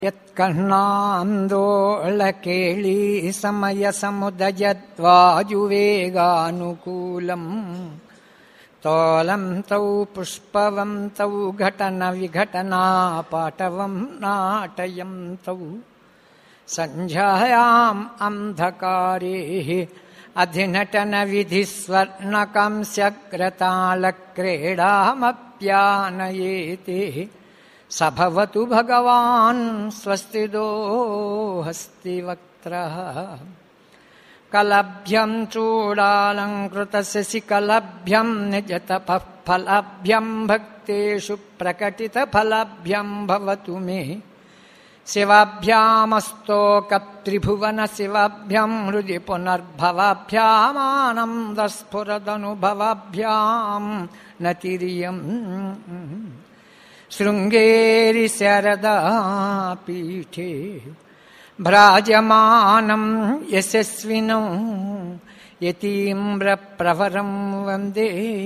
యత్కర్ణాందోళకేళీ సమయ సముదయద్వాయువేగానుకూలం తోలం తౌ పుష్పవం తౌ ఘటన విఘటనా పాటవం నాటయం తౌ సంధ్యాయాం అంధకారే అధినటన విధిస్వర్ణకంస్యగ్రతాళక్రీడామప్యానయేతే సభవతు భగవాన్ స్వస్తిదో హస్తి వక్త్ర కలభ్యం చూడాలంకృత శశికలభ్యం నిజతపః ఫలభ్యం భక్తేషు ప్రకటిత ఫలభ్యం భవతు మే శివాభ్యామస్తోకత్రిభువన శివాభ్యం హృది పునర్భవాభ్యామానందస్ఫురదనుభవాభ్యాం నతిరియం శృంగేరి శరదాపీఠే భ్రాజమానం యశస్వినం యతీమ్రప్రవరం వందే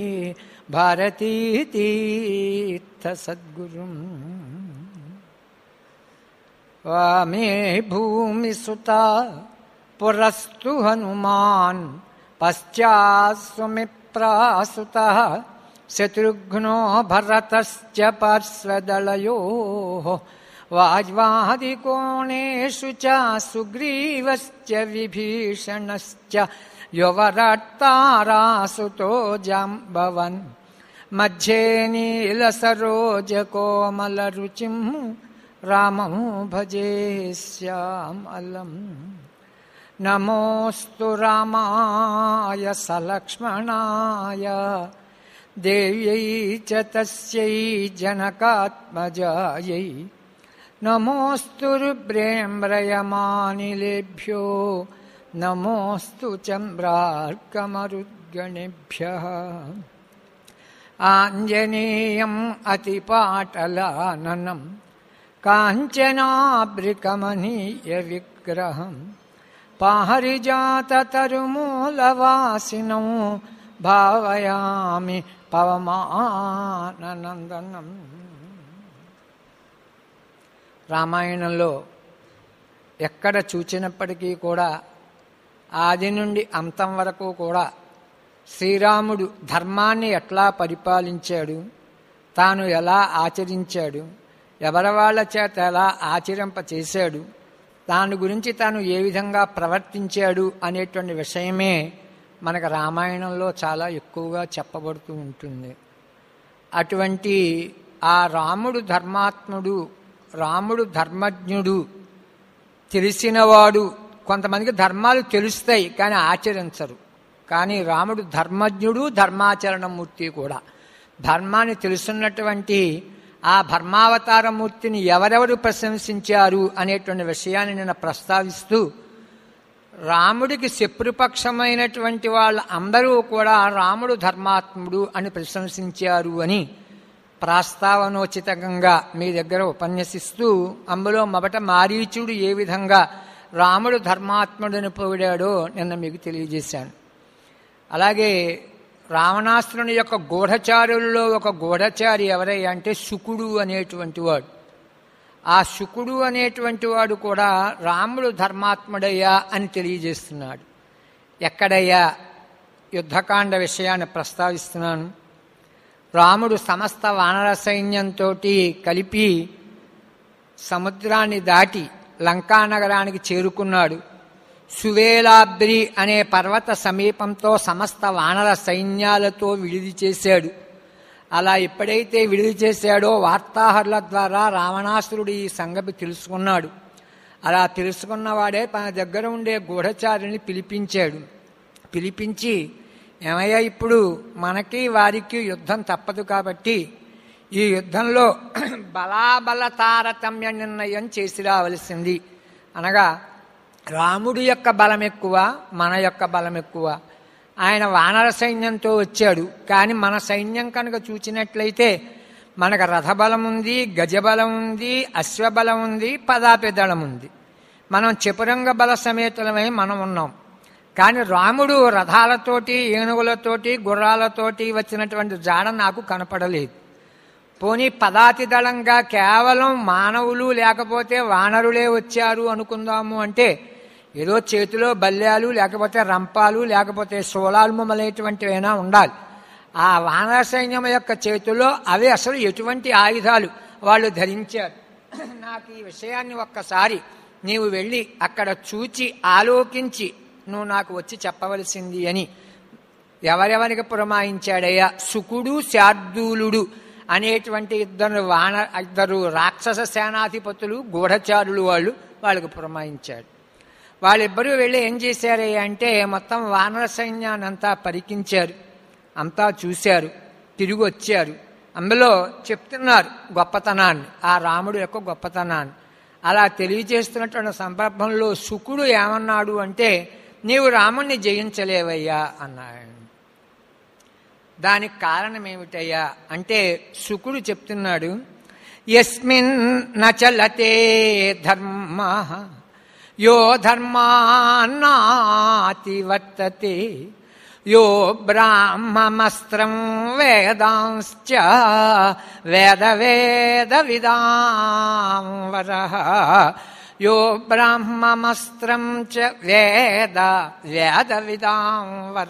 భారతీతీర్థసద్గురుం వామే భూమిసుత పురస్తు హనుమాన్ పశ్చాస్వమిప్రాసుత శత్రుఘ్నో భరతశ్చ పార్శ్వదళయో వాజ్వాదికోణేషు చ సుగ్రీవశ్చ విభీషణశ్చ యువరట్టారాసుతో జాంబవన్ మధ్యే నీలసరోజకోమలరుచిం రామం భజే శ్యామలం నమోస్తు రామాయ సలక్ష్మణాయ దేవ్యై చ తస్యై జనకాత్మజాయై నమోస్తు రుబ్రేంబ్రయమానిలేభ్యో నమోస్తు చంద్రార్కమరుద్గణేభ్య ఆంజనేయం అతిపాటలాననం కాంచనాబ్రికమనీయ విగ్రహం పాహరిజాతరుమూలవాసినం భావయామి పవమానందనం రామాయణంలో ఎక్కడ చూచినప్పటికీ కూడా ఆది నుండి అంతం వరకు కూడా శ్రీరాముడు ధర్మాన్ని ఎట్లా పరిపాలించాడు తాను ఎలా ఆచరించాడు ఎవరి వాళ్ళ చేత ఎలా ఆచరింప చేశాడు దాని గురించి తాను ఏ విధంగా ప్రవర్తించాడు అనేటువంటి విషయమే మనకు రామాయణంలో చాలా ఎక్కువగా చెప్పబడుతూ ఉంటుంది అటువంటి ఆ రాముడు ధర్మాత్ముడు రాముడు ధర్మజ్ఞుడు తెలిసినవాడు కొంతమందికి ధర్మాలు తెలుస్తాయి కానీ ఆచరించరు కానీ రాముడు ధర్మజ్ఞుడు ధర్మాచరణమూర్తి కూడా ధర్మాన్ని తెలుసున్నటువంటి ఆ ధర్మావతారమూర్తిని ఎవరెవరు ప్రశంసించారు అనేటువంటి విషయాన్ని నేను ప్రస్తావిస్తూ రాముడికి శత్రుపక్షమైనటువంటి వాళ్ళ అందరూ కూడా రాముడు ధర్మాత్ముడు అని ప్రశంసించారు అని ప్రాస్తావనోచితంగా మీ దగ్గర ఉపన్యసిస్తూ అందులో మొదట మారీచుడు ఏ విధంగా రాముడు ధర్మాత్ముడిని పొగిడాడో నిన్న మీకు తెలియజేశాను అలాగే రావణాసురుని యొక్క గూఢచారుల్లో ఒక గూఢచారి ఎవరయ్యా అంటే శుకుడు అనేటువంటి వాడు ఆ శుకుడు అనేటువంటి వాడు కూడా రాముడు ధర్మాత్ముడయ్యా అని తెలియజేస్తున్నాడు ఎక్కడయ్యా యుద్ధకాండ విషయాన్ని ప్రస్తావిస్తున్నాను రాముడు సమస్త వానర సైన్యంతో కలిపి సముద్రాన్ని దాటి లంకానగరానికి చేరుకున్నాడు సువేలాబ్రి అనే పర్వత సమీపంతో సమస్త వానర సైన్యాలతో విడిది చేశాడు అలా ఎప్పుడైతే విడిది చేశాడో వార్తాహరుల ద్వారా రావణాసురుడు ఈ సంగతి తెలుసుకున్నాడు అలా తెలుసుకున్నవాడే తన దగ్గర ఉండే గూఢచారిని పిలిపించాడు పిలిపించి ఏమయ్యా ఇప్పుడు మనకి వారికి యుద్ధం తప్పదు కాబట్టి ఈ యుద్ధంలో బలాబల తారతమ్య నిర్ణయం చేసి రావలసింది అనగా రాముడి యొక్క బలం ఎక్కువ మన యొక్క బలం ఎక్కువ ఆయన వానర సైన్యంతో వచ్చాడు కానీ మన సైన్యం కనుక చూచినట్లయితే మనకు రథబలం ఉంది గజబలం ఉంది అశ్వబలం ఉంది పదాపిదళం ఉంది మనం చతురంగ బల సమేతులమై మనం ఉన్నాం కానీ రాముడు రథాలతోటి ఏనుగులతోటి గుర్రాలతోటి వచ్చినటువంటి జాడ నాకు కనపడలేదు పోనీ పదాతి దళంగా కేవలం మానవులు లేకపోతే వానరులే వచ్చారు అనుకుందాము అంటే ఏదో చేతిలో బల్యాలు లేకపోతే రంపాలు లేకపోతే శూలాలు మొదలైనటువంటివైనా ఉండాలి ఆ వానర సైన్యం యొక్క చేతిలో అవి అసలు ఎటువంటి ఆయుధాలు వాళ్ళు ధరించారు నాకు ఈ విషయాన్ని ఒక్కసారి నీవు వెళ్ళి అక్కడ చూచి ఆలోకించి నువ్వు నాకు వచ్చి చెప్పవలసింది అని ఎవరెవరికి పురమాయించాడయ్యా సుకుడు శార్దూలుడు అనేటువంటి ఇద్దరు వాన ఇద్దరు రాక్షస సేనాధిపతులు గూఢచారులు వాళ్ళు వాళ్ళకి పురమాయించాడు వాళ్ళిద్దరూ వెళ్ళి ఏం చేశారయ్యా అంటే మొత్తం వానర సైన్యాన్ని అంతా పరికించారు అంతా చూశారు తిరిగి వచ్చారు అందులో చెప్తున్నారు గొప్పతనాన్ని ఆ రాముడు యొక్క గొప్పతనాన్ని అలా తెలియజేస్తున్నటువంటి సందర్భంలో శుకుడు ఏమన్నాడు అంటే నీవు రాముణ్ణి జయించలేవయ్యా అన్నాడు దానికి కారణం ఏమిటయ్యా అంటే శుకుడు చెప్తున్నాడు ఎస్మిన్ నచలతే ధర్మ యో ధర్మాన్నాతి వర్తతే యో బ్రాహ్మమస్త్రం వేదాంశ్చ వేద వేద విదాం వర యో బ్రాహ్మమస్త్రం చ వేద వేద విదాం వర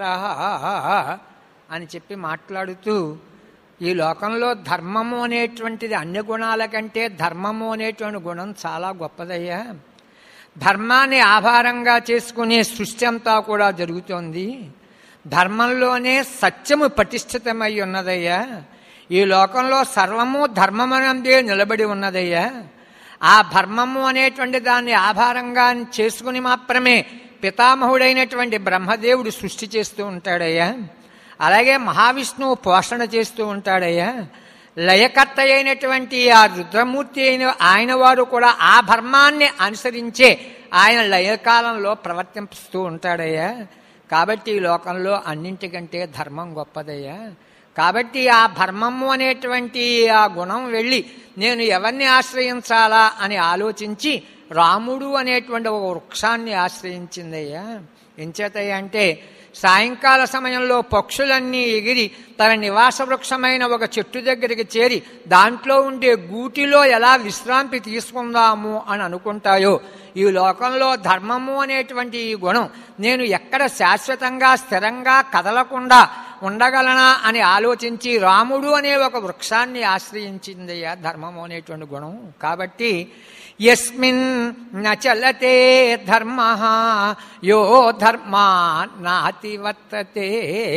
అని చెప్పి మాట్లాడుతూ ఈ లోకంలో ధర్మము అనేటువంటిది అన్ని గుణాల కంటే ధర్మము అనేటువంటి గుణం చాలా గొప్పదయ్యా ధర్మాన్ని ఆధారంగా చేసుకునే సృష్టి అంతా కూడా జరుగుతోంది ధర్మంలోనే సత్యము పటిష్ఠితమై ఉన్నదయ్యా ఈ లోకంలో సర్వము ధర్మమనందే నిలబడి ఉన్నదయ్యా ఆ ధర్మము అనేటువంటి దాన్ని ఆధారంగా చేసుకుని మాత్రమే పితామహుడైనటువంటి బ్రహ్మదేవుడు సృష్టి చేస్తూ ఉంటాడయ్యా అలాగే మహావిష్ణువు పోషణ చేస్తూ ఉంటాడయ్యా లయకర్త అయినటువంటి ఆ రుద్రమూర్తి అయిన ఆయన వారు కూడా ఆ ధర్మాన్ని అనుసరించే ఆయన లయకాలంలో ప్రవర్తిస్తూ ఉంటాడయ్యా కాబట్టి ఈ లోకంలో అన్నింటికంటే ధర్మం గొప్పదయ్యా కాబట్టి ఆ ధర్మము అనేటువంటి ఆ గుణం వెళ్ళి నేను ఎవరిని ఆశ్రయించాలా అని ఆలోచించి రాముడు అనేటువంటి ఒక వృక్షాన్ని ఆశ్రయించిందయ్యా ఎంచేతయ్యా అంటే సాయంకాల సమయంలో పక్షులన్నీ ఎగిరి తన నివాస వృక్షమైన ఒక చెట్టు దగ్గరికి చేరి దాంట్లో ఉండే గూటిలో ఎలా విశ్రాంతి తీసుకుందాము అని అనుకుంటాయో ఈ లోకంలో ధర్మము అనేటువంటి ఈ గుణం నేను ఎక్కడ శాశ్వతంగా స్థిరంగా కదలకుండా ఉండగలనా అని ఆలోచించి రాముడు అనే ఒక వృక్షాన్ని ఆశ్రయించిందయ్యా ధర్మము అనేటువంటి గుణం కాబట్టి ఎస్మిన్ నచలతే ధర్మ యో ధర్మా నాతి వర్తతే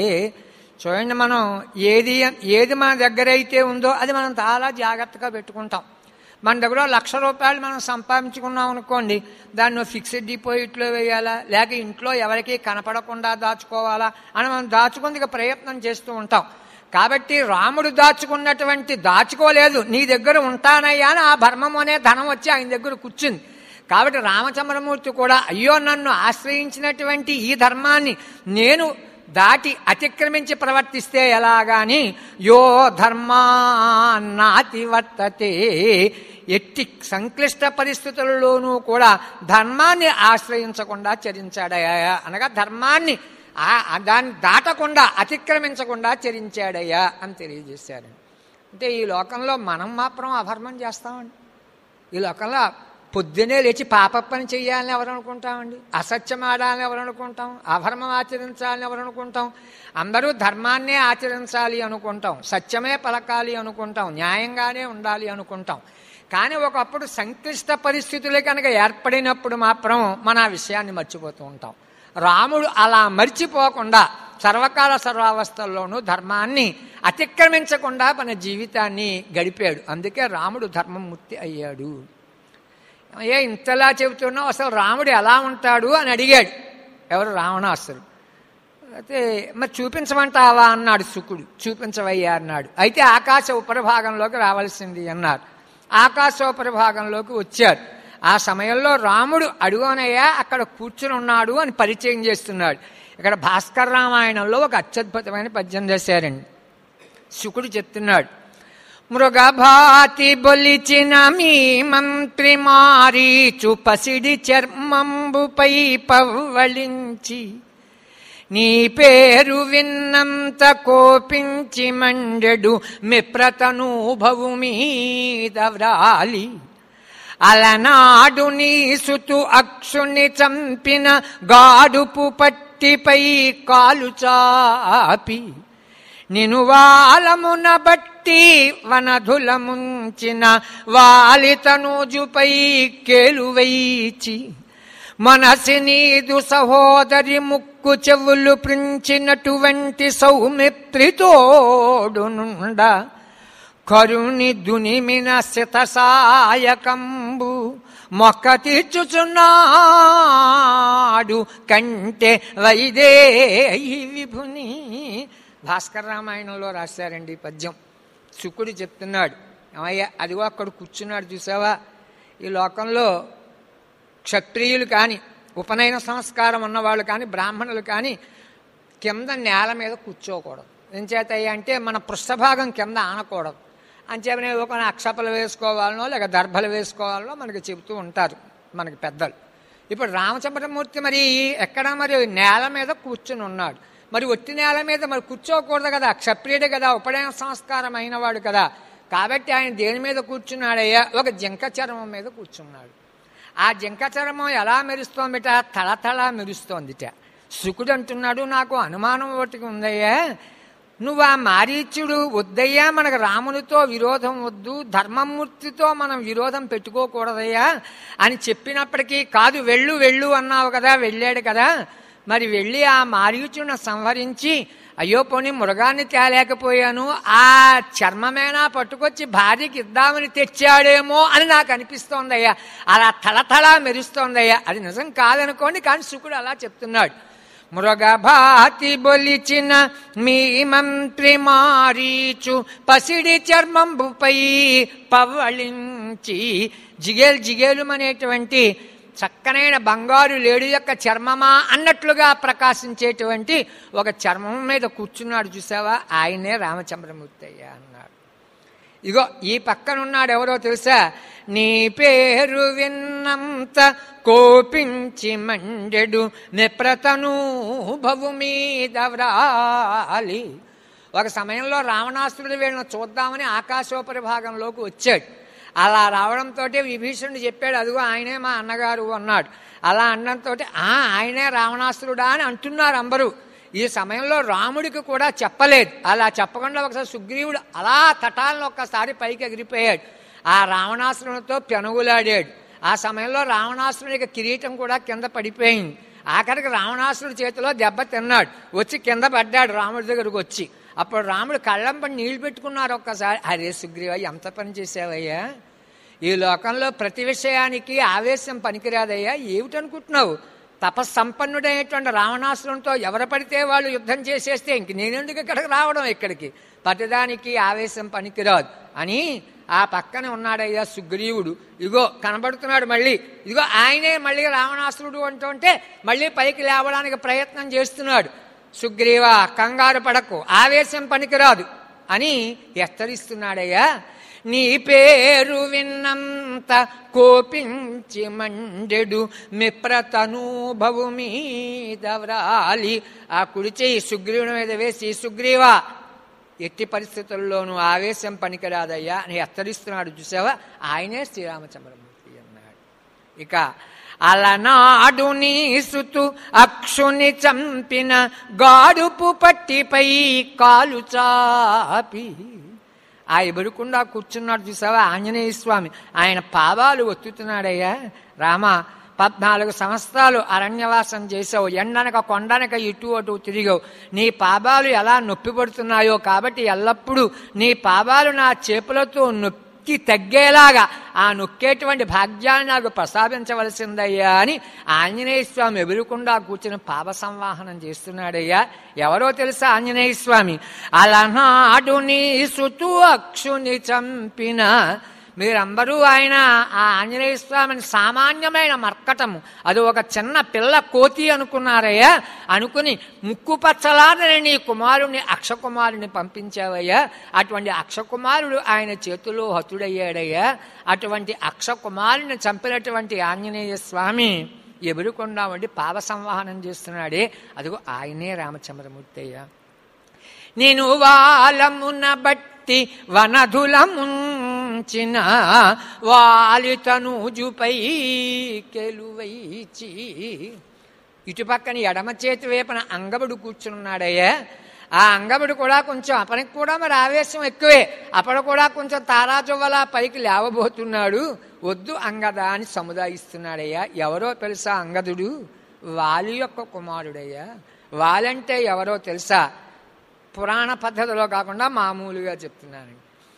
చూడండి మనం ఏది ఏది మన దగ్గర అయితే ఉందో అది మనం చాలా జాగ్రత్తగా పెట్టుకుంటాం మన దగ్గర లక్ష రూపాయలు మనం సంపాదించుకున్నాం అనుకోండి దాన్ని ఫిక్స్డ్ డిపాజిట్లో వేయాలా లేక ఇంట్లో ఎవరికి కనపడకుండా దాచుకోవాలా అని మనం దాచుకుందుకు ప్రయత్నం చేస్తూ ఉంటాం కాబట్టి రాముడు దాచుకున్నటువంటి దాచుకోలేదు నీ దగ్గర ఉంటానయ్యా అని ఆ భర్మం అనే ధనం వచ్చి ఆయన దగ్గర కూర్చుంది కాబట్టి రామచంద్రమూర్తి కూడా అయ్యో నన్ను ఆశ్రయించినటువంటి ఈ ధర్మాన్ని నేను దాటి అతిక్రమించి ప్రవర్తిస్తే ఎలాగాని యో ధర్మా నాతి వర్తతే ఎట్టి సంక్లిష్ట పరిస్థితులలోనూ కూడా ధర్మాన్ని ఆశ్రయించకుండా చరించాడయ్యా అనగా ధర్మాన్ని దాన్ని దాటకుండా అతిక్రమించకుండా చరించాడయ్యా అని తెలియజేశారు అంటే ఈ లోకంలో మనం మాత్రం అధర్మం చేస్తామండి ఈ లోకంలో పొద్దునే లేచి పాప పని చేయాలని ఎవరు అనుకుంటామండి అసత్యం ఆడాలని ఎవరు అనుకుంటాం అధర్మం ఆచరించాలని ఎవరు అనుకుంటాం అందరూ ధర్మాన్నే ఆచరించాలి అనుకుంటాం సత్యమే పలకాలి అనుకుంటాం న్యాయంగానే ఉండాలి అనుకుంటాం కానీ ఒకప్పుడు సంక్లిష్ట పరిస్థితులు కనుక ఏర్పడినప్పుడు మాత్రం మన ఆ విషయాన్ని మర్చిపోతూ ఉంటాం రాముడు అలా మర్చిపోకుండా సర్వకాల సర్వావస్థల్లోనూ ధర్మాన్ని అతిక్రమించకుండా మన జీవితాన్ని గడిపాడు అందుకే రాముడు ధర్మమూర్తి అయ్యాడు ఏ ఇంతలా చెబుతున్నావు అసలు రాముడు ఎలా ఉంటాడు అని అడిగాడు ఎవరు రావణాసురు అయితే మరి చూపించమంటావా అన్నాడు శుకుడు చూపించవయ్యా అన్నాడు అయితే ఆకాశ ఉపరిభాగంలోకి రావాల్సింది అన్నారు ఆకాశ ఉపరిభాగంలోకి వచ్చారు ఆ సమయంలో రాముడు అడుగునయ్యా అక్కడ కూర్చుని ఉన్నాడు అని పరిచయం చేస్తున్నాడు ఇక్కడ భాస్కర్ రామాయణంలో ఒక అత్యద్భుతమైన పద్యం చేశారండి శుకుడు చెప్తున్నాడు మృగభాతి బొలిచిన మీ మంత్రి మారీచు పసిడి చర్మంబుపై పవ్వళించి నీ పేరు విన్నంత కోపించి మండెడు మిప్రతనూభవు మీద వ్రాలి అలనాడు నీ సుతు అక్షుని చంపిన గాడుపు పట్టిపై కాలు చాపి నిను వాలమున బట్టి వనధుల ముంచిన వాలితనూజుపై కేలువైచి మనసి నీదు సహోదరి ముక్కు చెవులు ప్రించినటువంటి సౌమిత్రితోడునుండ కరుణి దునిమిన శతసాయకంబు మొక్క తీర్చుచున్నాడు కంటే వైదేహి విభుని భాస్కర రామాయణంలో రాశారండి ఈ పద్యం శుకుడు చెప్తున్నాడు ఏమయ్యా అదిగో అక్కడ కూర్చున్నాడు చూసావా ఈ లోకంలో క్షత్రియులు కానీ ఉపనయన సంస్కారం ఉన్నవాళ్ళు కానీ బ్రాహ్మణులు కానీ కింద నేల మీద కూర్చోకూడదు ఎంచేతయ్యా అంటే మన పృష్ఠభాగం కింద ఆనకూడదు అంచేతనే కొన్ని అక్షపలు వేసుకోవాలనో లేక దర్భలు వేసుకోవాలనో మనకి చెబుతూ ఉంటారు మనకి పెద్దలు ఇప్పుడు రామచంద్రమూర్తి మరి ఎక్కడ మరి నేల మీద కూర్చుని ఉన్నాడు మరి ఒట్టి నేల మీద మరి కూర్చోకూడదు కదా క్షత్రియుడు కదా ఉపనయన సంస్కారం అయినవాడు కదా కాబట్టి ఆయన దేని మీద కూర్చున్నాడయ్యా ఒక జింక చర్మం మీద కూర్చున్నాడు ఆ జింక చర్మం ఎలా మెరుస్తోందిట తళతళ మెరుస్తోందిట శుకుడు అంటున్నాడు నాకు అనుమానం ఒకటి ఉందయ్యా నువ్వు ఆ మారీచుడు వద్దయ్యా మనకు రామునితో విరోధం వద్దు ధర్మమూర్తితో మనం విరోధం పెట్టుకోకూడదయ్యా అని చెప్పినప్పటికీ కాదు వెళ్ళు వెళ్ళు అన్నావు కదా వెళ్ళాడు కదా మరి వెళ్ళి ఆ మారీచుని సంహరించి అయ్యో పోనీ మృగాన్ని తేలేకపోయాను ఆ చర్మమేనా పట్టుకొచ్చి భార్యకి ఇద్దామని తెచ్చాడేమో అని నాకు అనిపిస్తోందయ్యా అలా తళతళ మెరుస్తోందయ్యా అది నిజం కాదనుకోండి కానీ శుకుడు అలా చెప్తున్నాడు మృగభాతి బొలిచిన మీ మంత్రి మారీచు పసిడి చర్మంబుపై పవ్వళించి జిగేలు జిగేలుమనేటువంటి చక్కనైన బంగారు లేడు యొక్క చర్మమా అన్నట్లుగా ప్రకాశించేటువంటి ఒక చర్మం మీద కూర్చున్నాడు చూసావా ఆయనే రామచంద్రమూర్తి అయ్యా అన్నాడు ఇగో ఈ పక్కనున్నాడు ఎవరో తెలుసా నీ పేరు విన్నంత కోపించి మండెడు నిప్రతను భవు మీద వ్రాలి ఒక సమయంలో రావణాసురుడు వీళ్ళని చూద్దామని ఆకాశోపరి భాగంలోకి వచ్చాడు అలా రావడంతో విభీషణుడు చెప్పాడు అదిగో ఆయనే మా అన్నగారు అన్నాడు అలా అనడంతో ఆ ఆయనే రావణాసురుడా అని అంటున్నారు అందరూ ఈ సమయంలో రాముడికి కూడా చెప్పలేదు అలా చెప్పకుండా ఒకసారి సుగ్రీవుడు అలా తటాలను ఒక్కసారి పైకి ఎగిరిపోయాడు ఆ రావణాసురునితో పెనుగులాడాడు ఆ సమయంలో రావణాసురునికి కిరీటం కూడా కింద పడిపోయింది ఆఖరికి రావణాసురుడి చేతిలో దెబ్బ తిన్నాడు వచ్చి కింద పడ్డాడు రాముడి దగ్గరకు వచ్చి అప్పుడు రాముడు కళ్ళం పడి నీళ్లు పెట్టుకున్నారు ఒక్కసారి అరే సుగ్రీవ ఎంత పని చేసావయ్యా ఈ లోకంలో ప్రతి విషయానికి ఆవేశం పనికిరాదయ్యా ఏమిటనుకుంటున్నావు తపస్సంపన్నుడైనటువంటి రావణాసురంతో ఎవరు పడితే వాళ్ళు యుద్ధం చేసేస్తే ఇంక నేనెందుకు ఇక్కడికి రావడం ఇక్కడికి ప్రతిదానికి ఆవేశం పనికిరాదు అని ఆ పక్కన ఉన్నాడయ్యా సుగ్రీవుడు ఇగో కనబడుతున్నాడు మళ్ళీ ఇదిగో ఆయనే మళ్ళీ రావణాసురుడు అంటుంటే మళ్ళీ పైకి లేవడానికి ప్రయత్నం చేస్తున్నాడు సుగ్రీవ కంగారు పడకు ఆవేశం పనికిరాదు అని హెచ్చరిస్తున్నాడయ్యా నీ పేరు విన్నంత కోపించి మండెడు మిప్రతనూభవు మీద వ్రాలి ఆ కుడి చేయి సుగ్రీవుని మీద వేసి సుగ్రీవ ఎట్టి పరిస్థితుల్లోనూ ఆవేశం పనికిరాదయ్యా అని హెచ్చరిస్తున్నాడు చూసావా ఆయనే శ్రీరామచంద్రమూర్తి అన్నాడు ఇక అలనాడు నీ సుతు అక్షుని చంపిన గాడుపు పట్టిపై కాలు చాపి ఆ ఎబడుకుండా కూర్చున్నాడు చూసావా ఆంజనేయ స్వామి ఆయన పాదాలు ఒత్తుతున్నాడయ్యా రామ పద్నాలుగు సంవత్సరాలు అరణ్యవాసం చేసావు ఎండనక కొండనక ఇటు అటు తిరిగావు నీ పాదాలు ఎలా నొప్పి పడుతున్నాయో కాబట్టి ఎల్లప్పుడూ నీ పాదాలు నా చేపులతో నొక్కి తగ్గేలాగా ఆ నొక్కేటువంటి భాగ్యాన్ని నాకు ప్రసాదించవలసిందయ్యా అని ఆంజనేయ స్వామి ఎదురుకుండా కూర్చుని పాప సంవాహనం చేస్తున్నాడయ్యా ఎవరో తెలుసా ఆంజనేయ స్వామి అలనాడు నీ సుతు అక్షుని చంపిన మీరందరూ ఆయన ఆ ఆంజనేయ స్వామిని సామాన్యమైన మర్కటము అది ఒక చిన్న పిల్ల కోతి అనుకున్నారయ్యా అనుకుని ముక్కు పచ్చలాదని నీ కుమారుని అక్షకుమారుని పంపించావయ్యా అటువంటి అక్షకుమారుడు ఆయన చేతిలో హతుడయ్యాడయ్యా అటువంటి అక్షకుమారుని చంపినటువంటి ఆంజనేయ స్వామి ఎదురుకుండా ఉండి పాప సంవాహనం చేస్తున్నాడే అదిగో ఆయనే రామచంద్రమూర్తి అయ్యా నేను వాలమున బట్టి వనధులముంచిన వాలి తనూజుపై కెలువైచి ఇటుపక్కన ఎడమ చేతి వేపన అంగబుడు కూర్చున్నాడయ్యా ఆ అంగబుడు కూడా కొంచెం అతనికి కూడా మరి ఆవేశం ఎక్కువే అప్పుడు కూడా కొంచెం తారాజువ్వలా పైకి లేవబోతున్నాడు వద్దు అంగద అని సముదాయిస్తున్నాడయ్యా ఎవరో తెలుసా అంగదుడు వాలి యొక్క కుమారుడయ్యా వాలంటే ఎవరో తెలుసా పురాణ పద్ధతిలో కాకుండా మామూలుగా చెప్తున్నాను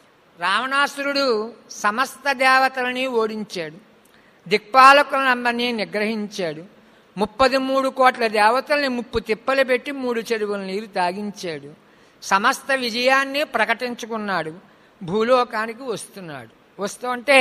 రావణాసురుడు సమస్త దేవతలని ఓడించాడు దిక్పాలకులందరినీ నిగ్రహించాడు ముప్పది మూడు కోట్ల దేవతల్ని ముప్పు తిప్పలు పెట్టి మూడు చెరువుల నీరు తాగించాడు సమస్త విజయాన్ని ప్రకటించుకున్నాడు భూలోకానికి వస్తున్నాడు వస్తుంటే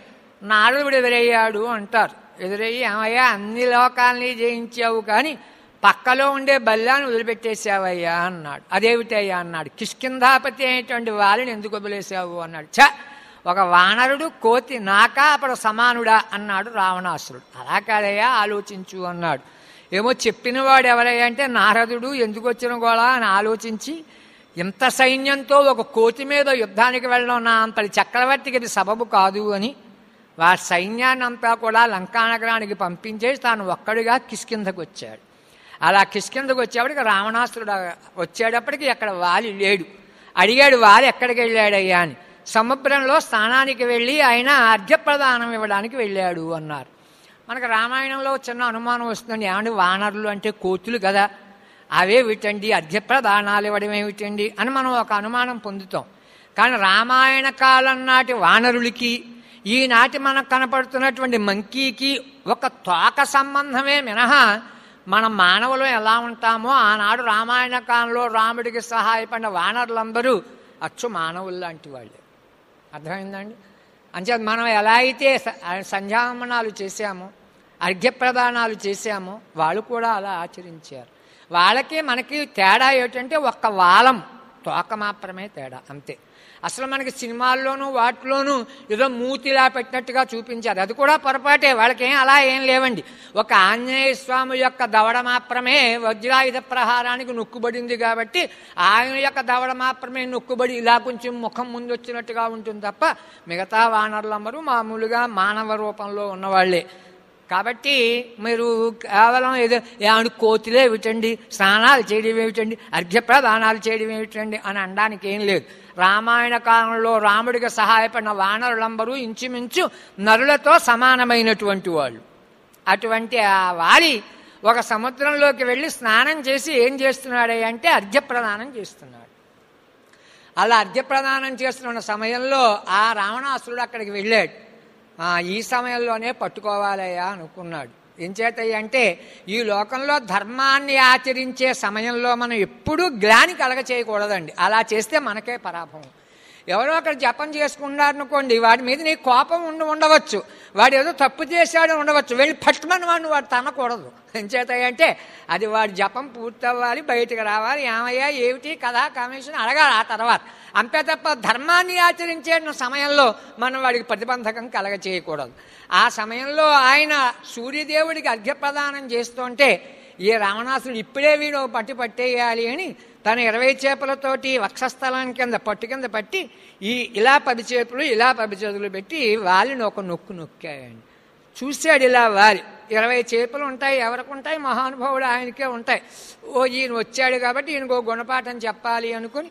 నారదుడు ఎదురయ్యాడు అంటారు ఎదురయ్యి ఏమయ్యా అన్ని లోకాలని జయించావు కానీ పక్కలో ఉండే బల్లాన్ని వదిలిపెట్టేశావయ్యా అన్నాడు అదేమిటయ్యా అన్నాడు కిష్కింధాపతి అయినటువంటి వాళ్ళని ఎందుకు వదిలేశావు అన్నాడు చ ఒక వానరుడు కోతి నాకా అప్పుడు సమానుడా అన్నాడు రావణాసురుడు అలా కాదయ్యా ఆలోచించు అన్నాడు ఏమో చెప్పినవాడు ఎవరయ్యా అంటే నారదుడు ఎందుకు వచ్చిన గోళా అని ఆలోచించి ఇంత సైన్యంతో ఒక కోతి మీద యుద్ధానికి వెళ్ళడం నా అంతటి చక్రవర్తికి ఇది సబబు కాదు అని వారి సైన్యాన్ని అంతా కూడా లంకానగరానికి పంపించేసి తాను ఒక్కడిగా కిష్కిందకు వచ్చాడు అలా కిష్కిందకు వచ్చేప్పటికి రావణాసురుడు వచ్చేటప్పటికి అక్కడ వాలి లేడు అడిగాడు వాలి ఎక్కడికి వెళ్ళాడయ్యా అని సముద్రంలో స్నానానికి వెళ్ళి ఆయన అర్ఘ్యప్రదానం ఇవ్వడానికి వెళ్ళాడు అన్నారు మనకు రామాయణంలో చిన్న అనుమానం వస్తుంది ఏమండి వానరులు అంటే కోతులు కదా అవే వీటండి అర్ఘ్యప్రదానాలు ఇవ్వడం ఏమిటండి అని మనం ఒక అనుమానం పొందుతాం కానీ రామాయణ కాలం నాటి వానరులకి ఈనాటి మనకు కనపడుతున్నటువంటి మంకీకి ఒక తోక సంబంధమే మినహా మనం మానవులు ఎలా ఉంటామో ఆనాడు రామాయణ కాలంలో రాముడికి సహాయపడిన వానరులందరూ అచ్చు మానవులు లాంటి వాళ్ళే అర్థమైందండి అంచేత మనం ఎలా అయితే స- సంధ్యావమనాలు చేశామో అర్ఘ్యప్రదానాలు చేశామో వాళ్ళు కూడా అలా ఆచరించారు వాళ్ళకి మనకి తేడా ఏమిటంటే ఒక్క వాలం తోక మాత్రమే తేడా అంతే అసలు మనకి సినిమాల్లోనూ వాటిలోనూ ఏదో మూతిలా పెట్టినట్టుగా చూపించారు అది కూడా పొరపాటే వాళ్ళకి ఏం అలా ఏం లేవండి ఒక ఆంజనేయ స్వామి యొక్క దవడ మాత్రమే వజ్రాయుధ ప్రహారానికి నొక్కుబడింది కాబట్టి ఆయన యొక్క దవడ మాత్రమే నొక్కుబడి ఇలా కొంచెం ముఖం ముందు వచ్చినట్టుగా ఉంటుంది తప్ప మిగతా వానరులందరూ మామూలుగా మానవ రూపంలో ఉన్నవాళ్లే కాబట్టి మీరు కేవలం ఏదో ఏమని కోతులే ఏమిటండి స్నానాలు చేయడం ఏమిటండి అర్ఘ్యప్రదానాలు చేయడం ఏమిటండి అని అనడానికి ఏం లేదు రామాయణ కాలంలో రాముడికి సహాయపడిన వానరులందరూ ఇంచుమించు నరులతో సమానమైనటువంటి వాళ్ళు అటువంటి ఆ వారి ఒక సముద్రంలోకి వెళ్ళి స్నానం చేసి ఏం చేస్తున్నాడు అంటే అర్ఘ్యప్రదానం చేస్తున్నాడు అలా అర్ఘ్యప్రదానం చేస్తున్న సమయంలో ఆ రావణాసురుడు అక్కడికి వెళ్ళాడు ఆ, ఈ సమయంలోనే పట్టుకోవాలయ్యా అనుకున్నాడు ఏం చేతయ్య అంటే ఈ లోకంలో ధర్మాన్ని ఆచరించే సమయంలో మనం ఎప్పుడూ గ్లాని కలగ చేయకూడదండి అలా చేస్తే మనకే పరాభవం ఎవరో అక్కడ జపం చేసుకున్నారనుకోండి వాడి మీద నీ కోపం ఉండి ఉండవచ్చు వాడు ఏదో తప్పు చేశాడు ఉండవచ్చు వెళ్ళి పట్టుమని వాడిని వాడు తనకూడదు ఏం చేతాయి అంటే అది వాడి జపం పూర్తవ్వాలి బయటకు రావాలి ఏమయ్యా ఏమిటి కదా కమిషన్ అడగాలి ఆ తర్వాత అంతే తప్ప ధర్మాన్ని ఆచరించే సమయంలో మనం వాడికి ప్రతిబంధకం కలగ చేయకూడదు ఆ సమయంలో ఆయన సూర్యదేవుడికి అర్ఘ్యప్రదానం చేస్తుంటే ఈ రావణాసుడు ఇప్పుడే వీడు ఓ పట్టి పట్టేయాలి అని తన ఇరవై చేపలతోటి వక్షస్థలం కింద పట్టు కింద పట్టి ఈ ఇలా పది చేతులు ఇలా పది చేతులు పెట్టి వాలిని ఒక నొక్కు నొక్కాయండి చూశాడు ఇలా వాలి ఇరవై చేపలు ఉంటాయి ఎవరికి ఉంటాయి మహానుభావుడు ఆయనకే ఉంటాయి ఓ ఈయన వచ్చాడు కాబట్టి ఈయనకు ఓ గుణపాఠం చెప్పాలి అనుకుని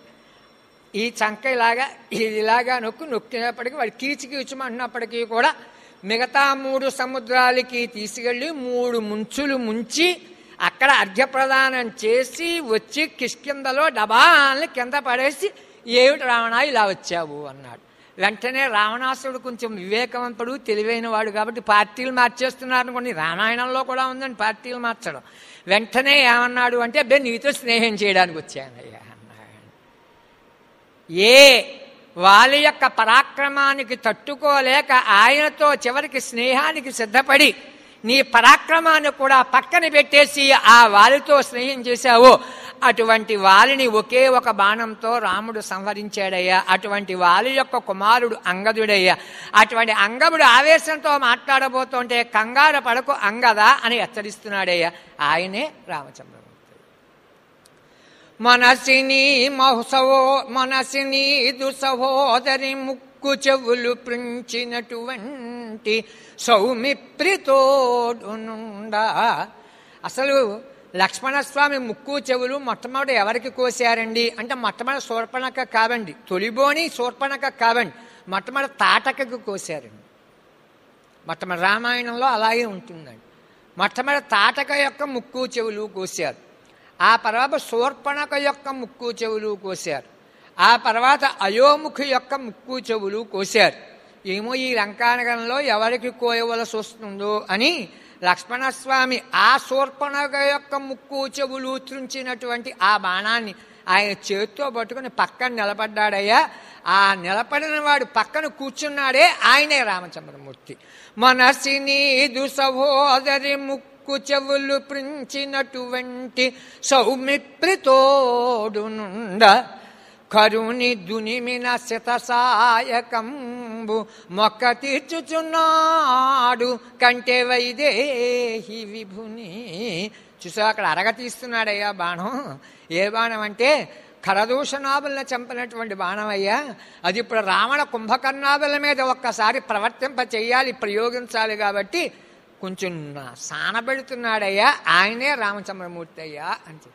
ఈ చంక ఇలాగా ఇది ఇలాగా నొక్కు నొక్కినప్పటికీ వాడు కీచి కీచుమంటున్నప్పటికీ కూడా మిగతా మూడు సముద్రాలకి తీసుకెళ్ళి మూడు ముంచులు ముంచి అక్కడ అర్ఘ్యప్రదానం చేసి వచ్చి కిష్కిందలో డబాల్ని కింద పడేసి ఏమిటి రావణ ఇలా వచ్చావు అన్నాడు వెంటనే రావణాసుడు కొంచెం వివేకవంతుడు తెలివైన వాడు కాబట్టి పార్టీలు మార్చేస్తున్నారు అనుకోండి రామాయణంలో కూడా ఉందండి పార్టీలు మార్చడం వెంటనే ఏమన్నాడు అంటే అబ్బే నీతో స్నేహం చేయడానికి వచ్చానయ్యా అన్నాడు ఏ వాళ్ళ యొక్క పరాక్రమానికి తట్టుకోలేక ఆయనతో చివరికి స్నేహానికి సిద్ధపడి నీ పరాక్రమాన్ని కూడా పక్కన పెట్టేసి ఆ వారితో స్నేహం చేశావో అటువంటి వాలిని ఒకే ఒక బాణంతో రాముడు సంహరించాడయ్యా అటువంటి వాలి యొక్క కుమారుడు అంగదుడయ్యా అటువంటి అంగముడు ఆవేశంతో మాట్లాడబోతుంటే కంగారు పడకు అంగదా అని హెచ్చరిస్తున్నాడయ్యా ఆయనే రామచంద్రమూర్తి మనసిని మహసవో మనసిని దుసహోదరి ముక్కు చెవులు పృంచినటువంటి సౌమిప్రితోడునుండా అసలు లక్ష్మణస్వామి ముక్కు చెవులు మొట్టమొదటి ఎవరికి కోసారండి అంటే మొట్టమొదటి శూర్పణక కావండి తొలిబోని శూర్పణక కావండి మొట్టమొదటి తాటకకు కోసారండి మొట్టమొదటి రామాయణంలో అలాగే ఉంటుందండి మొట్టమొదటి తాటక యొక్క ముక్కు చెవులు కోసారు ఆ తర్వాత శూర్పణక యొక్క ముక్కు చెవులు కోశారు ఆ తర్వాత అయోముఖి యొక్క ముక్కు చెవులు కోశారు ఏమో ఈ లంకానగరంలో ఎవరికి కోయవలసి వస్తుందో అని లక్ష్మణస్వామి ఆ శూర్పణక యొక్క ముక్కు చెవులు త్రుంచినటువంటి ఆ బాణాన్ని ఆయన చేత్తో పట్టుకుని పక్కన నిలబడ్డాడయ్యా ఆ నిలబడిన వాడు పక్కన కూర్చున్నాడే ఆయనే రామచంద్రమూర్తి మనసిని దుసహోదరి ముక్కు చెవులు ప్రించినటువంటి సౌమిప్రితోడునుండ కరుని దునిమిన శతసాయకంబు మొక్క తీర్చుచున్నాడు కంటే వైదేహి విభుని చూసా అక్కడ అరగ తీస్తున్నాడయ్యా బాణం ఏ బాణం అంటే ఖరదూషణాబులను చంపినటువంటి బాణం అయ్యా అది ఇప్పుడు రావణ కుంభకర్ణాబుల మీద ఒక్కసారి ప్రవర్తింప చెయ్యాలి ప్రయోగించాలి కాబట్టి కొంచెం సానబెడుతున్నాడయ్యా ఆయనే రామచంద్రమూర్తి అయ్యా అని చెప్పాడు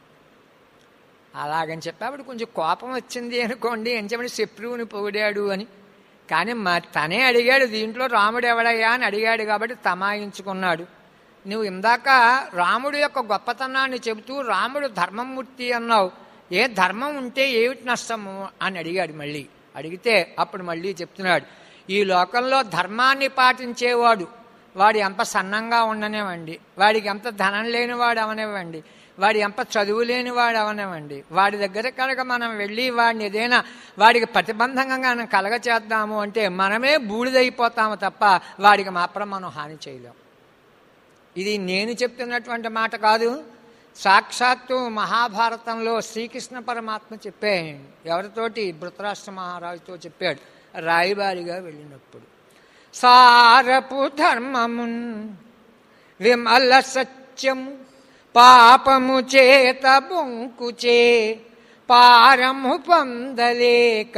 అలాగని చెప్పాడు కొంచెం కోపం వచ్చింది అనుకోండి అని చెప్పి శత్రువుని పొగిడాడు అని కానీ మా తనే అడిగాడు దీంట్లో రాముడు ఎవడయ్యా అని అడిగాడు కాబట్టి తమాయించుకున్నాడు నువ్వు ఇందాక రాముడు యొక్క గొప్పతనాన్ని చెబుతూ రాముడు ధర్మమూర్తి అన్నావు ఏ ధర్మం ఉంటే ఏమిటి నష్టము అని అడిగాడు మళ్ళీ అడిగితే అప్పుడు మళ్ళీ చెప్తున్నాడు ఈ లోకంలో ధర్మాన్ని పాటించేవాడు వాడు ఎంత సన్నంగా ఉండనివ్వండి వాడికి ఎంత ధనం లేనివాడు అవనివ్వండి వాడి ఎంత చదువు లేనివాడు అవనివ్వండి వాడి దగ్గర కనుక మనం వెళ్ళి వాడిని ఏదైనా వాడికి ప్రతిబంధకంగా మనం కలగ చేద్దాము అంటే మనమే బూడిదైపోతాము తప్ప వాడికి మాత్రం మనం హాని చేయలేం ఇది నేను చెప్తున్నటువంటి మాట కాదు సాక్షాత్తు మహాభారతంలో శ్రీకృష్ణ పరమాత్మ చెప్పే ఎవరితోటి ధృతరాష్ట్ర మహారాజుతో చెప్పాడు రాయబారిగా వెళ్ళినప్పుడు సారపు ధర్మమున్ విమల సత్యము పాపము చేత బొంకుచే పారము పొందలేక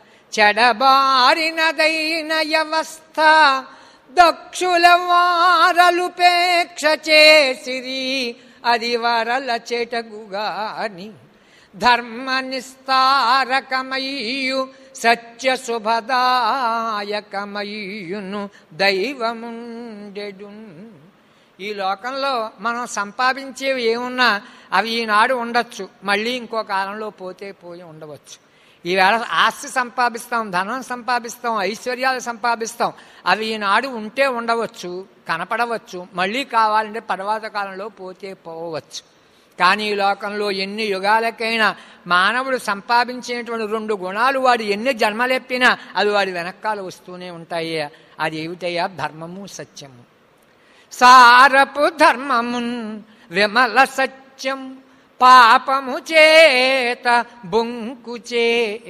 చెడబారినదైన వ్యవస్థ దక్షుల వారలుపేక్ష చేసిరి అది వరల చెటగుగాని ధర్మ నిస్తారకమయ్యు సత్య శుభదాయకమయ్యును దైవముండెడు ఈ లోకంలో మనం సంపాదించేవి ఏమున్నా అవి ఈనాడు ఉండొచ్చు మళ్ళీ ఇంకో కాలంలో పోతే పోయి ఉండవచ్చు ఈవేళ ఆస్తి సంపాదిస్తాం ధనం సంపాదిస్తాం ఐశ్వర్యాలు సంపాదిస్తాం అవి ఈనాడు ఉంటే ఉండవచ్చు కనపడవచ్చు మళ్ళీ కావాలంటే తర్వాత కాలంలో పోతే పోవచ్చు కానీ ఈ లోకంలో ఎన్ని యుగాలకైనా మానవుడు సంపాదించినటువంటి రెండు గుణాలు వాడు ఎన్ని జన్మలెప్పినా అవి వాడి వెనకాల వస్తూనే ఉంటాయి అది ఏమిటయ్యా ధర్మము సత్యము సారపు ధర్మమున్ విమల సత్యం పాపము చేత బొంకుచే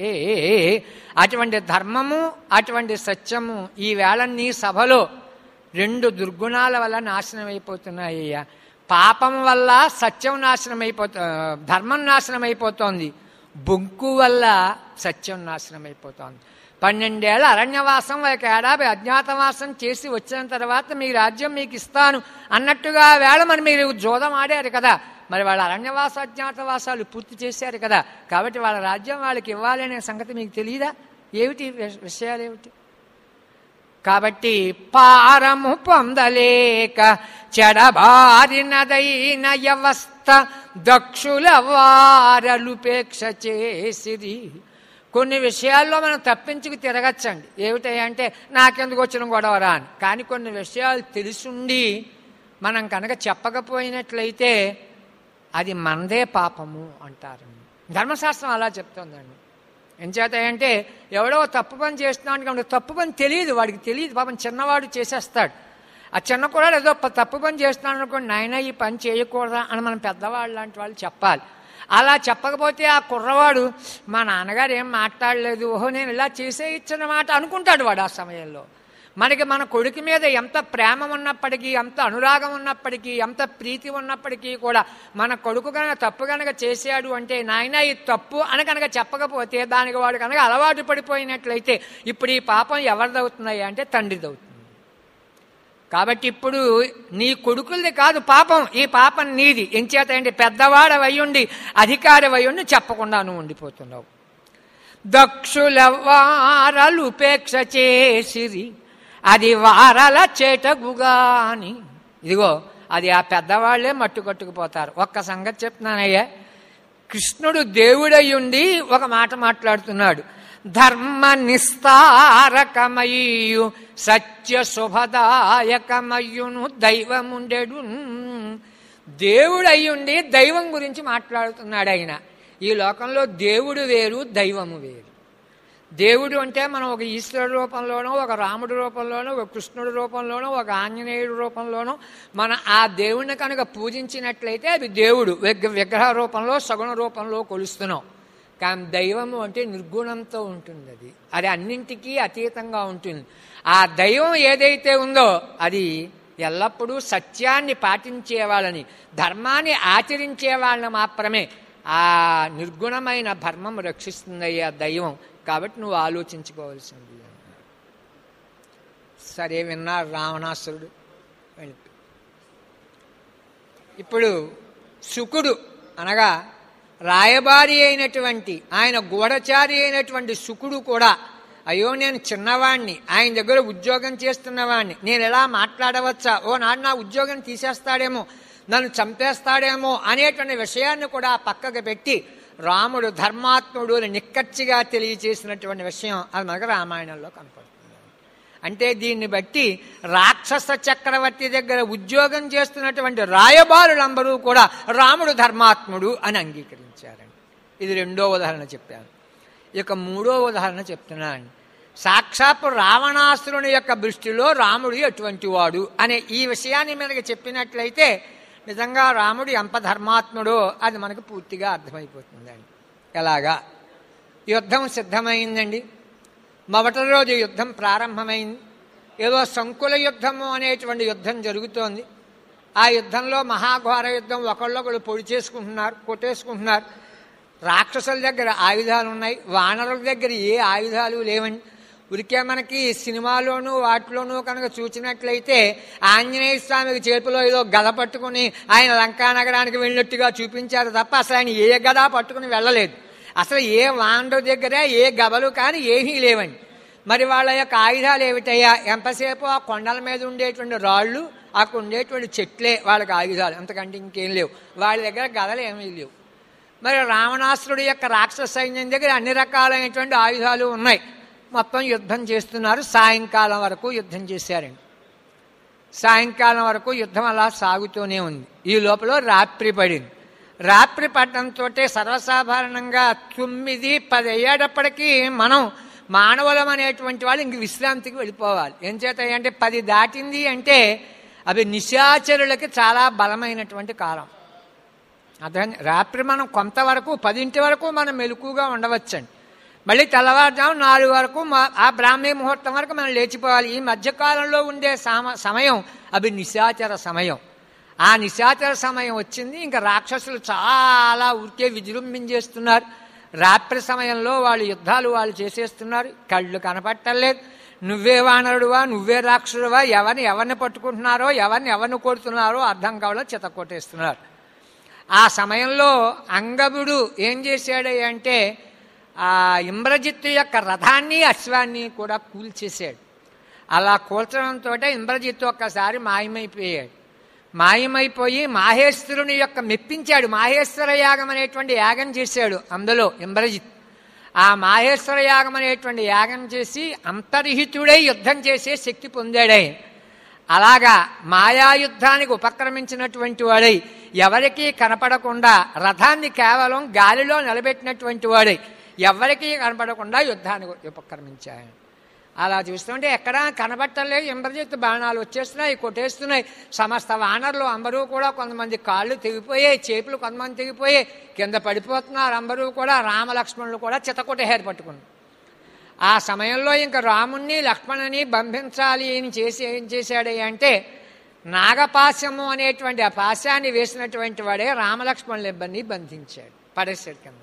అటువంటి ధర్మము అటువంటి సత్యము ఈ వేళ నీ సభలో రెండు దుర్గుణాల వల్ల నాశనం అయిపోతున్నాయ్యా పాపం వల్ల సత్యం నాశనం అయిపోతు ధర్మం నాశనం అయిపోతోంది బొంకు వల్ల సత్యం నాశనం అయిపోతోంది పన్నెండేళ్ల అరణ్యవాసం ఒక ఏడాది అజ్ఞాతవాసం చేసి వచ్చిన తర్వాత మీ రాజ్యం మీకు ఇస్తాను అన్నట్టుగా వేళ మరి మీరు జోదం ఆడారు కదా మరి వాళ్ళ అరణ్యవాస అజ్ఞాతవాసాలు పూర్తి చేశారు కదా కాబట్టి వాళ్ళ రాజ్యం వాళ్ళకి ఇవ్వాలి అనే సంగతి మీకు తెలియదా ఏమిటి విషయాలు ఏమిటి కాబట్టి పారము పొందలేక చెడబారినదైన వ్యవస్థ దక్షుల వారలుపేక్ష చేసిరి కొన్ని విషయాల్లో మనం తప్పించుకు తిరగచ్చండి ఏమిటంటే నాకెందుకు వచ్చిన గొడవరా అని కానీ కొన్ని విషయాలు తెలుసుండి మనం కనుక చెప్పకపోయినట్లయితే అది మనదే పాపము అంటారు ధర్మశాస్త్రం అలా చెప్తోందండి ఎంచేత అంటే ఎవడో తప్పు పని చేస్తున్నాడు కాబట్టి తప్పు పని తెలియదు వాడికి తెలియదు పాపం చిన్నవాడు చేసేస్తాడు ఆ చిన్న కూడా ఏదో తప్పు పని చేస్తున్నాడు అనుకోండి నాయన ఈ పని చేయకూడదా అని మనం పెద్దవాళ్ళు లాంటి వాళ్ళు చెప్పాలి అలా చెప్పకపోతే ఆ కుర్రవాడు మా నాన్నగారు ఏం మాట్లాడలేదు ఓహో నేను ఇలా చేసే ఇచ్చిన మాట అనుకుంటాడు వాడు ఆ సమయంలో మనకి మన కొడుకు మీద ఎంత ప్రేమ ఉన్నప్పటికీ ఎంత అనురాగం ఉన్నప్పటికీ ఎంత ప్రీతి ఉన్నప్పటికీ కూడా మన కొడుకు కనుక తప్పు కనుక చేశాడు అంటే నాయన ఈ తప్పు అని కనుక చెప్పకపోతే దానికి వాడు కనుక అలవాటు పడిపోయినట్లయితే ఇప్పుడు ఈ పాపం ఎవరిదవుతున్నాయి అంటే తండ్రిదవుతుంది కాబట్టి ఇప్పుడు నీ కొడుకులది కాదు పాపం ఈ పాపం నీది ఎంచేత ఏంటి పెద్దవాడవయ్యుండి అధికారవయ్యుండి చెప్పకుండా నువ్వు ఉండిపోతున్నావు దక్షుల వారలు ఉపేక్ష చేసిరి అది వారల చేటగుగాని ఇదిగో అది ఆ పెద్దవాళ్లే మట్టు కట్టుకుపోతారు ఒక్క సంగతి చెప్తున్నానయ్యా కృష్ణుడు దేవుడయ్యుండి ఒక మాట మాట్లాడుతున్నాడు ధర్మ నిస్తారకమయ్యు సత్య శుభదాయకమయ్యును దైవముండెడు దేవుడయ్యుండి దైవం గురించి మాట్లాడుతున్నాడు ఆయన ఈ లోకంలో దేవుడు వేరు దైవము వేరు దేవుడు అంటే మనం ఒక ఈశ్వరుడు రూపంలోనో ఒక రాముడి రూపంలోనో ఒక కృష్ణుడి రూపంలోనో ఒక ఆంజనేయుడి రూపంలోనో మన ఆ దేవుడిని కనుక పూజించినట్లయితే అది దేవుడు విగ్ర విగ్రహ రూపంలో సగుణ రూపంలో కొలుస్తున్నాం కానీ దైవము అంటే నిర్గుణంతో ఉంటుంది అది అది అన్నింటికీ అతీతంగా ఉంటుంది ఆ దైవం ఏదైతే ఉందో అది ఎల్లప్పుడూ సత్యాన్ని పాటించే వాళ్ళని ధర్మాన్ని ఆచరించే వాళ్ళని మాత్రమే ఆ నిర్గుణమైన ధర్మం రక్షిస్తుందయ్యా దైవం కాబట్టి నువ్వు ఆలోచించుకోవాల్సింది సరే విన్నారు రావణాసురుడు వెళ్ళి ఇప్పుడు శుకుడు అనగా రాయబారి అయినటువంటి ఆయన గూఢచారి అయినటువంటి శుకుడు కూడా అయ్యో నేను చిన్నవాణ్ణి ఆయన దగ్గర ఉద్యోగం చేస్తున్నవాణ్ణి నేను ఎలా మాట్లాడవచ్చా ఓ నాడు నా ఉద్యోగం తీసేస్తాడేమో నన్ను చంపేస్తాడేమో అనేటువంటి విషయాన్ని కూడా పక్కకు పెట్టి రాముడు ధర్మాత్ముడు అని నిక్కచ్చిగా తెలియచేసినటువంటి విషయం అది మనకు రామాయణంలో కనపడుతుంది అంటే దీన్ని బట్టి రాక్షస చక్రవర్తి దగ్గర ఉద్యోగం చేస్తున్నటువంటి రాయబారులందరూ కూడా రాముడు ధర్మాత్ముడు అని అంగీకరించారండి ఇది రెండో ఉదాహరణ చెప్పాను ఇక మూడో ఉదాహరణ చెప్తున్నాను సాక్షాత్తు రావణాసురుని యొక్క దృష్టిలో రాముడు ఎటువంటి వాడు అనే ఈ విషయాన్ని మనకి చెప్పినట్లయితే నిజంగా రాముడు ఎంత ధర్మాత్ముడో అది మనకు పూర్తిగా అర్థమైపోతుందండి ఎలాగా యుద్ధం సిద్ధమైందండి మొదటి రోజు యుద్ధం ప్రారంభమైంది ఏదో సంకుల యుద్ధము అనేటువంటి యుద్ధం జరుగుతోంది ఆ యుద్ధంలో మహాఘోర యుద్ధం ఒకళ్ళొకళ్ళు పొడి చేసుకుంటున్నారు కొట్టేసుకుంటున్నారు రాక్షసుల దగ్గర ఆయుధాలు ఉన్నాయి వానరుల దగ్గర ఏ ఆయుధాలు లేవండి ఉరికే మనకి సినిమాలోనూ వాటిలోనూ కనుక చూసినట్లయితే ఆంజనేయ స్వామికి చేతిలో ఏదో గద పట్టుకుని ఆయన లంకా నగరానికి వెళ్ళినట్టుగా చూపించారు తప్ప అసలు ఆయన ఏ గద పట్టుకుని వెళ్ళలేదు అసలు ఏ వాండు దగ్గర ఏ గబలు కానీ ఏమీ లేవండి మరి వాళ్ళ యొక్క ఆయుధాలు ఏమిటయ్యా ఎంతసేపు ఆ కొండల మీద ఉండేటువంటి రాళ్ళు అక్కడ ఉండేటువంటి చెట్లే వాళ్ళకి ఆయుధాలు అంతకంటే ఇంకేం లేవు వాళ్ళ దగ్గర గదలు ఏమీ లేవు మరి రావణాసురుడి యొక్క రాక్షస సైన్యం దగ్గర అన్ని రకాలైనటువంటి ఆయుధాలు ఉన్నాయి మొత్తం యుద్ధం చేస్తున్నారు సాయంకాలం వరకు యుద్ధం చేశారండి సాయంకాలం వరకు యుద్ధం అలా సాగుతూనే ఉంది ఈ లోపల రాత్రి పడింది రాత్రి పడడంతో సర్వసాధారణంగా తొమ్మిది పది అయ్యేటప్పటికీ మనం మానవులం అనేటువంటి వాళ్ళు ఇంక విశ్రాంతికి వెళ్ళిపోవాలి ఏం చేత అంటే పది దాటింది అంటే అవి నిశాచరులకి చాలా బలమైనటువంటి కాలం అర్థం రాత్రి మనం కొంతవరకు పదింటి వరకు మనం మెలకుగా ఉండవచ్చండి మళ్ళీ తెల్లవారుజాము నాలుగు వరకు ఆ బ్రాహ్మీ ముహూర్తం వరకు మనం లేచిపోవాలి ఈ మధ్యకాలంలో ఉండే సమయం అవి నిశాచర సమయం ఆ నిశాచర సమయం వచ్చింది ఇంకా రాక్షసులు చాలా ఊరికే విజృంభించేస్తున్నారు రాత్రి సమయంలో వాళ్ళు యుద్ధాలు వాళ్ళు చేసేస్తున్నారు కళ్ళు కనపట్టలేదు నువ్వే వానరుడువా నువ్వే రాక్షసుడువా ఎవరిని ఎవరిని పట్టుకుంటున్నారో ఎవరిని ఎవరిని కొడుతున్నారో అర్థం కావాలో చిత కొట్టేస్తున్నారు ఆ సమయంలో అంగముడు ఏం చేశాడు అంటే ఆ ఇంద్రజిత్తు యొక్క రథాన్ని అశ్వాన్ని కూడా కూల్చేశాడు అలా కూల్చడంతో ఇంద్రజిత్తు ఒక్కసారి మాయమైపోయాడు మాయమైపోయి మాహేశ్వరుని యొక్క మెప్పించాడు మాహేశ్వర యాగం అనేటువంటి యాగం చేశాడు అందులో ఇంద్రజిత్ ఆ మాహేశ్వర యాగం అనేటువంటి యాగం చేసి అంతర్హితుడై యుద్ధం చేసే శక్తి పొందాడే అలాగా మాయాయుద్ధానికి ఉపక్రమించినటువంటి వాడై ఎవరికీ కనపడకుండా రథాన్ని కేవలం గాలిలో నిలబెట్టినటువంటి వాడై ఎవరికీ కనపడకుండా యుద్ధానికి ఉపక్రమించాడు అలా చూస్తుంటే ఎక్కడా కనబట్టలేదు ఇంద్రజిత్తు బాణాలు వచ్చేస్తున్నాయి కొట్టేస్తున్నాయి సమస్త వానరులు అందరూ కూడా కొంతమంది కాళ్ళు తెగిపోయాయి చేతులు కొంతమంది తెగిపోయాయి కింద పడిపోతున్నారు అందరూ కూడా రామలక్ష్మణులు కూడా చితకొట్టేహారు పట్టుకుని ఆ సమయంలో ఇంకా రాముణ్ణి లక్ష్మణుని బంధించాలి అని చేసి ఏం చేశాడు అంటే నాగపాశము అనేటువంటి ఆ పాశాన్ని వేసినటువంటి వాడే రామలక్ష్మణులు ఇబ్బంది బంధించాడు పడేశాడు కింద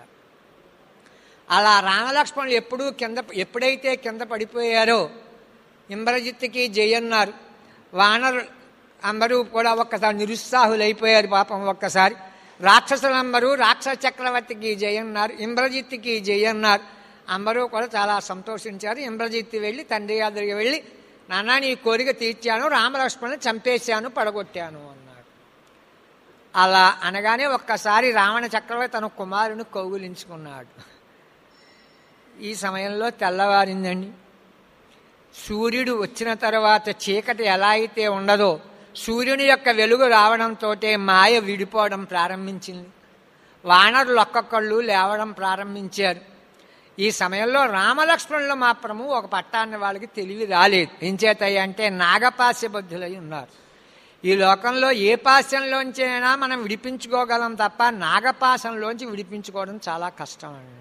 అలా రామలక్ష్మణులు ఎప్పుడూ కింద ఎప్పుడైతే కింద పడిపోయారో ఇంద్రజిత్తుకి జయన్నారు వానరు అందరూ కూడా ఒక్కసారి నిరుత్సాహులైపోయారు పాపం ఒక్కసారి రాక్షసులందరూ రాక్షస చక్రవర్తికి జయన్నారు ఇంద్రజిత్తుకి జయన్నారు అందరూ కూడా చాలా సంతోషించారు ఇంద్రజిత్తు వెళ్ళి తండ్రి దగ్గరికి వెళ్ళి నాన్న నీ కోరిక తీర్చాను రామలక్ష్మణుని చంపేశాను పడగొట్టాను అన్నాడు అలా అనగానే ఒక్కసారి రావణ చక్రవర్తి తన కుమారుని కౌగులించుకున్నాడు ఈ సమయంలో తెల్లవారిందండి సూర్యుడు వచ్చిన తర్వాత చీకటి ఎలా అయితే ఉండదో సూర్యుని యొక్క వెలుగు రావడంతో మాయ విడిపోవడం ప్రారంభించింది వానరులు ఒక్కొక్కళ్ళు లేవడం ప్రారంభించారు ఈ సమయంలో రామలక్ష్మణులు మాత్రము ఒక పట్టాన్ని వాళ్ళకి తెలివి రాలేదు ఏం చేతాయి అంటే నాగపాస్య బుద్ధులై ఉన్నారు ఈ లోకంలో ఏ పాశంలోంచైనా మనం విడిపించుకోగలం తప్ప నాగపాశంలోంచి విడిపించుకోవడం చాలా కష్టం అండి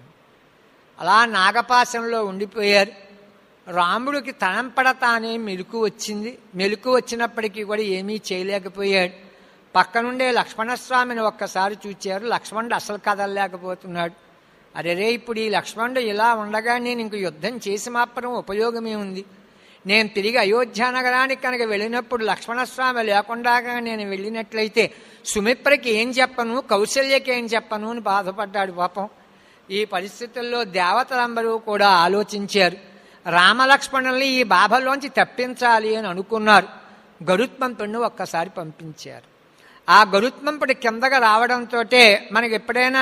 అలా నాగపాశంలో ఉండిపోయారు రాముడికి తనంపడ తానే మెలకు వచ్చింది మెలకు వచ్చినప్పటికీ కూడా ఏమీ చేయలేకపోయాడు పక్కనుండే లక్ష్మణస్వామిని ఒక్కసారి చూచారు లక్ష్మణుడు అసలు కదలలేకపోతున్నాడు అరే రే ఇప్పుడు ఈ లక్ష్మణుడు ఇలా ఉండగా నేను ఇంక యుద్ధం చేసి మాత్రం ఉపయోగమే ఉంది నేను తిరిగి అయోధ్య నగరానికి కనుక వెళ్ళినప్పుడు లక్ష్మణస్వామి లేకుండా నేను వెళ్ళినట్లయితే సుమిత్రకి ఏం చెప్పను కౌశల్యకి ఏం చెప్పను అని బాధపడ్డాడు పాపం ఈ పరిస్థితుల్లో దేవతలందరూ కూడా ఆలోచించారు రామలక్ష్మణుల్ని ఈ బాధలోంచి తప్పించాలి అని అనుకున్నారు గరుత్మంతుడిని ఒక్కసారి పంపించారు ఆ గరుత్మంపుడి కిందగా రావడంతో మనకి ఎప్పుడైనా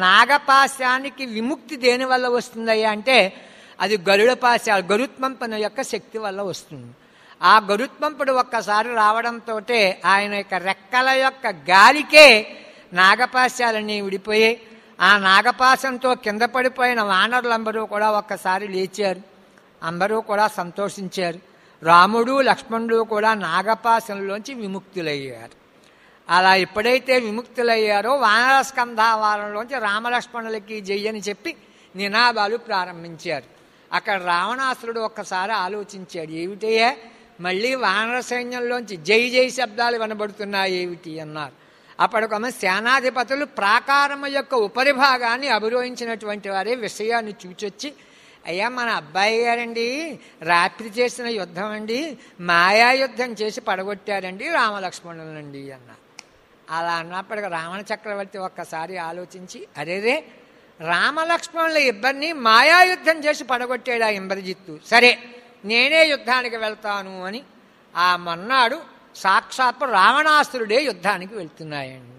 నాగపాశానికి విముక్తి దేని వల్ల వస్తుందయ్యా అంటే అది గరుడ పాశ గరుత్మంపుని యొక్క శక్తి వల్ల వస్తుంది ఆ గరుత్మంపుడు ఒక్కసారి రావడంతో ఆయన యొక్క రెక్కల యొక్క గాలికే నాగపాశాలన్నీ విడిపోయాయి ఆ నాగపాశంతో కింద పడిపోయిన వానరులందరూ కూడా ఒక్కసారి లేచారు అందరూ కూడా సంతోషించారు రాముడు లక్ష్మణుడు కూడా నాగపాశంలోంచి విముక్తులయ్యారు అలా ఎప్పుడైతే విముక్తులయ్యారో వానరస్కంధావారంలోంచి రామలక్ష్మణులకి జయ్యని చెప్పి నినాదాలు ప్రారంభించారు అక్కడ రావణాసురుడు ఒక్కసారి ఆలోచించాడు ఏమిటయ్యా మళ్ళీ వానర సైన్యంలోంచి జై జై శబ్దాలు వినబడుతున్నాయి ఏమిటి అన్నారు అప్పటికొమ్మ సేనాధిపతులు ప్రాకారము యొక్క ఉపరిభాగాన్ని అభిరోహించినటువంటి వారే విషయాన్ని చూచొచ్చి అయ్యా మన అబ్బాయి గారండి రాత్రి చేసిన యుద్ధం అండి మాయా యుద్ధం చేసి పడగొట్టారండి రామలక్ష్మణులండి అన్నారు అలా అన్నప్పటికీ రావణ చక్రవర్తి ఒక్కసారి ఆలోచించి అరేరే రామలక్ష్మణుల ఇద్దరిని మాయాయుద్ధం చేసి పడగొట్టాడు ఆ ఇంద్రజిత్తు సరే నేనే యుద్ధానికి వెళ్తాను అని ఆ మొన్నాడు సాక్షాత్తు రావణాసురుడే యుద్ధానికి వెళ్తున్నాయండి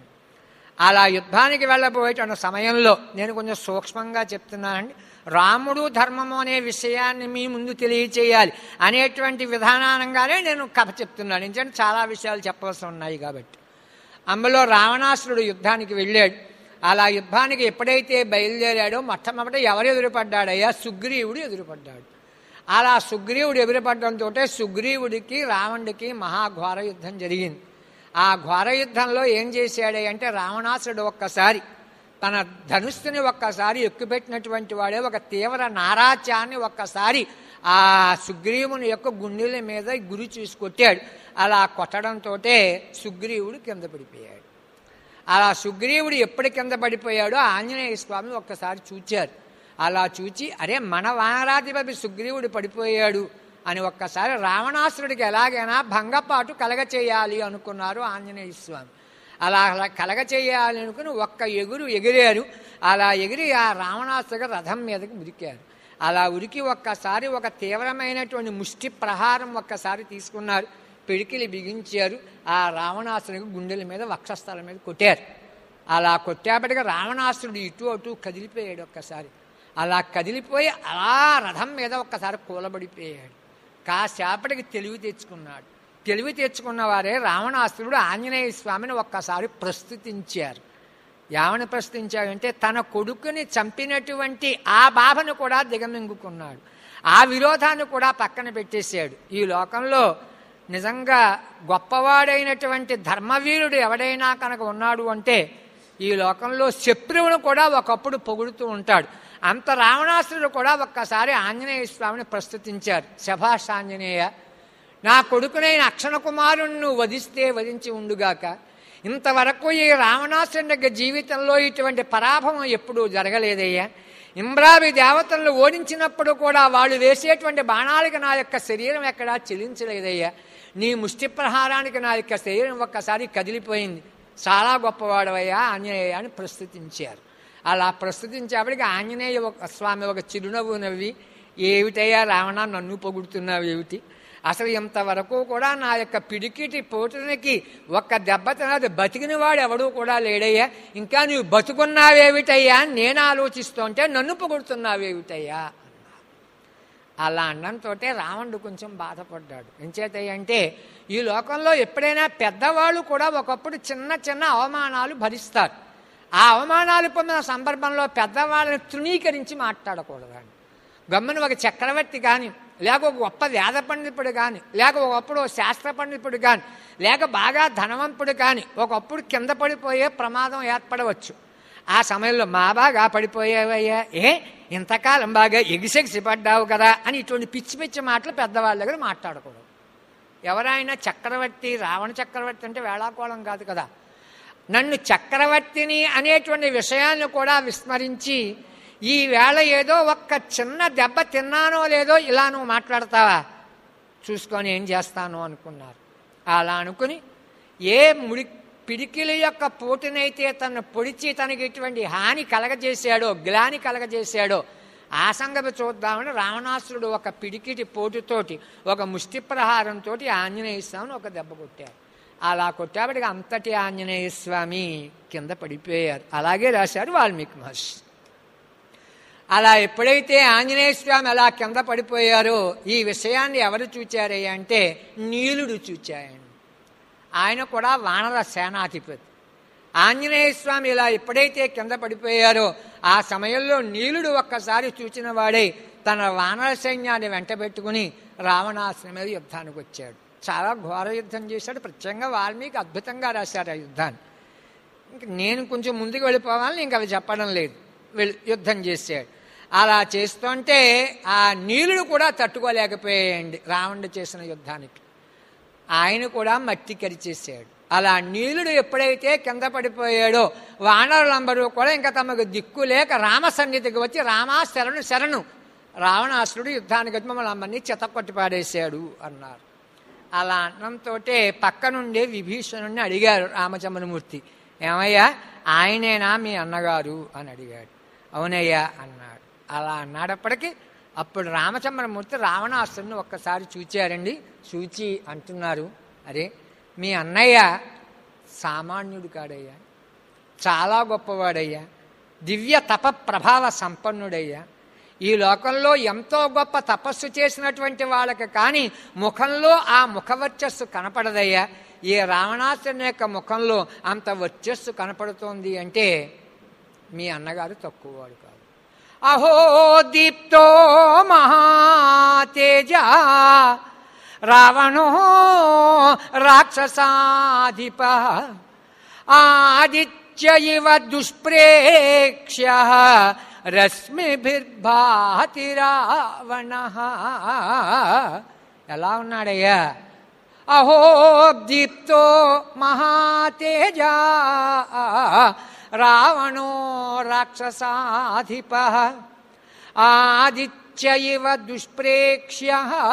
అలా యుద్ధానికి వెళ్ళబోయేటువంటి సమయంలో నేను కొంచెం సూక్ష్మంగా చెప్తున్నానండి రాముడు ధర్మము అనే విషయాన్ని మీ ముందు తెలియచేయాలి అనేటువంటి విధానంగానే నేను కథ చెప్తున్నాను ఎందుకంటే చాలా విషయాలు చెప్పవలసి ఉన్నాయి కాబట్టి అందులో రావణాసురుడు యుద్ధానికి వెళ్ళాడు అలా యుద్ధానికి ఎప్పుడైతే బయలుదేరాడో మొట్టమొదట ఎవరు ఎదురుపడ్డాడయ్యా సుగ్రీవుడు ఎదురుపడ్డాడు అలా సుగ్రీవుడు ఎదురుపడడంతో సుగ్రీవుడికి రావణుడికి మహాఘోర యుద్ధం జరిగింది ఆ ఘోర యుద్ధంలో ఏం చేశాడు అంటే రావణాసురుడు ఒక్కసారి తన ధనుస్సుని ఒక్కసారి ఎక్కుపెట్టినటువంటి వాడే ఒక తీవ్ర నారాత్యాన్ని ఒక్కసారి ఆ సుగ్రీవుని యొక్క గుండెల మీద గురి చూసి కొట్టాడు అలా కొట్టడంతో సుగ్రీవుడు కింద పడిపోయాడు అలా సుగ్రీవుడు ఎప్పుడు కింద పడిపోయాడో ఆంజనేయ స్వామి ఒక్కసారి చూచారు అలా చూచి అరే మన వానరాధిపతి సుగ్రీవుడు పడిపోయాడు అని ఒక్కసారి రావణాసురుడికి ఎలాగైనా భంగపాటు కలగచేయాలి అనుకున్నారు ఆంజనేయ స్వామి అలా అలా కలగ చేయాలి అనుకుని ఒక్క ఎగురు ఎగిరారు అలా ఎగిరి ఆ రావణాసుర రథం మీదకి ఉరికారు అలా ఉరికి ఒక్కసారి ఒక తీవ్రమైనటువంటి ముష్టి ప్రహారం ఒక్కసారి తీసుకున్నారు పిడికిలి బిగించారు ఆ రావణాసురుడికి గుండెల మీద వక్షస్థలం మీద కొట్టారు అలా కొట్టేపటిగా రావణాసురుడు ఇటు అటు కదిలిపోయాడు ఒక్కసారి అలా కదిలిపోయి అలా రథం మీద ఒక్కసారి కూలబడిపోయాడు కాసేపటికి తెలివి తెచ్చుకున్నాడు తెలివి తెచ్చుకున్న వారే రావణాసురుడు ఆంజనేయ స్వామిని ఒక్కసారి ప్రస్తుతించారు ఏమని ప్రశ్నించాడంటే తన కొడుకుని చంపినటువంటి ఆ బాధను కూడా దిగమింగుకున్నాడు ఆ విరోధాన్ని కూడా పక్కన పెట్టేశాడు ఈ లోకంలో నిజంగా గొప్పవాడైనటువంటి ధర్మవీరుడు ఎవడైనా కనుక ఉన్నాడు అంటే ఈ లోకంలో శత్రువును కూడా ఒకప్పుడు పొగుడుతూ ఉంటాడు అంత రావణాసురుడు కూడా ఒక్కసారి ఆంజనేయ స్వామిని ప్రస్తుతించారు శభాష్ ఆంజనేయ నా కొడుకునైన అక్షణ కుమారుణ్ణి నువ్వు వధిస్తే వధించి ఉండుగాక ఇంతవరకు ఈ రావణాసురుని యొక్క జీవితంలో ఇటువంటి పరాభవం ఎప్పుడూ జరగలేదయ్యా ఇంద్రావి దేవతలను ఓడించినప్పుడు కూడా వాళ్ళు వేసేటువంటి బాణాలకి నా యొక్క శరీరం ఎక్కడా చెలించలేదయ్యా నీ ముష్టి ప్రహారానికి నా యొక్క శరీరం ఒక్కసారి కదిలిపోయింది చాలా గొప్పవాడవయ్యా ఆంజనేయ అని ప్రస్తుతించారు అలా ప్రస్తుతించేప్పటికి ఆంజనేయ ఒక స్వామి ఒక చిరునవ్వు నవ్వి ఏమిటయ్యా రావణ నన్ను పొగుడుతున్నావు ఏమిటి అసలు ఇంతవరకు కూడా నా యొక్క పిడికిటి పోటునికి ఒక్క దెబ్బ తినది బతికిన వాడు ఎవడూ కూడా లేడయ్యా ఇంకా నువ్వు బతుకున్నావేమిటయ్యా అని నేను ఆలోచిస్తుంటే నన్ను పొగుడుతున్నావేమిటయ్యా అలా అనడంతో రావణుడు కొంచెం బాధపడ్డాడు ఎంచేతయ్యంటే ఈ లోకంలో ఎప్పుడైనా పెద్దవాళ్ళు కూడా ఒకప్పుడు చిన్న చిన్న అవమానాలు భరిస్తారు ఆ అవమానాలు పొందిన సందర్భంలో పెద్దవాళ్ళని తృణీకరించి మాట్లాడకూడదండి గమ్మున ఒక చక్రవర్తి కానీ లేక ఒక గొప్ప వేద పండితుడు కానీ లేక ఒకప్పుడు ఒక శాస్త్ర పండితుడు కానీ లేక బాగా ధనవంతుడు కానీ ఒకప్పుడు కింద పడిపోయే ప్రమాదం ఏర్పడవచ్చు ఆ సమయంలో మా బాగా పడిపోయావయ్యా ఏ ఇంతకాలం బాగా ఎగిసెగిసి పడ్డావు కదా అని ఇటువంటి పిచ్చి పిచ్చి మాటలు పెద్దవాళ్ళ దగ్గర మాట్లాడకూడదు ఎవరైనా చక్రవర్తి రావణ చక్రవర్తి అంటే వేళాకోళం కాదు కదా నన్ను చక్రవర్తిని అనేటువంటి విషయాన్ని కూడా విస్మరించి ఈ వేళ ఏదో ఒక్క చిన్న దెబ్బ తిన్నానో లేదో ఇలా నువ్వు మాట్లాడతావా చూసుకొని ఏం చేస్తాను అనుకున్నారు అలా అనుకుని ఏ ముడి పిడికిలి యొక్క పోటునైతే తను పొడిచి తనకి ఇటువంటి హాని కలగజేశాడో గ్లాని కలగజేశాడో ఆ సంగతి చూద్దామని రావణాసురుడు ఒక పిడికిటి పోటుతోటి ఒక ముష్టి ప్రహారంతో ఆంజనేయ స్వామిని ఒక దెబ్బ కొట్టారు అలా కొట్టాబడికి అంతటి ఆంజనేయ స్వామి కింద పడిపోయారు అలాగే రాశారు వాల్మీకి మహర్షి అలా ఎప్పుడైతే ఆంజనేయ స్వామి అలా కింద పడిపోయారో ఈ విషయాన్ని ఎవరు చూచారయ్య అంటే నీలుడు చూచాయండి ఆయన కూడా వానర సేనాధిపతి ఆంజనేయ స్వామి ఇలా ఎప్పుడైతే కింద పడిపోయారో ఆ సమయంలో నీలుడు ఒక్కసారి చూచిన వాడే తన వానర సైన్యాన్ని వెంటబెట్టుకుని రావణాశ్రమ మీద యుద్ధానికి వచ్చాడు చాలా ఘోర యుద్ధం చేశాడు ప్రత్యేకంగా వాల్మీకి అద్భుతంగా రాశారు ఆ యుద్ధాన్ని ఇంక నేను కొంచెం ముందుకు వెళ్ళిపోవాలని ఇంక అవి చెప్పడం లేదు వెళ్ళి యుద్ధం చేశాడు అలా చేస్తుంటే ఆ నీలుడు కూడా తట్టుకోలేకపోయాయండి రావణుడు చేసిన యుద్ధానికి ఆయన కూడా మట్టి కరిచేసాడు అలా నీలుడు ఎప్పుడైతే కింద పడిపోయాడో వానరులందరూ కూడా ఇంకా తమకు దిక్కు లేక రామ సన్నిధికి వచ్చి రామా శరణు శరణు రావణాసురుడు యుద్ధానికి వచ్చి మమ్మల్ని అందరినీ చెతకొట్టి పాడేశాడు అన్నారు అలా అన్నంతో పక్క నుండి విభీషణుడిని అడిగారు రామచంద్రమూర్తి ఏమయ్యా ఆయనేనా మీ అన్నగారు అని అడిగాడు అవునయ్యా అన్నాడు అలా అన్నాడప్పటికీ అప్పుడు రామచంద్రమూర్తి రావణాసురుని ఒక్కసారి చూచారండి చూచి అంటున్నారు అరే మీ అన్నయ్య సామాన్యుడు కాడయ్యా చాలా గొప్పవాడయ్యా దివ్య తప ప్రభావ సంపన్నుడయ్యా ఈ లోకంలో ఎంతో గొప్ప తపస్సు చేసినటువంటి వాళ్ళకి కానీ ముఖంలో ఆ ముఖవర్చస్సు కనపడదయ్యా ఈ రావణాసుని యొక్క ముఖంలో అంత వర్చస్సు కనపడుతోంది అంటే మీ అన్నగారు తక్కువవాడు కాదు అహో దీప్తో మహాతేజ రావణో రాక్షసాధిప ఆదిత్య ఇవ దుష్ప్రేక్ష్య రశ్మిభిర్భాతి రావణ ఎలా ఉన్నాడయ్యా అహో దీప్తో మహాతేజ రావణో రాక్షసాధిప ఆదిత్య ఇవ దుష్ప్రేక్ష్య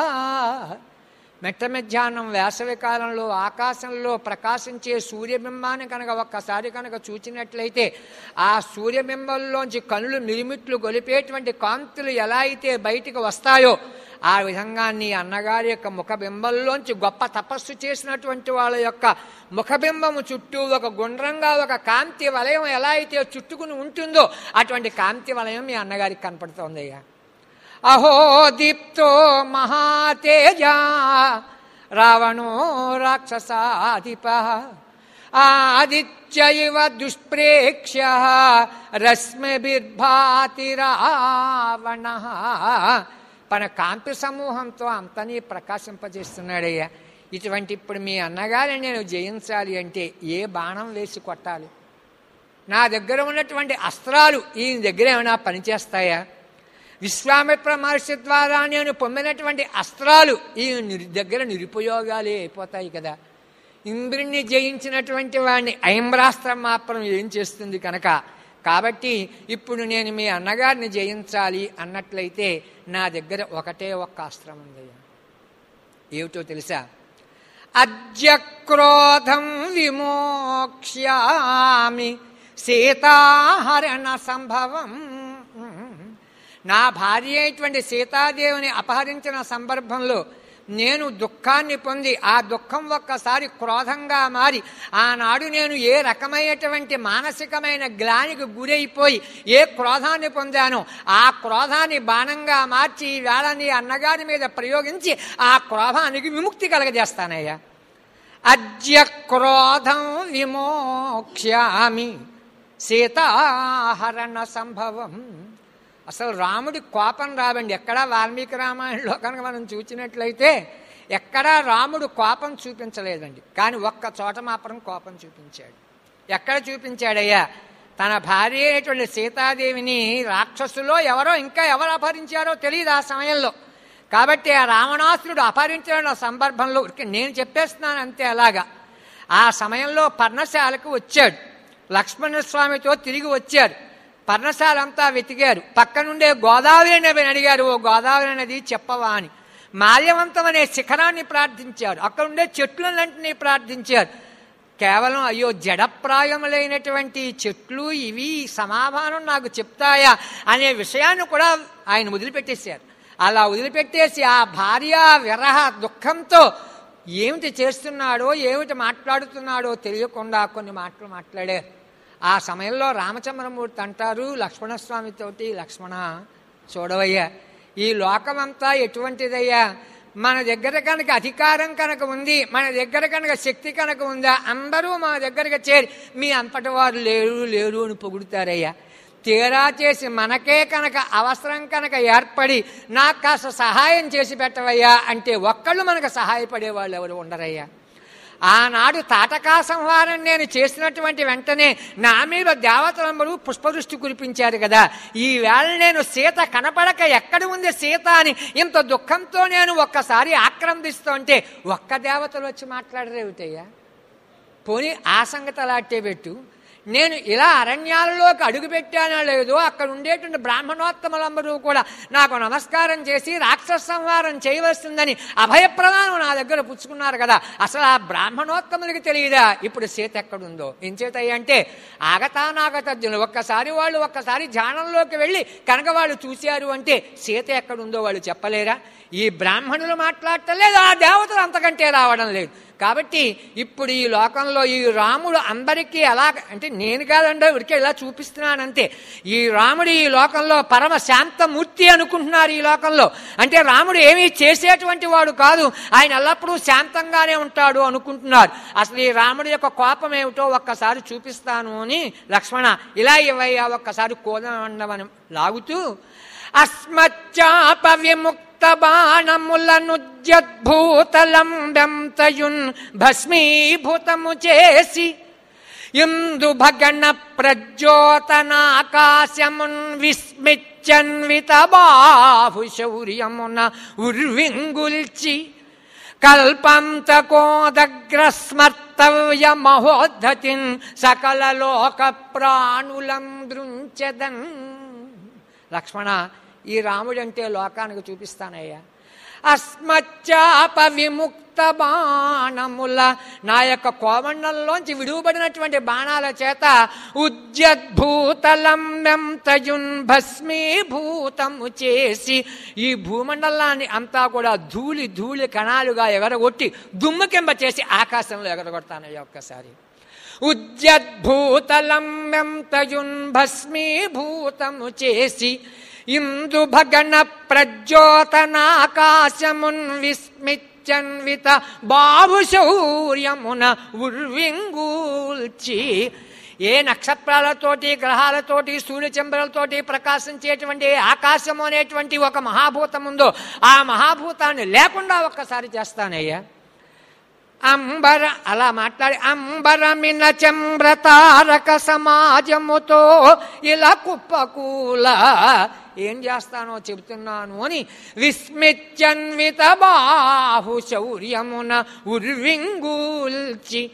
మెట్ట మధ్యాహ్నం వేసవి కాలంలో ఆకాశంలో ప్రకాశించే సూర్యబింబాన్ని కనుక ఒక్కసారి కనుక చూచినట్లయితే ఆ సూర్యబింబంలోంచి కనులు మిరిమిట్లు గొలిపేటువంటి కాంతులు ఎలా అయితే బయటికి వస్తాయో ఆ విధంగా నీ అన్నగారి యొక్క ముఖబింబంలోంచి గొప్ప తపస్సు చేసినటువంటి వాళ్ళ యొక్క ముఖబింబము చుట్టూ ఒక గుండ్రంగా ఒక కాంతి వలయం ఎలా అయితే చుట్టుకుని ఉంటుందో అటువంటి కాంతి వలయం మీ అన్నగారికి కనపడుతోందయ్యా అహో దీప్తో మహాతేజ రావణో రాక్షసాధిప ఆదిత్య ఇవ దుష్ప్రేక్ష్య రశ్మిభిర్భాతి రావణ తన కాంతి సమూహంతో అంతని ప్రకాశింపజేస్తున్నాడయ్యా ఇటువంటి ఇప్పుడు మీ అన్నగారిని నేను జయించాలి అంటే ఏ బాణం వేసి కొట్టాలి నా దగ్గర ఉన్నటువంటి అస్త్రాలు ఈయన దగ్గర ఏమైనా పనిచేస్తాయా విశ్వామిత్ర మహర్షి ద్వారా నేను పొందినటువంటి అస్త్రాలు ఈ నిరు- దగ్గర నిరుపయోగాలే అయిపోతాయి కదా ఇంద్రుణ్ణి జయించినటువంటి వాడిని ఐమ్రాస్త్రం మాత్రం ఏం చేస్తుంది కనుక కాబట్టి ఇప్పుడు నేను మీ అన్నగారిని జయించాలి అన్నట్లయితే నా దగ్గర ఒకటే ఒక్క అస్త్రం ఉంది ఏమిటో తెలుసా అద్యక్రోధం విమోక్ష్యామి సీతాహరణ సంభవం నా భార్య అయినటువంటి సీతాదేవిని అపహరించిన సందర్భంలో నేను దుఃఖాన్ని పొంది ఆ దుఃఖం ఒక్కసారి క్రోధంగా మారి ఆనాడు నేను ఏ రకమైనటువంటి మానసికమైన గ్లానికి గురైపోయి ఏ క్రోధాన్ని పొందానో ఆ క్రోధాన్ని బాణంగా మార్చి ఈ వేళ నీ అన్నగారి మీద ప్రయోగించి ఆ క్రోధానికి విముక్తి కలగజేస్తానయ్యా అద్య క్రోధం విమోక్ష్యామి సీతాహరణ సంభవం అసలు రాముడి కోపం రావండి ఎక్కడా వాల్మీకి రామాయణంలో కనుక మనం చూసినట్లయితే ఎక్కడా రాముడు కోపం చూపించలేదండి కానీ ఒక్క చోట మాత్రం కోపం చూపించాడు ఎక్కడ చూపించాడయ్యా తన భార్య అయినటువంటి సీతాదేవిని రాక్షసులో ఎవరో ఇంకా ఎవరు అపహరించారో తెలియదు ఆ సమయంలో కాబట్టి ఆ రావణాసురుడు అపహరించిన సందర్భంలో ఇక నేను చెప్పేస్తున్నాను అంతే అలాగా ఆ సమయంలో పర్ణశాలకు వచ్చాడు లక్ష్మణస్వామితో తిరిగి వచ్చారు పర్ణశాలంతా వెతికారు పక్కనుండే గోదావరి నదిని అడిగారు ఓ గోదావరి నది చెప్పవా అని మాల్యవంతం అనే శిఖరాన్ని ప్రార్థించారు అక్కడ ఉండే చెట్లన్నింటినీ ప్రార్థించారు కేవలం అయ్యో జడప్రాయములైనటువంటి చెట్లు ఇవి సమాధానం నాకు చెప్తాయా అనే విషయాన్ని కూడా ఆయన వదిలిపెట్టేశారు అలా వదిలిపెట్టేసి ఆ భార్య విరహ దుఃఖంతో ఏమిటి చేస్తున్నాడో ఏమిటి మాట్లాడుతున్నాడో తెలియకుండా కొన్ని మాటలు మాట్లాడారు ఆ సమయంలో రామచంద్రమూర్తి అంటారు లక్ష్మణస్వామితోటి లక్ష్మణ చూడవయ్యా ఈ లోకమంతా ఎటువంటిదయ్యా మన దగ్గర కనుక అధికారం కనుక ఉంది మన దగ్గర కనుక శక్తి కనుక ఉందా అందరూ మన దగ్గరకు చేరి మీ అంతటి వారు లేరు లేరు అని పొగుడుతారయ్యా తీరా చేసి మనకే కనుక అవసరం కనుక ఏర్పడి నాకు కాస్త సహాయం చేసి పెట్టవయ్యా అంటే ఒక్కళ్ళు మనకు సహాయపడే వాళ్ళు ఎవరు ఉండరయ్యా ఆనాడు తాటకా సంహారం నేను చేసినటువంటి వెంటనే నా మీద దేవతలందరూ పుష్పదృష్టి కురిపించారు కదా ఈ వేళ నేను సీత కనపడక ఎక్కడ ఉంది సీత అని ఇంత దుఃఖంతో నేను ఒక్కసారి ఆక్రందిస్తుంటే ఒక్క దేవతలు వచ్చి మాట్లాడరేమిటయ్యా పోనీ ఆ సంగతి అలాంటి పెట్టు నేను ఇలా అరణ్యాలలోకి అడుగుపెట్టానో లేదో అక్కడ ఉండేటువంటి బ్రాహ్మణోత్తములందరూ కూడా నాకు నమస్కారం చేసి రాక్షస సంహారం చేయవలసిందని అభయప్రదానం నా దగ్గర పుచ్చుకున్నారు కదా అసలు ఆ బ్రాహ్మణోత్తములకి తెలియదా ఇప్పుడు సీత ఎక్కడుందో ఏం చేతాయి అంటే ఆగతానాగతజ్ఞులు ఒక్కసారి వాళ్ళు ఒక్కసారి ధ్యానంలోకి వెళ్ళి కనుక వాళ్ళు చూశారు అంటే సీత ఎక్కడుందో వాళ్ళు చెప్పలేరా ఈ బ్రాహ్మణులు మాట్లాడటం లేదు ఆ దేవతలు అంతకంటే రావడం లేదు కాబట్టి ఇప్పుడు ఈ లోకంలో ఈ రాముడు అందరికీ ఎలా అంటే నేను కాదండి ఉడికే ఇలా చూపిస్తున్నానంతే ఈ రాముడు ఈ లోకంలో పరమ శాంతమూర్తి అనుకుంటున్నారు ఈ లోకంలో అంటే రాముడు ఏమీ చేసేటువంటి వాడు కాదు ఆయన ఎల్లప్పుడూ శాంతంగానే ఉంటాడు అనుకుంటున్నారు అసలు ఈ రాముడి యొక్క కోపం ఏమిటో ఒక్కసారి చూపిస్తాను అని లక్ష్మణ ఇలా ఇవయ్యా ఒక్కసారి కోదండమని లాగుతూ అస్మచ్చాప విముక్త బాణములనుజ్జద్భూతలం బెంతయున్ భస్మీభూతము చేసి ఇందు భగణ ప్రజ్యోతనాకాశమున్ విస్మిచ్చన్విత బాహు శౌర్యమున ఉర్వింగుల్చి కల్పంతకోదగ్రస్మర్తవ్య మహోద్ధతిన్ సకల లోక ప్రాణులం దృంచదన్ లక్ష్మణ ఈ రాముడంటే లోకానికి చూపిస్తానయ్యా అస్మచ్చాప విముక్త బాణముల నా యొక్క కోమండంలోంచి విడువబడినటువంటి బాణాల చేత ఉజ్జద్భూతలం మెంతయున్ భస్మీభూతము చేసి ఈ భూమండలాన్ని అంతా కూడా ధూళి ధూళి కణాలుగా ఎగరగొట్టి దుమ్ముకెంబ చేసి ఆకాశంలో ఎగరగొడతానయ్యా ఒక్కసారి ఉజ్జద్భూతలం మెంతయున్ భస్మీభూతము చేసి ఇందు భగణ ప్రజ్యోతనాకాశమున్ విస్మిచ్చన్విత బాబు శౌర్యమున ఉర్వింగూల్చి ఏ నక్షత్రాలతోటి గ్రహాలతోటి సూర్యచంద్రులతోటి ప్రకాశించేటువంటి ఆకాశము అనేటువంటి ఒక మహాభూతం ఉందో ఆ మహాభూతాన్ని లేకుండా ఒక్కసారి చేస్తానయ్యా అంబర అలా మాట్లాడి అంబరమిన చంద్రతారక సమాజముతో ఇలా కుప్పకూల ఏం చేస్తానో చెబుతున్నాను అని విస్మిత్యన్విత బాహు శౌర్యమున ఉర్వింగూల్చి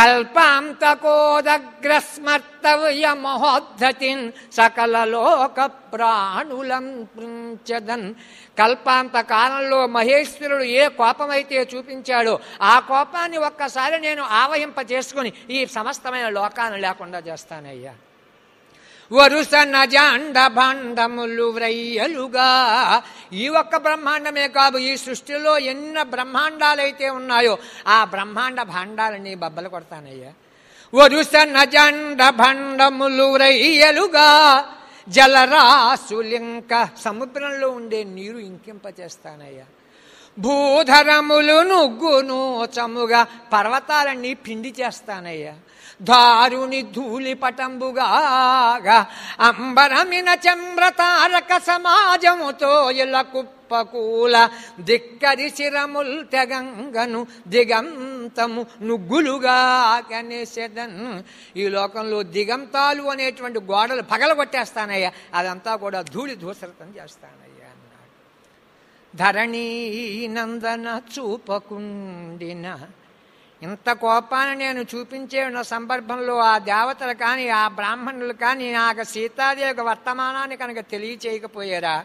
కల్పాంతకోదగ్రస్మర్తవ్య మహోద్ధతిన్ సకల లోక ప్రాణులం పృంచదన్ కల్పాంత కాలంలో మహేశ్వరుడు ఏ కోపమైతే చూపించాడో ఆ కోపాన్ని ఒక్కసారి నేను ఆవహింప చేసుకుని ఈ సమస్తమైన లోకాన్ని లేకుండా చేస్తానయ్యా వరుస నజాండ భాండములు వ్రయ్యలుగా ఈ ఒక్క బ్రహ్మాండమే కాదు ఈ సృష్టిలో ఎన్న బ్రహ్మాండాలైతే ఉన్నాయో ఆ బ్రహ్మాండ భాండాలని బబ్బలు కొడతానయ్యా వరుస నజాండ భాండములు వ్రయ్యలుగా జలరాశులింక సముద్రంలో ఉండే నీరు ఇంకింపచేస్తానయ్యా భూధరములు నుగ్గును చముగా పర్వతాలన్నీ పిండి చేస్తానయ్యా దారుని ధూళి పటంబుగా అంబరమిన చంద్రతారక సమాజముతో ఇలా కుప్పకూల దిక్కరి శిరముల్ తెగంగను దిగంతము నుగ్గులుగా కనేసెదన్ ఈ లోకంలో దిగంతాలు అనేటువంటి గోడలు పగలగొట్టేస్తానయ్యా అదంతా కూడా ధూళి దూసరతం చేస్తానయ్యా అన్నాడు ధరణీ నందన చూపకుండిన ఇంత కోపాన్ని నేను చూపించే ఉన్న సందర్భంలో ఆ దేవతలు కానీ ఆ బ్రాహ్మణులు కానీ నాకు సీతాదేవి యొక్క వర్తమానాన్ని కనుక తెలియచేయకపోయారా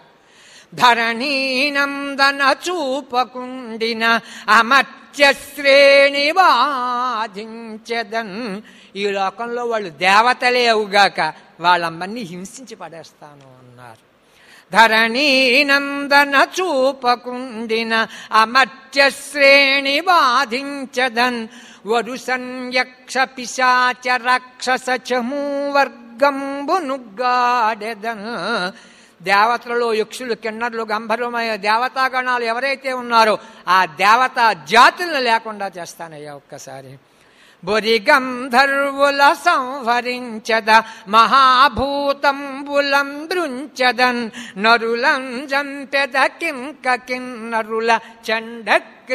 ధరణీనందన చూపకుండిన అమర్త్య శ్రేణి బాధించదన్ ఈ లోకంలో వాళ్ళు దేవతలే అవుగాక వాళ్ళమ్మన్ని హింసించి పడేస్తాను అన్నారు ధరణీనందన చూపకుండిన అమర్త్య శ్రేణి బాధించదన్ వరు సంయక్ష పిశాచ రాక్షస చమూవర్గంబునుగ్గాడెదన్ దేవతలలో యక్షులు కిన్నర్లు గంభీరమైన దేవతాగణాలు ఎవరైతే ఉన్నారో ఆ దేవతా జాతులను లేకుండా చేస్తానయ్యా ఒక్కసారి బొరి గంధర్వుల సంహరించద మహాభూతంబులం దృంచదన్ నరులం జంపెద కింక కిన్నరుల చండ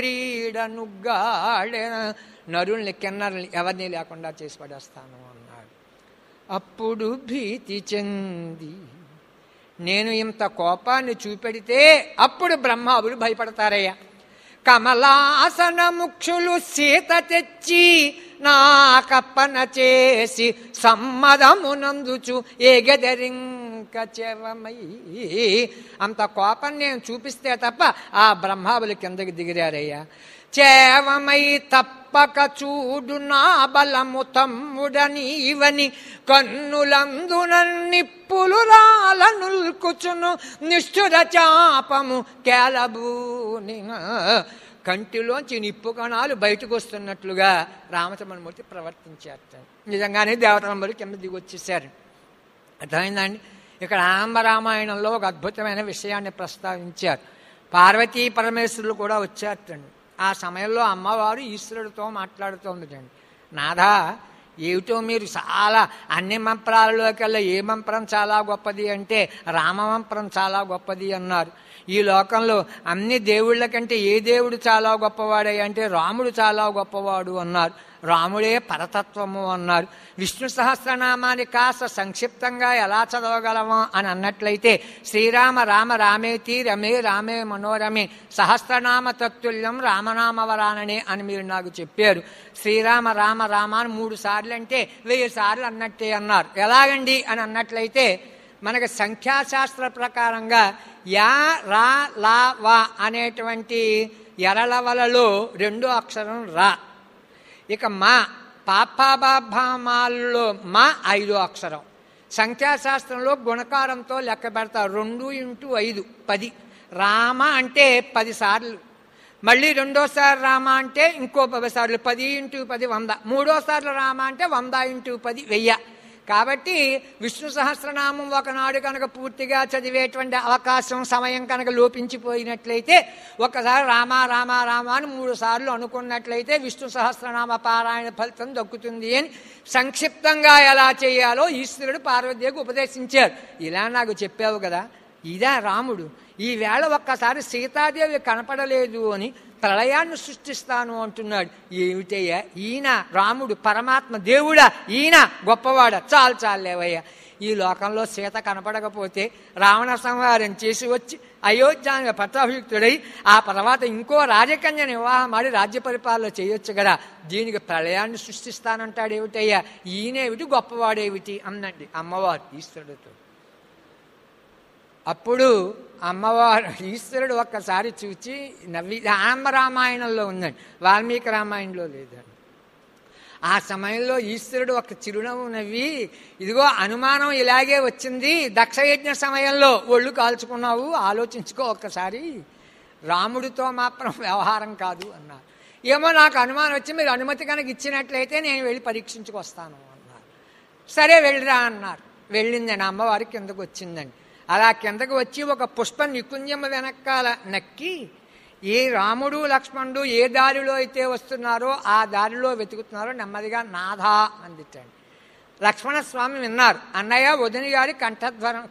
క్రీడనుగాడ నరుల్ని కిన్నరుల్ని ఎవరిని లేకుండా చేసి పడేస్తాను అన్నాడు అప్పుడు భీతి చెంది నేను ఇంత కోపాన్ని చూపెడితే అప్పుడు బ్రహ్మావులు భయపడతారయ్యా కమలాసన ముక్షులు సీత తెచ్చి నా కప్పన చేసి సమ్మదమునందుచు ఎగదరింక చెవమై అంత కోపం నేను చూపిస్తే తప్ప ఆ బ్రహ్మాబులు కిందకి దిగిరారయ్యా చేవమై తప్పక చూడు నా బలము తమ్ముడనీవని కన్నులందున నిప్పులు రాలనుల్కుచును నిష్ఠుర చాపము కేలబూని కంటిలోంచి నిప్పు కణాలు బయటకు వస్తున్నట్లుగా రామచంద్రమూర్తి ప్రవర్తించారు నిజంగానే దేవతలంబరు కింద దిగి వచ్చేసారు అర్థమైందండి ఇక్కడ ఆంబ రామాయణంలో ఒక అద్భుతమైన విషయాన్ని ప్రస్తావించారు పార్వతీ పరమేశ్వరులు కూడా వచ్చారటండి ఆ సమయంలో అమ్మవారు ఈశ్వరుడితో మాట్లాడుతోందిటండి నాథా ఏమిటో మీరు చాలా అన్ని మంత్రాలలోకెల్లా ఏ మంత్రం చాలా గొప్పది అంటే రామమంత్రం చాలా గొప్పది అన్నారు ఈ లోకంలో అన్ని దేవుళ్ళ కంటే ఏ దేవుడు చాలా గొప్పవాడే అంటే రాముడు చాలా గొప్పవాడు అన్నారు రాముడే పరతత్వము అన్నారు విష్ణు సహస్రనామాన్ని కాస్త సంక్షిప్తంగా ఎలా చదవగలము అని అన్నట్లయితే శ్రీరామ రామ రామేతి రమే రామే మనోరమే సహస్రనామ తత్తుల్యం రామనామవరాననే అని మీరు నాకు చెప్పారు శ్రీరామ రామ రామ అని మూడు సార్లు అంటే వెయ్యి సార్లు అన్నట్టే అన్నారు ఎలాగండి అని అన్నట్లయితే మనకి సంఖ్యాశాస్త్ర ప్రకారంగా యా రా లా వా అనేటువంటి ఎరలవలలో రెండో అక్షరం రా ఇక మా పాపాబాభామాల్లో మా ఐదో అక్షరం సంఖ్యాశాస్త్రంలో గుణకారంతో లెక్క పెడతారు రెండు ఇంటూ ఐదు పది రామ అంటే పది సార్లు మళ్ళీ రెండోసారి రామ అంటే ఇంకో పది సార్లు పది ఇంటూ పది వంద మూడోసార్లు రామ అంటే వంద ఇంటూ పది వెయ్య కాబట్టి విష్ణు సహస్రనామం ఒకనాడు కనుక పూర్తిగా చదివేటువంటి అవకాశం సమయం కనుక లోపించిపోయినట్లయితే ఒకసారి రామ రామ రామ అని మూడు సార్లు అనుకున్నట్లయితే విష్ణు సహస్రనామ పారాయణ ఫలితం దక్కుతుంది అని సంక్షిప్తంగా ఎలా చేయాలో ఈశ్వరుడు పార్వతీకి ఉపదేశించారు ఇలా నాకు చెప్పావు కదా ఇదా రాముడు ఈవేళ ఒక్కసారి సీతాదేవి కనపడలేదు అని ప్రళయాన్ని సృష్టిస్తాను అంటున్నాడు ఏమిటయ్యా ఈయన రాముడు పరమాత్మ దేవుడా ఈయన గొప్పవాడ చాలు చాలేవయ్యా ఈ లోకంలో సీత కనపడకపోతే రావణ సంహారం చేసి వచ్చి అయోధ్యాంగ పట్టాభియుక్తుడై ఆ తర్వాత ఇంకో రాజకన్య వివాహం ఆడి రాజ్య పరిపాలన చేయొచ్చు కదా దీనికి ప్రళయాన్ని సృష్టిస్తానంటాడు ఏమిటయ్యా ఈయనేమిటి గొప్పవాడేమిటి అన్నండి అమ్మవారు ఈశ్వరుడితో అప్పుడు అమ్మవారు ఈశ్వరుడు ఒక్కసారి చూచి నవ్వి ఆనంద రామాయణంలో ఉందండి వాల్మీకి రామాయణంలో లేదండి ఆ సమయంలో ఈశ్వరుడు ఒక చిరునవ్వు నవ్వి ఇదిగో అనుమానం ఇలాగే వచ్చింది దక్షయజ్ఞ సమయంలో ఒళ్ళు కాల్చుకున్నావు ఆలోచించుకో ఒక్కసారి రాముడితో మాత్రం వ్యవహారం కాదు అన్నారు ఏమో నాకు అనుమానం వచ్చి మీరు అనుమతి కనుక ఇచ్చినట్లయితే నేను వెళ్ళి పరీక్షించుకొస్తాను అన్నారు సరే వెళ్ళిరా అన్నారు వెళ్ళిందండి అమ్మవారి కిందకు వచ్చిందండి అలా కిందకు వచ్చి ఒక పుష్ప నికుంజమ్మ వెనకాల నక్కి ఏ రాముడు లక్ష్మణుడు ఏ దారిలో అయితే వస్తున్నారో ఆ దారిలో వెతుకుతున్నారో నెమ్మదిగా నాథా అందిటండి లక్ష్మణస్వామి విన్నారు అన్నయ్య వదిని గారి కంఠధ్వరం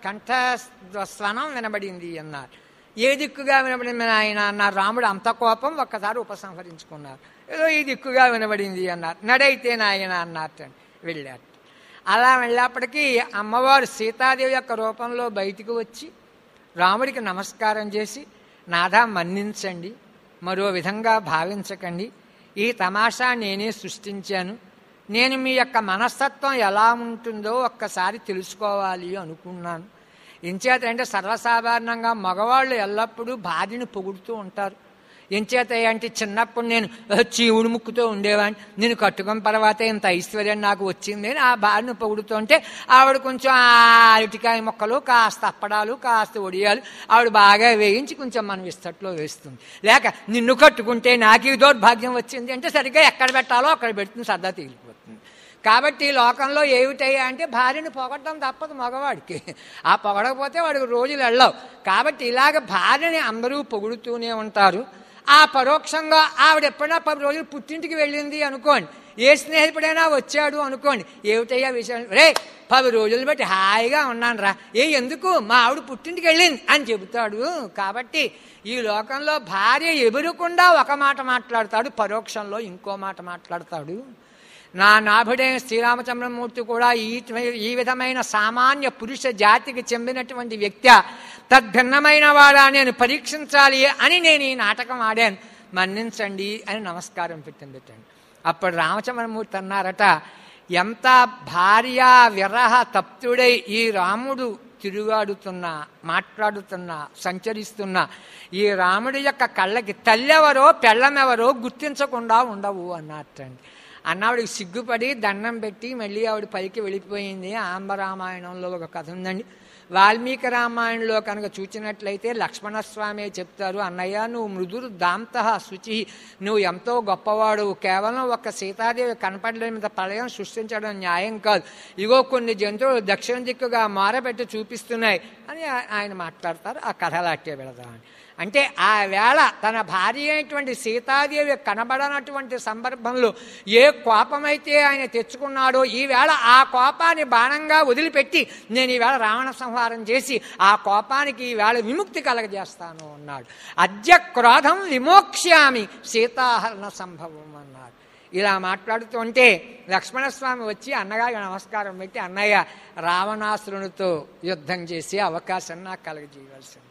కంఠస్వనం వినబడింది అన్నారు ఏ దిక్కుగా వినబడింది ఆయన అన్నారు రాముడు అంత కోపం ఒక్కసారి ఉపసంహరించుకున్నారు ఏదో ఈ దిక్కుగా వినబడింది అన్నారు నడైతే నాయన అన్నారటండి వెళ్ళారు అలా వెళ్ళేప్పటికీ అమ్మవారు సీతాదేవి యొక్క రూపంలో బయటికి వచ్చి రాముడికి నమస్కారం చేసి నాథా మన్నించండి మరో విధంగా భావించకండి ఈ తమాషా నేనే సృష్టించాను నేను మీ యొక్క మనస్తత్వం ఎలా ఉంటుందో ఒక్కసారి తెలుసుకోవాలి అనుకున్నాను ఎంచేతంటే సర్వసాధారణంగా మగవాళ్ళు ఎల్లప్పుడూ భార్యను పొగుడుతూ ఉంటారు ఎంచేత అంటే చిన్నప్పుడు నేను చీవుడు ముక్కుతో ఉండేవాడిని నేను కట్టుకున్న తర్వాత ఇంత ఐశ్వర్యం నాకు వచ్చింది అని ఆ భార్యను పొగుడుతుంటే ఆవిడ కొంచెం ఆ అరటికాయ మొక్కలు కాస్త అప్పడాలు కాస్త ఒడియాలు ఆవిడ బాగా వేయించి కొంచెం మనం ఇస్తట్లో వేస్తుంది లేక నిన్ను కట్టుకుంటే నాకు ఈ దౌర్భాగ్యం వచ్చింది అంటే సరిగ్గా ఎక్కడ పెట్టాలో అక్కడ పెడుతుంది సరదా తీరిపోతుంది కాబట్టి లోకంలో ఏమిటయ్యా అంటే భార్యను పొగడటం తప్పదు మగవాడికి ఆ పొగడకపోతే వాడికి రోజులు వెళ్ళవు కాబట్టి ఇలాగ భార్యని అందరూ పొగుడుతూనే ఉంటారు ఆ పరోక్షంగా ఆవిడ ఎప్పుడైనా పది రోజులు పుట్టింటికి వెళ్ళింది అనుకోండి ఏ స్నేహితుడైనా వచ్చాడు అనుకోండి ఏమిటయ్యా విషయం రే పది రోజులు బట్టి హాయిగా ఉన్నాను రా ఏ ఎందుకు మా ఆవిడ పుట్టింటికి వెళ్ళింది అని చెబుతాడు కాబట్టి ఈ లోకంలో భార్య ఎదురకుండా ఒక మాట మాట్లాడతాడు పరోక్షంలో ఇంకో మాట మాట్లాడతాడు నా నాభుడైన శ్రీరామచంద్రమూర్తి కూడా ఈ ఈ విధమైన సామాన్య పురుష జాతికి చెందినటువంటి వ్యక్తి తద్భిన్నమైన వాడా నేను పరీక్షించాలి అని నేను ఈ నాటకం ఆడాను మన్నించండి అని నమస్కారం పెట్టింది పెట్టండి అప్పుడు రామచంద్రమూర్తి అన్నారట ఎంత భార్య విరహ తప్తుడై ఈ రాముడు తిరుగాడుతున్నా మాట్లాడుతున్నా సంచరిస్తున్నా ఈ రాముడి యొక్క కళ్ళకి తల్లెవరో పెళ్ళమెవరో గుర్తించకుండా ఉండవు అన్నట్టండి అన్నావిడికి సిగ్గుపడి దండం పెట్టి మళ్ళీ ఆవిడ పైకి వెళ్ళిపోయింది ఆంబ రామాయణంలో ఒక కథ ఉందండి వాల్మీకి రామాయణంలో కనుక చూచినట్లయితే లక్ష్మణస్వామి చెప్తారు అన్నయ్య నువ్వు మృదురు దాంత శుచి నువ్వు ఎంతో గొప్పవాడు కేవలం ఒక సీతాదేవి కనపడలేని ప్రళయం సృష్టించడం న్యాయం కాదు ఇగో కొన్ని జంతువులు దక్షిణ దిక్కుగా మారబెట్టి చూపిస్తున్నాయి అని ఆయన మాట్లాడతారు ఆ కథలాట్టే వెళదామని అంటే ఆ వేళ తన భార్య అయినటువంటి సీతాదేవి కనబడనటువంటి సందర్భంలో ఏ కోపమైతే ఆయన తెచ్చుకున్నాడో ఈ వేళ ఆ కోపాన్ని బాణంగా వదిలిపెట్టి నేను ఈవేళ రావణ సంహారం చేసి ఆ కోపానికి ఈవేళ విముక్తి కలగజేస్తాను అన్నాడు అద్య క్రోధం విమోక్ష్యామి సీతాహరణ సంభవం అన్నాడు ఇలా మాట్లాడుతుంటే లక్ష్మణస్వామి వచ్చి అన్నగారికి నమస్కారం పెట్టి అన్నయ్య రావణాసురునితో యుద్ధం చేసే అవకాశం నాకు కలగజేయవలసింది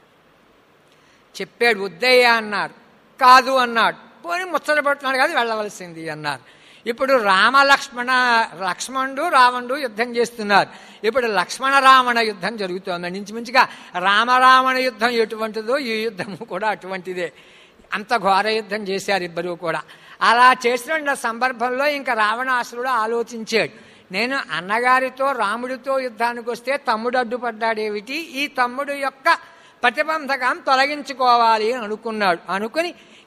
చెప్పాడు వద్దయ్య అన్నారు కాదు అన్నాడు పోనీ ముచ్చట పడుతున్నాడు కాదు వెళ్ళవలసింది అన్నారు ఇప్పుడు రామ లక్ష్మణ లక్ష్మణుడు రావణుడు యుద్ధం చేస్తున్నారు ఇప్పుడు లక్ష్మణ రావణ యుద్ధం జరుగుతోంది ఇంచుమించుగా రామరావణ యుద్ధం ఎటువంటిదో ఈ యుద్ధము కూడా అటువంటిదే అంత ఘోర యుద్ధం చేశారు ఇద్దరు కూడా అలా చేసిన సందర్భంలో ఇంకా రావణాసురుడు ఆలోచించాడు నేను అన్నగారితో రాముడితో యుద్ధానికి వస్తే తమ్ముడు అడ్డుపడ్డాడేమిటి ఈ తమ్ముడు యొక్క ప్రతిబంధకం తొలగించుకోవాలి అని అనుకున్నాడు అనుకుని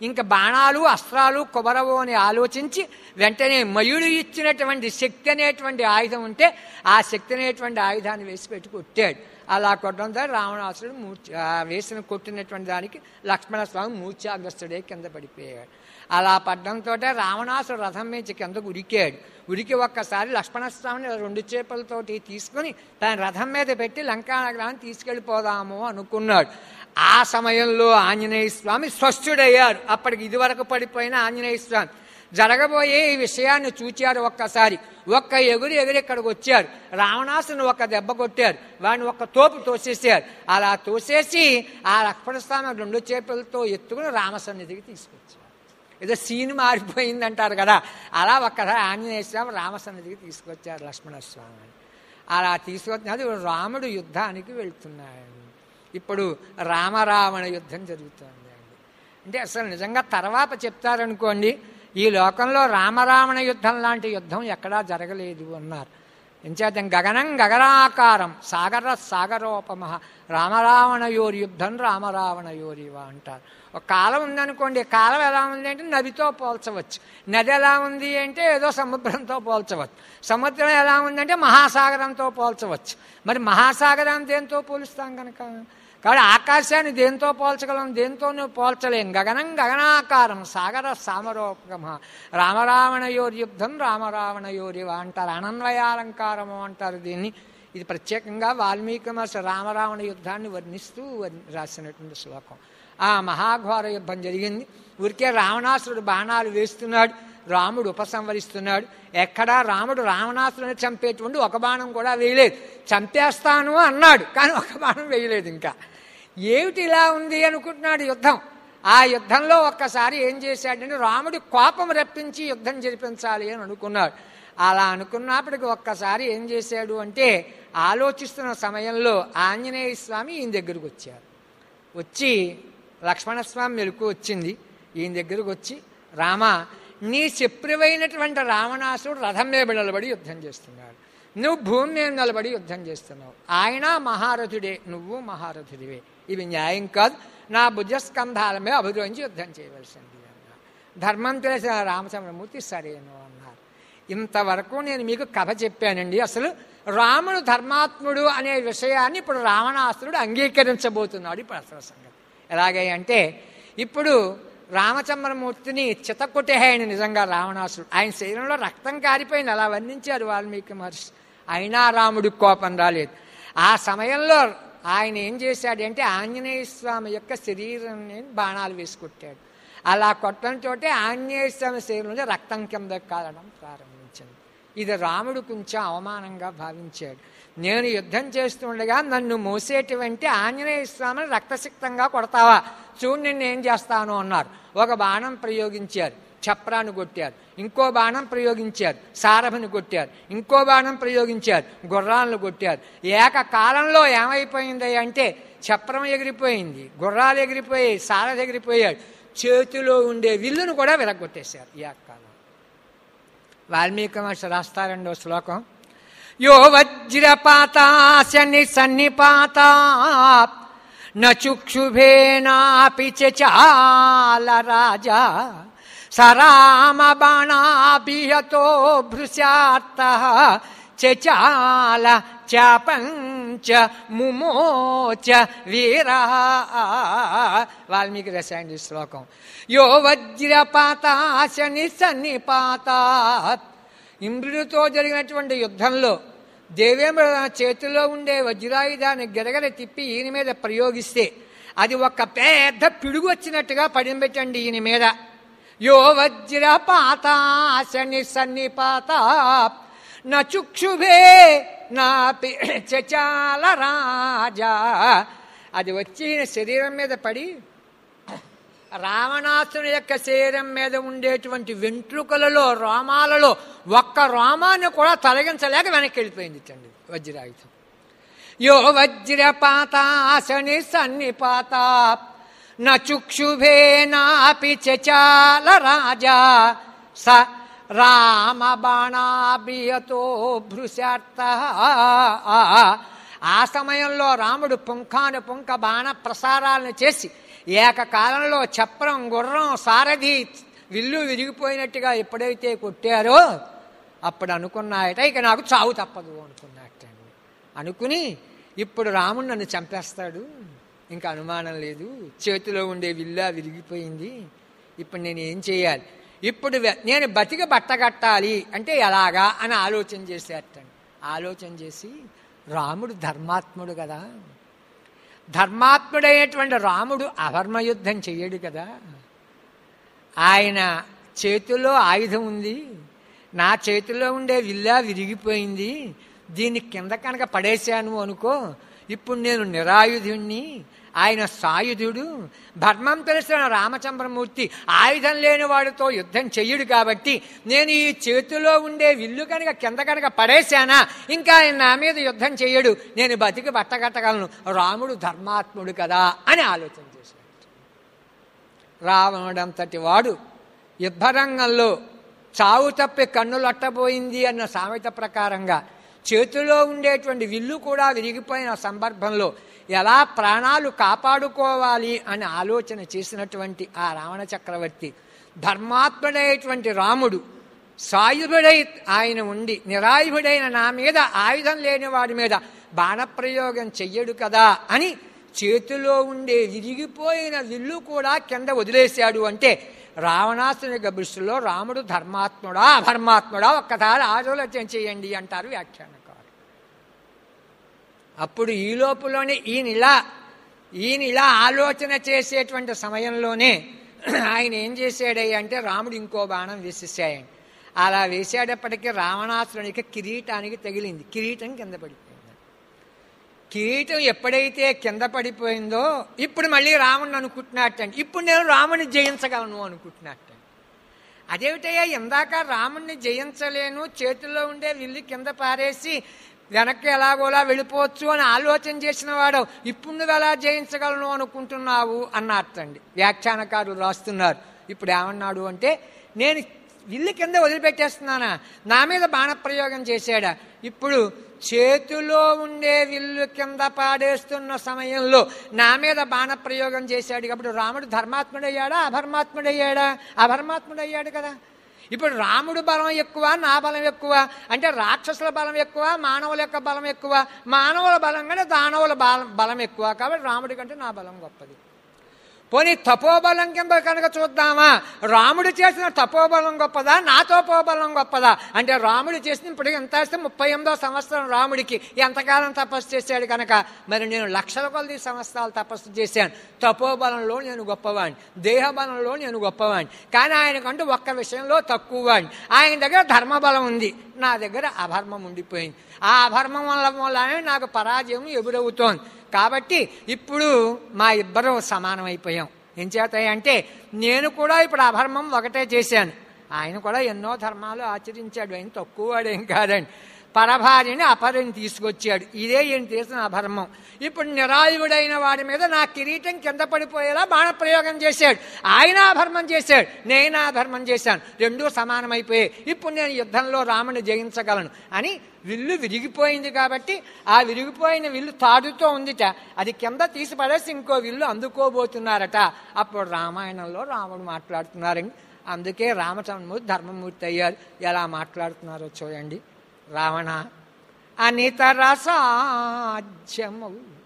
ఇంకా బాణాలు అస్త్రాలు కుబరవు అని ఆలోచించి వెంటనే మయుడు ఇచ్చినటువంటి శక్తి అనేటువంటి ఆయుధం ఉంటే ఆ శక్తి అనేటువంటి ఆయుధాన్ని వేసి పెట్టి కొట్టాడు అలా కొట్టడంతో రావణాసురుడు మూర్ఛ ఆ వేసిన కొట్టినటువంటి దానికి లక్ష్మణస్వామి మూర్ఛాగ్రస్తుడే కింద పడిపోయాడు అలా పడ్డంతో రావణాసుడు రథం మీద కిందకు ఉరికాడు ఉరికి ఒక్కసారి లక్ష్మణస్వామిని రెండు చేపలతోటి తీసుకుని తన రథం మీద పెట్టి లంకానగరాన్ని తీసుకెళ్ళిపోదాము అనుకున్నాడు ఆ సమయంలో ఆంజనేయ స్వామి స్వస్థుడయ్యారు అప్పటికి ఇదివరకు పడిపోయిన ఆంజనేయ స్వామి జరగబోయే ఈ విషయాన్ని చూచారు ఒక్కసారి ఒక్క ఎగురు ఎగురు ఇక్కడికి వచ్చారు రావణాసుని ఒక దెబ్బ కొట్టారు వాడిని ఒక తోపు తోసేసారు అలా తోసేసి ఆ లక్ష్మణస్వామి రెండు చేపలతో ఎత్తుకుని రామసన్నిధికి తీసుకొచ్చారు ఏదో సీన్ మారిపోయింది అంటారు కదా అలా ఒక్కసారి ఆంజనేయ స్వామి రామసన్నిధికి తీసుకొచ్చారు లక్ష్మణస్వామి అలా తీసుకొచ్చినది రాముడు యుద్ధానికి వెళ్తున్నాడు ఇప్పుడు రామరావణ యుద్ధం జరుగుతుంది అంటే అసలు నిజంగా తర్వాత చెప్తారనుకోండి ఈ లోకంలో రామరావణ యుద్ధం లాంటి యుద్ధం ఎక్కడా జరగలేదు అన్నారు ఎంచేతం గగనం గగనాకారం సాగర సాగరోపమ రామరావణయోరి యుద్ధం రామరావణయోరివ అంటారు ఒక కాలం ఉందనుకోండి కాలం ఎలా ఉంది అంటే నదితో పోల్చవచ్చు నది ఎలా ఉంది అంటే ఏదో సముద్రంతో పోల్చవచ్చు సముద్రం ఎలా ఉందంటే మహాసాగరంతో పోల్చవచ్చు మరి మహాసాగరం దేంతో పోలుస్తాం కనుక కాబట్టి ఆకాశాన్ని దేంతో పోల్చగలం దేంతోనూ పోల్చలేం గగనం గగనాకారం సాగర సామరోపగమ రామరావణయోర్ యుద్ధం రామరావణయోరివ అంటారు అనన్వయాలంకారము అంటారు దీన్ని ఇది ప్రత్యేకంగా వాల్మీకి మహర్షి రామరావణ యుద్ధాన్ని వర్ణిస్తూ వర్ణి- రాసినటువంటి శ్లోకం ఆ మహాఘోర యుద్ధం జరిగింది ఊరికే రావణాసురుడు బాణాలు వేస్తున్నాడు రాముడు ఉపసంహరిస్తున్నాడు ఎక్కడా రాముడు రావణాసురుని చంపేటువంటి ఒక బాణం కూడా వేయలేదు చంపేస్తాను అన్నాడు కానీ ఒక బాణం వేయలేదు ఇంకా ఏమిటి ఇలా ఉంది అనుకుంటున్నాడు యుద్ధం ఆ యుద్ధంలో ఒక్కసారి ఏం చేశాడంటే రాముడి కోపం రప్పించి యుద్ధం జరిపించాలి అని అనుకున్నాడు అలా అనుకున్నప్పటికి ఒక్కసారి ఏం చేశాడు అంటే ఆలోచిస్తున్న సమయంలో ఆంజనేయ స్వామి ఈయన దగ్గరకు వచ్చారు వచ్చి లక్ష్మణస్వామి మెలకు వచ్చింది ఈయన దగ్గరకు వచ్చి రామ నీ శత్రువైనటువంటి రావణాసుడు రథం మీద నిలబడి యుద్ధం చేస్తున్నాడు నువ్వు భూమి మీద నిలబడి యుద్ధం చేస్తున్నావు ఆయన మహారథుడే నువ్వు మహారథుడివే ఇవి న్యాయం కాదు నా భుజస్కంధాల మీద అభిరోహించి యుద్ధం చేయవలసింది అన్నారు ధర్మం తెలిసిన రామచంద్రమూర్తి సరేను అన్నారు ఇంతవరకు నేను మీకు కథ చెప్పానండి అసలు రాముడు ధర్మాత్ముడు అనే విషయాన్ని ఇప్పుడు రావణాసురుడు అంగీకరించబోతున్నాడు ఇప్పుడు అసలు సంగతి ఎలాగే అంటే ఇప్పుడు రామచంద్రమూర్తిని చితకుటేహాయని నిజంగా రావణాసురుడు ఆయన శరీరంలో రక్తం కారిపోయింది అలా వర్ణించారు వాల్మీకి మహర్షి అయినా రాముడికి కోపం రాలేదు ఆ సమయంలో ఆయన ఏం చేశాడంటే ఆంజనేయ స్వామి యొక్క శరీరాన్ని బాణాలు వేసి కొట్టాడు అలా కొట్టడంతో ఆంజనేయ స్వామి శరీరంలో రక్తం కింద కాలడం ప్రారంభించింది ఇది రాముడు కొంచెం అవమానంగా భావించాడు నేను యుద్ధం చేస్తుండగా నన్ను మోసేటువంటి ఆంజనేయ స్వామిని రక్తసిక్తంగా కొడతావా చూడు నిన్ను ఏం చేస్తాను అన్నారు ఒక బాణం ప్రయోగించారు చప్రాన్ని కొట్టారు ఇంకో బాణం ప్రయోగించారు సారభని కొట్టారు ఇంకో బాణం ప్రయోగించారు గుర్రాలను కొట్టారు ఏకకాలంలో ఏమైపోయింది అంటే చప్రం ఎగిరిపోయింది గుర్రాలు ఎగిరిపోయాయి సారథి ఎగిరిపోయాడు చేతిలో ఉండే విల్లును కూడా విరగొట్టేశారు ఈ కాలం వాల్మీకి మహర్షి రాస్తారండో శ్లోకం యో వజ్రపాతాశని సన్నిపాత నచుక్షుభేనాపి చాల రాజా సరామ బాణాభియతో భృశార్త చచాల చాపంచ ముమోచ వీరా వాల్మీకి రసాయన శ్లోకం యో వజ్రపాతాశని సన్నిపాతాత్ ఇంద్రుడితో జరిగినటువంటి యుద్ధంలో దేవేంద్ర చేతిలో ఉండే వజ్రాయుధాన్ని గిరగర తిప్పి ఈయన మీద ప్రయోగిస్తే అది ఒక పెద్ద పిడుగు వచ్చినట్టుగా పడింపెట్టండి ఈయన మీద యో వజ్రపాతాశని సన్నిపాత నచుక్షుభే నాపి చచాల రాజా అది వచ్చి ఈయన శరీరం మీద పడి రావణాసుని యొక్క శరీరం మీద ఉండేటువంటి వెంట్రుకలలో రోమాలలో ఒక్క రోమాన్ని కూడా తొలగించలేక వెనక్కి వెళ్ళిపోయింది చండి వజ్రాయుధం యో వజ్రపాతాసని సన్నిపాత నచుక్షుభేనాపి చచాల రాజా స రామ బాణాభియతో భృశార్త ఆ సమయంలో రాముడు పుంఖాను పుంఖ బాణ ప్రసారాలను చేసి ఏకకాలంలో చప్రం గుర్రం సారథి విల్లు విరిగిపోయినట్టుగా ఎప్పుడైతే కొట్టారో అప్పుడు అనుకున్నాయట ఇక నాకు చావు తప్పదు అనుకున్నట్టండి అనుకుని ఇప్పుడు రాముడు నన్ను చంపేస్తాడు ఇంకా అనుమానం లేదు చేతిలో ఉండే విల్లా విరిగిపోయింది ఇప్పుడు నేను ఏం చేయాలి ఇప్పుడు వె- నేను బతికి బట్టగట్టాలి అంటే ఎలాగా అని ఆలోచన చేసేటండి ఆలోచన చేసి రాముడు ధర్మాత్ముడు కదా ధర్మాత్ముడైనటువంటి రాముడు అధర్మయుద్ధం చెయ్యడు కదా ఆయన చేతిలో ఆయుధం ఉంది నా చేతిలో ఉండే విల్లా విరిగిపోయింది దీన్ని కింద కనుక పడేశాను అనుకో ఇప్పుడు నేను నిరాయుధుణ్ణి ఆయన సాయుధుడు ధర్మం తెలిసిన రామచంద్రమూర్తి ఆయుధం లేని వాడితో యుద్ధం చెయ్యడు కాబట్టి నేను ఈ చేతిలో ఉండే విల్లు కనుక కింద కనుక పడేశానా ఇంకా ఆయన నా మీద యుద్ధం చెయ్యడు నేను బతికి బట్టగట్టగలను రాముడు ధర్మాత్ముడు కదా అని ఆలోచన చేశాడు రావణుడంతటి వాడు యుద్ధరంగంలో చావు తప్పి కన్నులట్టబోయింది అన్న సామెత ప్రకారంగా చేతిలో ఉండేటువంటి విల్లు కూడా విరిగిపోయిన సందర్భంలో ఎలా ప్రాణాలు కాపాడుకోవాలి అని ఆలోచన చేసినటువంటి ఆ రావణ చక్రవర్తి ధర్మాత్ముడైనటువంటి రాముడు సాయుధుడై ఆయన ఉండి నిరాయుధుడైన నా మీద ఆయుధం లేని వాడి మీద బాణప్రయోగం చెయ్యడు కదా అని చేతిలో ఉండే విరిగిపోయిన విల్లు కూడా కింద వదిలేశాడు అంటే రావణాసుని దృష్టిలో రాముడు ధర్మాత్ముడా అధర్మాత్ముడా ఒక్కసారి ఆలోచన చేయండి అంటారు వ్యాఖ్యానకారు అప్పుడు ఈ లోపులోనే ఈయన ఇలా ఈయన ఇలా ఆలోచన చేసేటువంటి సమయంలోనే ఆయన ఏం చేశాడయ్య అంటే రాముడు ఇంకో బాణం వేసేసాయండి అలా వేసేటప్పటికీ రావణాసురునికి కిరీటానికి తగిలింది కిరీటం కింద పడిపోయింది కిరీటం ఎప్పుడైతే కింద పడిపోయిందో ఇప్పుడు మళ్ళీ రాముడిని అనుకుంటున్నట్టండి ఇప్పుడు నేను రాముని జయించగలను అనుకుంటున్నట్టండి అదేమిటయ్యా ఇందాక రాముణ్ణి జయించలేను చేతుల్లో ఉండే విల్లు కింద పారేసి వెనక్కి ఎలాగోలా వెళ్ళిపోవచ్చు అని ఆలోచన చేసిన వాడు ఇప్పుడు నువ్వు ఎలా జయించగలను అనుకుంటున్నావు అన్నట్టండి వ్యాఖ్యానకారులు రాస్తున్నారు ఇప్పుడు ఏమన్నాడు అంటే నేను విల్లు కింద వదిలిపెట్టేస్తున్నానా నా మీద బాణప్రయోగం చేశాడా ఇప్పుడు చేతిలో ఉండే విల్లు కింద పాడేస్తున్న సమయంలో నా మీద బాణప్రయోగం చేశాడు కాబట్టి రాముడు ధర్మాత్ముడయ్యాడా అధర్మాత్ముడయ్యాడా అధర్మాత్ముడయ్యాడు కదా ఇప్పుడు రాముడు బలం ఎక్కువ నా బలం ఎక్కువ అంటే రాక్షసుల బలం ఎక్కువ మానవుల యొక్క బలం ఎక్కువ మానవుల బలం కంటే దానవుల బలం బలం ఎక్కువ కాబట్టి రాముడి కంటే నా బలం గొప్పది పోనీ తపోబలం కింద కనుక చూద్దామా రాముడు చేసిన తపోబలం గొప్పదా నా తపోబలం గొప్పదా అంటే రాముడు చేసిన ఇప్పుడు ఎంత వేస్తే ముప్పై ఎనిమిదో సంవత్సరం రాముడికి ఎంతకాలం తపస్సు చేశాడు కనుక మరి నేను లక్షల కొలది సంవత్సరాలు తపస్సు చేశాను తపోబలంలో నేను గొప్పవాడిని దేహబలంలో నేను గొప్పవాడిని కానీ ఆయనకంటూ ఒక్క విషయంలో తక్కువ వాడిని ఆయన దగ్గర ధర్మబలం ఉంది నా దగ్గర అధర్మం ఉండిపోయింది ఆ అధర్మం వల్ల వల్లనే నాకు పరాజయం ఎదురవుతోంది కాబట్టి ఇప్పుడు మా ఇద్దరం సమానమైపోయాం ఏం చేతాయి అంటే నేను కూడా ఇప్పుడు అధర్మం ఒకటే చేశాను ఆయన కూడా ఎన్నో ధర్మాలు ఆచరించాడు ఆయన తక్కువ వాడేం కాదండి పరభార్యని అపరిని తీసుకొచ్చాడు ఇదే ఈయన చేసిన అధర్మం ఇప్పుడు నిరాయుడైన వాడి మీద నా కిరీటం కింద పడిపోయేలా బాణప్రయోగం చేశాడు ఆయన అధర్మం చేశాడు నేను అధర్మం చేశాను రెండూ సమానమైపోయాయి ఇప్పుడు నేను యుద్ధంలో రాముని జయించగలను అని విల్లు విరిగిపోయింది కాబట్టి ఆ విరిగిపోయిన విల్లు తాడుతో ఉందిట అది కింద తీసి పడేసి ఇంకో విల్లు అందుకోబోతున్నారట అప్పుడు రామాయణంలో రాముడు మాట్లాడుతున్నారండి అందుకే రామచంద్రమూర్తి ధర్మమూర్తి అయ్యారు ఎలా మాట్లాడుతున్నారో చూడండి రావణ అనితర సాధ్యము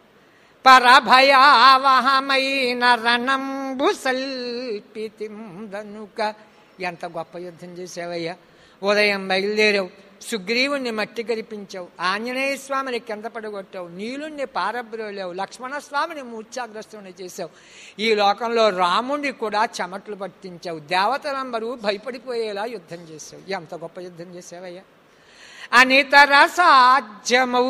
పరభయావహమైన రణంబు సల్పితిందనుక ఎంత గొప్ప యుద్ధం చేసావయ్యా ఉదయం బయలుదేరావు సుగ్రీవుణ్ణి మట్టి కరిపించావు ఆంజనేయ స్వామిని కింద పడగొట్టావు నీలుణ్ణి పారబ్రోలేవు లక్ష్మణ స్వామిని మూర్ఛాగ్రస్తుని చేశావు ఈ లోకంలో రాముణ్ణి కూడా చెమట్లు పట్టించావు దేవతలందరూ భయపడిపోయేలా యుద్ధం చేసావు ఎంత గొప్ప యుద్ధం చేసావయ్యా అనితర సాధ్యమౌ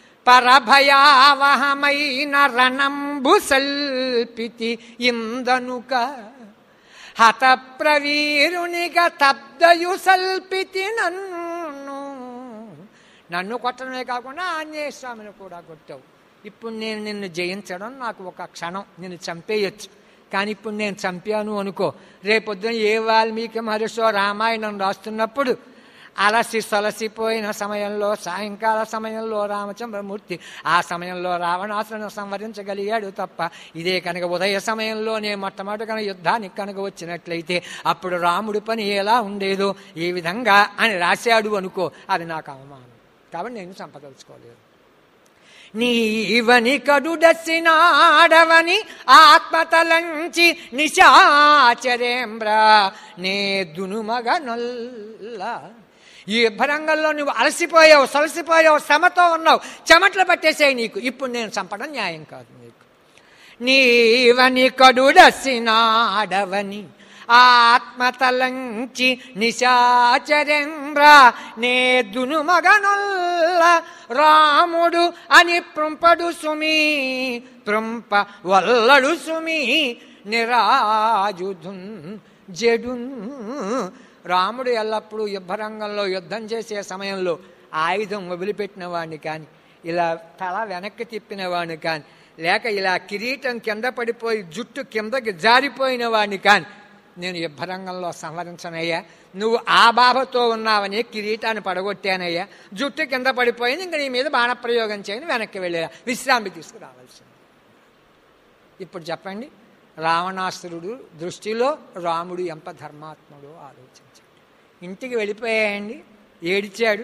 పరభయావహమైన రణంబు సల్పితి ఇందనుక హత ప్రవీరునిగా తబ్దయు సల్పితి నన్ను నన్ను కొట్టడమే కాకుండా ఆంజనేయ స్వామిని కూడా కొట్టావు ఇప్పుడు నేను నిన్ను జయించడం నాకు ఒక క్షణం నిన్ను చంపేయచ్చు కానీ ఇప్పుడు నేను చంపాను అనుకో రేపొద్దున ఏ వాల్మీకి మహర్షో రామాయణం రాస్తున్నప్పుడు అలసి సొలసిపోయిన సమయంలో సాయంకాల సమయంలో రామచంద్రమూర్తి ఆ సమయంలో రావణాసులను సంవరించగలిగాడు తప్ప ఇదే కనుక ఉదయ సమయంలోనే మొట్టమొదటి కనుక యుద్ధానికి కనుక వచ్చినట్లయితే అప్పుడు రాముడి పని ఎలా ఉండేదో ఈ విధంగా అని రాశాడు అనుకో అది నాకు అవమానం కాబట్టి నేను సంపదలుచుకోలేదు నీవని కడుడసినాడవని ఆత్మతలంచి నిశాచరేంబ్ర నే దునుమగనొల్ల ఈ భరంగంలో నువ్వు అలసిపోయావు సలసిపోయావు శ్రమతో ఉన్నావు చెమట్లు పట్టేసాయి నీకు ఇప్పుడు నేను చంపడం న్యాయం కాదు నీకు నీవని కడుడసినాడవని ఆత్మతలంచి నిశాచరేంద్ర నే దునుమగనొల్ల రాముడు అని పృంపడు సుమి పృంప వల్లడు సుమి నిరాజుధున్ జడున్ రాముడు ఎల్లప్పుడూ యుద్ధరంగంలో యుద్ధం చేసే సమయంలో ఆయుధం వదిలిపెట్టిన వాడిని కానీ ఇలా తల వెనక్కి తిప్పిన వాడిని కానీ లేక ఇలా కిరీటం కింద పడిపోయి జుట్టు కిందకి జారిపోయిన వాడిని కానీ నేను యుద్ధరంగంలో సంహరించనయ్యా నువ్వు ఆ బాధతో ఉన్నావని కిరీటాన్ని పడగొట్టానయ్యా జుట్టు కింద పడిపోయింది ఇంక నీ మీద బాణప్రయోగం చేయని వెనక్కి వెళ్ళా విశ్రాంతి తీసుకురావాల్సింది ఇప్పుడు చెప్పండి రావణాసురుడు దృష్టిలో రాముడు ఎంత ధర్మాత్ముడో ఆలోచించండి ఇంటికి వెళ్ళిపోయాయండి ఏడిచాడు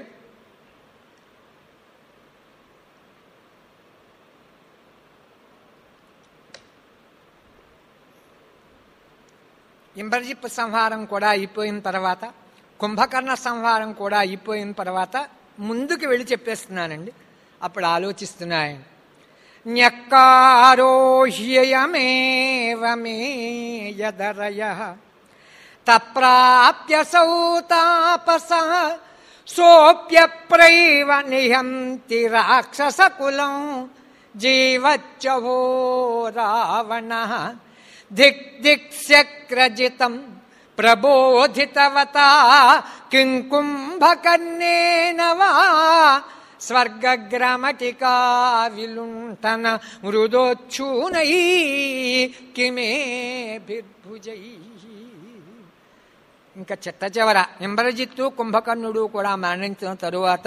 ఇంద్రజిత్ సంహారం కూడా అయిపోయిన తర్వాత కుంభకర్ణ సంహారం కూడా అయిపోయిన తర్వాత ముందుకు వెళ్ళి చెప్పేస్తున్నానండి అప్పుడు ఆలోచిస్తున్నాయి న్యక్కారోహ్యయమేవమే యదరయ తప్రాప్య సౌతాపస సోప్యప్రైవ నిహంతి రాక్షసకులం జీవచ్చవో రావణ దిక్ దిక్శక్రజితం ప్రబోధితవత కిం కుంభకర్ణేన వా స్వర్గగ్రమటికా విలుంటన మృదోచ్చూనై కిమే బిర్భుజై ఇంకా చిట్ట చివర ఇంద్రజిత్తు కుంభకర్ణుడు కూడా మరణించిన తరువాత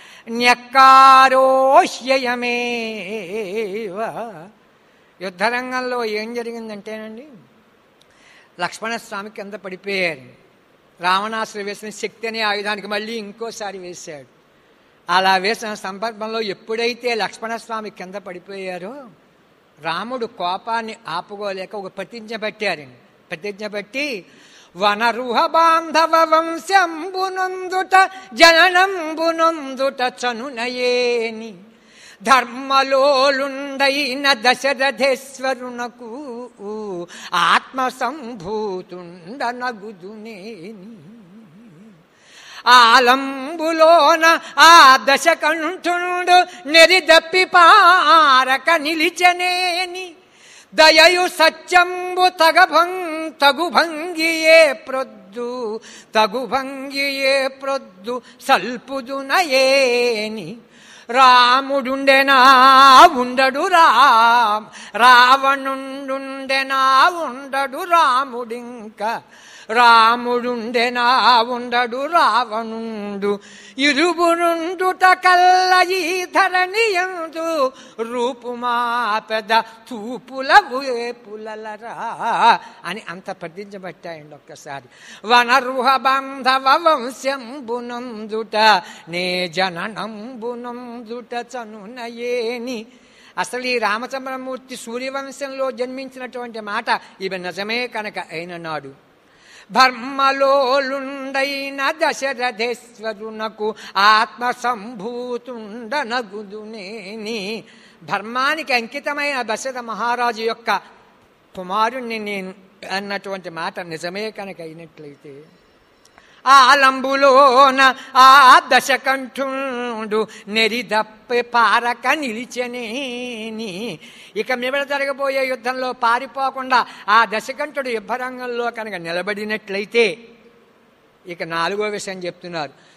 న్యక్కారోష్యయమేవ యుద్ధరంగంలో ఏం జరిగిందంటేనండి లక్ష్మణస్వామి కింద పడిపోయారు రావణాసురు వేసిన శక్తి అనే ఆయుధానికి మళ్ళీ ఇంకోసారి వేశాడు అలా వేసిన సందర్భంలో ఎప్పుడైతే లక్ష్మణస్వామి కింద పడిపోయారో రాముడు కోపాన్ని ఆపుకోలేక ఒక ప్రతిజ్ఞ పెట్టారండి ప్రతిజ్ఞ పెట్టి వనరుహ బాంధవ వంశంబునందుట జననంబునందుట చనునయేని ధర్మలోలుండైన దశరథేశ్వరునకు ఆత్మ సంభూతుండనగుదునేని ఆలంబులోన ఆ దశకంఠుండు నెరిదప్పి పారక నిలిచనేని దయయు సత్యంబు తగభం తగు భంగియే ప్రొద్దు తగు భంగియే ప్రొద్దు సల్పుదునయేని రాముడుండెనా ఉండడు రామ్ రావణుండుండెనా ఉండడు రాముడింక రాముడుండెనా ఉండడు రావణుండు ఇరువురుండుట కల్ల ఈ ధరణియందు రూపుమాపెద తూపుల పులలరా అని అంత ప్రతించబట్టాయండి ఒక్కసారి వనరుహ బంధవ వంశంబునందుట నే జననంబునందుట చనునయేని అసలు ఈ రామచంద్రమూర్తి సూర్యవంశంలో జన్మించినటువంటి మాట ఇవి నిజమే కనుక అయిన నాడు ధర్మలోలుండైన దశరథేశ్వరునకు ఆత్మ సంభూతుండనగుదునేని ధర్మానికి అంకితమైన దశరథ మహారాజు యొక్క కుమారుణ్ణి నేను అన్నటువంటి మాట నిజమే కనుక అయినట్లయితే ఆలంబులోన ఆ దశకంఠుడు నెరిదప్పి పారక నిలిచనేని ఇక మిగడ జరగబోయే యుద్ధంలో పారిపోకుండా ఆ దశకంఠుడు యుద్ధరంగంలో కనుక నిలబడినట్లయితే ఇక నాలుగో విషయం చెప్తున్నారు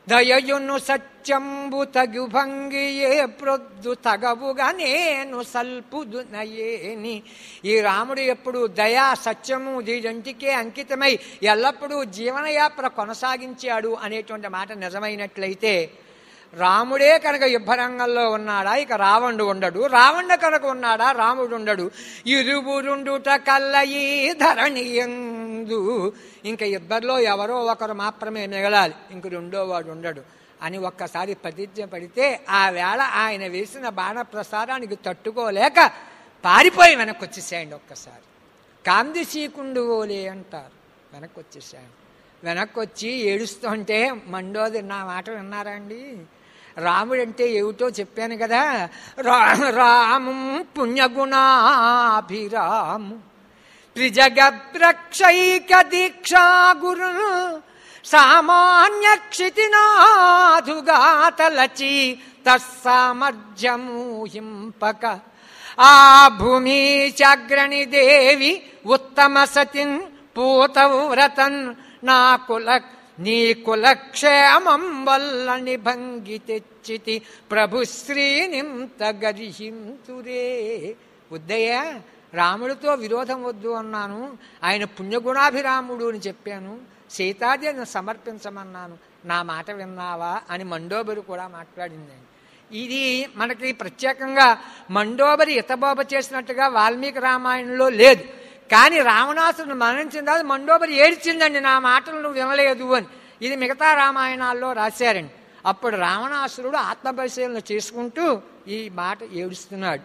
దయయును సత్యంబు తగు భంగియే ప్రొద్దు తగవుగా నేను సల్పుదు నయేని ఈ రాముడు ఎప్పుడు దయా సత్యము దీంటికే అంకితమై ఎల్లప్పుడూ జీవనయాత్ర కొనసాగించాడు అనేటువంటి మాట నిజమైనట్లయితే రాముడే కనుక యుద్ధరంగంలో ఉన్నాడా ఇక రావణుడు ఉండడు రావణుడు కనుక ఉన్నాడా రాముడు ఉండడు ఇరువురుండుట కల్లయి ధరణి ఎందు ఇంక ఇద్దరిలో ఎవరో ఒకరు మాత్రమే మిగలాలి ఇంక రెండో వాడు ఉండడు అని ఒక్కసారి ప్రతిజ్ఞ పడితే ఆ వేళ ఆయన వేసిన బాణ ప్రసారానికి తట్టుకోలేక పారిపోయి వెనక్కి వచ్చేసేయండి ఒక్కసారి కాందిశీకుండు ఓలే అంటారు వెనక్కి వచ్చేసాడు వెనక్కి వచ్చి ఏడుస్తుంటే మండోది నా మాట విన్నారా అండి రాముడంటే ఏమిటో చెప్పాను కదా రా రామం పుణ్యగుణాభిరాము త్రిజగద్రక్షైక దీక్షా గురు సామాన్య క్షితినాధుగాతలచి తస్సామర్జము హింపక ఆ భూమి చాగ్రణి దేవి ఉత్తమ సతిన్ పూతవ్రతన్ నా కుల నీ కులక్షేమం వల్ల నిభంగి తెచ్చితి ప్రభు శ్రీనింత గరిహింతురే ఉద్దయ్య రాముడితో విరోధం వద్దు అన్నాను ఆయన పుణ్యగుణాభిరాముడు అని చెప్పాను సీతాదేవిని సమర్పించమన్నాను నా మాట విన్నావా అని మండోబరి కూడా మాట్లాడింది ఇది మనకి ప్రత్యేకంగా మండోబరి ఇతబోబ చేసినట్టుగా వాల్మీకి రామాయణంలో లేదు కానీ రావణాసురుడు మరణించిన తర్వాత మండోబరి ఏడ్చిందండి నా మాటలు నువ్వు వినలేదు అని ఇది మిగతా రామాయణాల్లో రాశారండి అప్పుడు రావణాసురుడు ఆత్మపరిశీలన చేసుకుంటూ ఈ మాట ఏడుస్తున్నాడు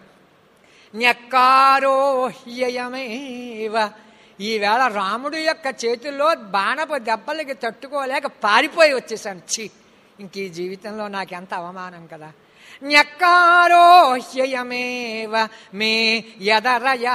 న్యక్కారోహ్యయమేవ ఈవేళ రాముడు యొక్క చేతుల్లో బాణపు దెబ్బలకి తట్టుకోలేక పారిపోయి వచ్చేసాను ఛీ ఇంక ఈ జీవితంలో నాకెంత అవమానం కదా న్యక్కారోహ్యయమేవ మే యదరయ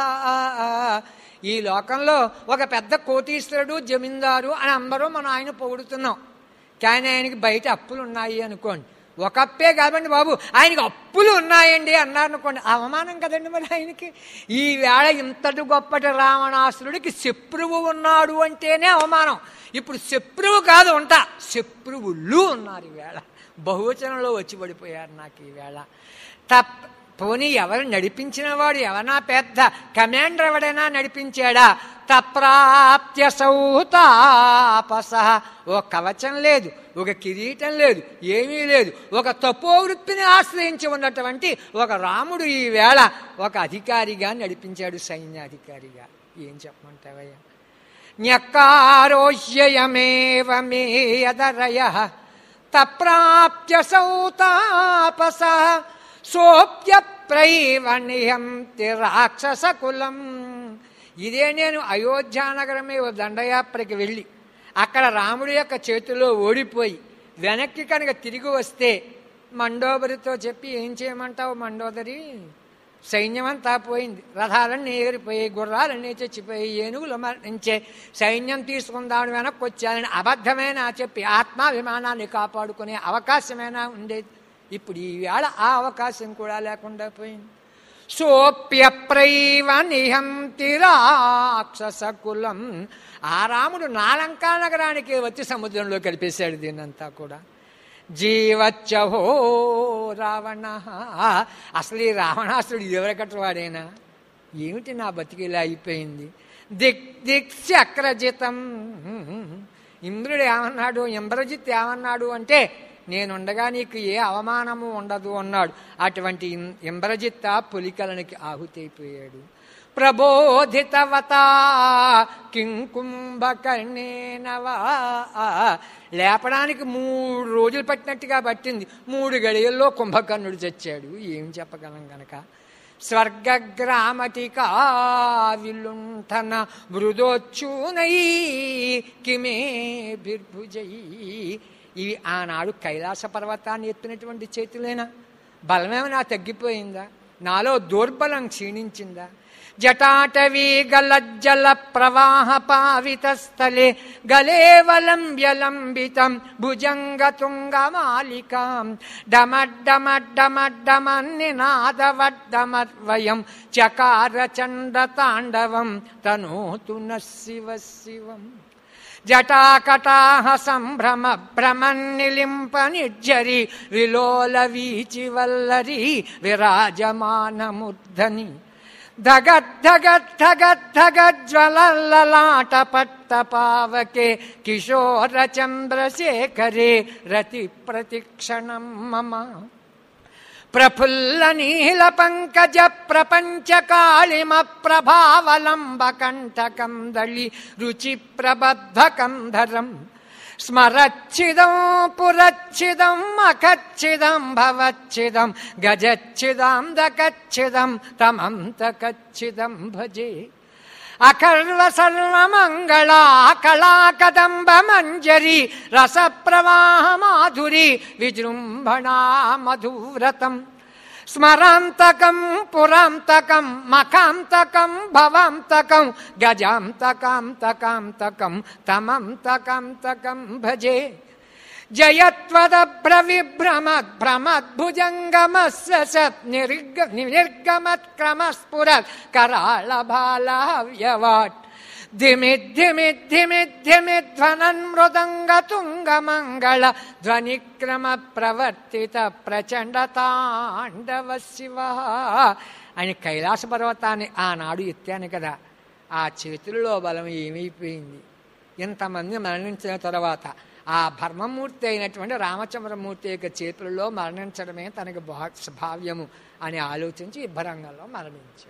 ఈ లోకంలో ఒక పెద్ద కోటీశ్వరుడు జమీందారు అని అందరూ మనం ఆయన పొగుడుతున్నాం కానీ ఆయనకి బయట అప్పులు ఉన్నాయి అనుకోండి ఒక అప్పే కాదండి బాబు ఆయనకి అప్పులు ఉన్నాయండి అన్నారు అనుకోండి అవమానం కదండి మరి ఆయనకి ఈ వేళ ఇంతటి గొప్పటి రావణాసురుడికి శత్రువు ఉన్నాడు అంటేనే అవమానం ఇప్పుడు శత్రువు కాదు ఉంటా శత్రువులు ఉన్నారు ఈవేళ బహువచనంలో వచ్చి పడిపోయారు నాకు ఈవేళ తప్ప పోనీ ఎవరు నడిపించిన వాడు ఎవనా పెద్ద కమాండర్ ఎవడైనా నడిపించాడా తప్రాప్త్య సౌతాపస ఓ కవచం లేదు ఒక కిరీటం లేదు ఏమీ లేదు ఒక తపోవృత్తిని ఆశ్రయించి ఉన్నటువంటి ఒక రాముడు ఈ వేళ ఒక అధికారిగా నడిపించాడు సైన్యాధికారిగా ఏం చెప్పమంటావయ్యా న్యక్కారోహ్యయమేవ మేయదరయ తప్రాప్త్య సౌతాపస సోప్యప్రైవ నిహంతి రాక్షసకులం ఇదే నేను అయోధ్యానగరమే ఓ దండయాత్రకి వెళ్ళి అక్కడ రాముడి యొక్క చేతిలో ఓడిపోయి వెనక్కి కనుక తిరిగి వస్తే మండోదరితో చెప్పి ఏం చేయమంటావు మండోదరి సైన్యమంతా పోయింది రథాలన్నీ ఎగిరిపోయి గుర్రాలన్నీ చచ్చిపోయి ఏనుగులు మరణించే సైన్యం తీసుకుందామని వెనక్కి వచ్చాలని అబద్ధమేనా చెప్పి ఆత్మాభిమానాన్ని కాపాడుకునే అవకాశమైనా ఉండేది ఇప్పుడు ఈ వేళ ఆ అవకాశం కూడా లేకుండా పోయింది సోప్యప్రైవ నిహంతి రాక్షసకులం ఆ రాముడు నాలంకా నగరానికి వచ్చి సముద్రంలో కలిపేశాడు దీన్నంతా కూడా జీవచ్చహో రావణ అసలు ఈ రావణాసుడు ఎవరకట్వాడేనా ఏమిటి నా బతికిలా అయిపోయింది దిక్ దిక్ చక్రజితం ఇంద్రుడు ఏమన్నాడు ఇంద్రజిత్ ఏమన్నాడు అంటే నేనుండగా నీకు ఏ అవమానము ఉండదు అన్నాడు అటువంటి ఇంద్రజిత్త పులికలనికి ఆహుతైపోయాడు ప్రబోధితవత కింకుంభకర్ణేనవా లేపడానికి మూడు రోజులు పట్టినట్టుగా పట్టింది మూడు గడియల్లో కుంభకర్ణుడు చచ్చాడు ఏం చెప్పగలం గనక స్వర్గగ్రామటికా విలుంఠన మృదోచ్చూనై కిమే బిర్భుజై ఇవి ఆనాడు కైలాస పర్వతాన్ని ఎత్తినటువంటి చేతులేనా బలమేమైనా తగ్గిపోయిందా నాలో దౌర్బలం క్షీణించిందా జటాటవీ గలజ్జల ప్రవాహ పావిత స్థలే గలేవలంబ్యలంబితం భుజంగతుంగమాలికాం డమడ్డమడ్డమడ్డమన్నినాదవడ్డమర్వయం చకార చండ తాండవం తనోతు న శివ శివం జటాకటాహ సంభ్రమ భ్రమన్నిలింప నిర్జరి విలోల వీచి వల్లరి విరాజమానముర్ధని ధగద్ధగద్ధగద్ధగజ్వలల్లలాట పట్ట పావకే కిశోర చంద్రశేఖరే రతి ప్రతిక్షణం మమ ప్రఫుల్ల నీల పంకజ ప్రపంచ కాళిమ ప్రభావలంబ కంఠకం దళి రుచి ప్రబద్ధకం ధరం స్మరచ్చిదం పురచ్చిదం అకచ్చిదం భవచ్చిదం గజచ్చిదాం దకచ్చిదం తమం తకచ్చిదం భజే అకర్వ సర్వమంగళ కళా కదంబ మంజరి రస ప్రవాహ మాధురి విజృంభణా మధువ్రతం స్మరాంతకం పురాంతకం మకాంతకం భవాంతకం గజాంతకాంతకాంతకం తమంతకాంతకం భజే జయత్వదభ్రవిభ్రమద్భ్రమద్భుజంగమస్య సత్ నిర్గ నిర్గమత్క్రమస్ఫురత్ కరాళబాలావ్యవాట్ ధిమిద్ధిమిద్ధిమిద్ధిమిధ్వనన్ మృదంగ తుంగమంగళ ధ్వనిక్రమ ప్రవర్తిత ప్రచండ తాండవ శివ అని కైలాస పర్వతాన్ని ఆనాడు ఎత్తాను కదా ఆ చేతుల్లో బలం ఏమైపోయింది ఇంతమంది మరణించిన తర్వాత ఆ భర్మమూర్తి అయినటువంటి రామచంద్రమూర్తి యొక్క చేతుల్లో మరణించడమే తనకు భా భావ్యము అని ఆలోచించి ఇబ్బరంగంలో మరణించాడు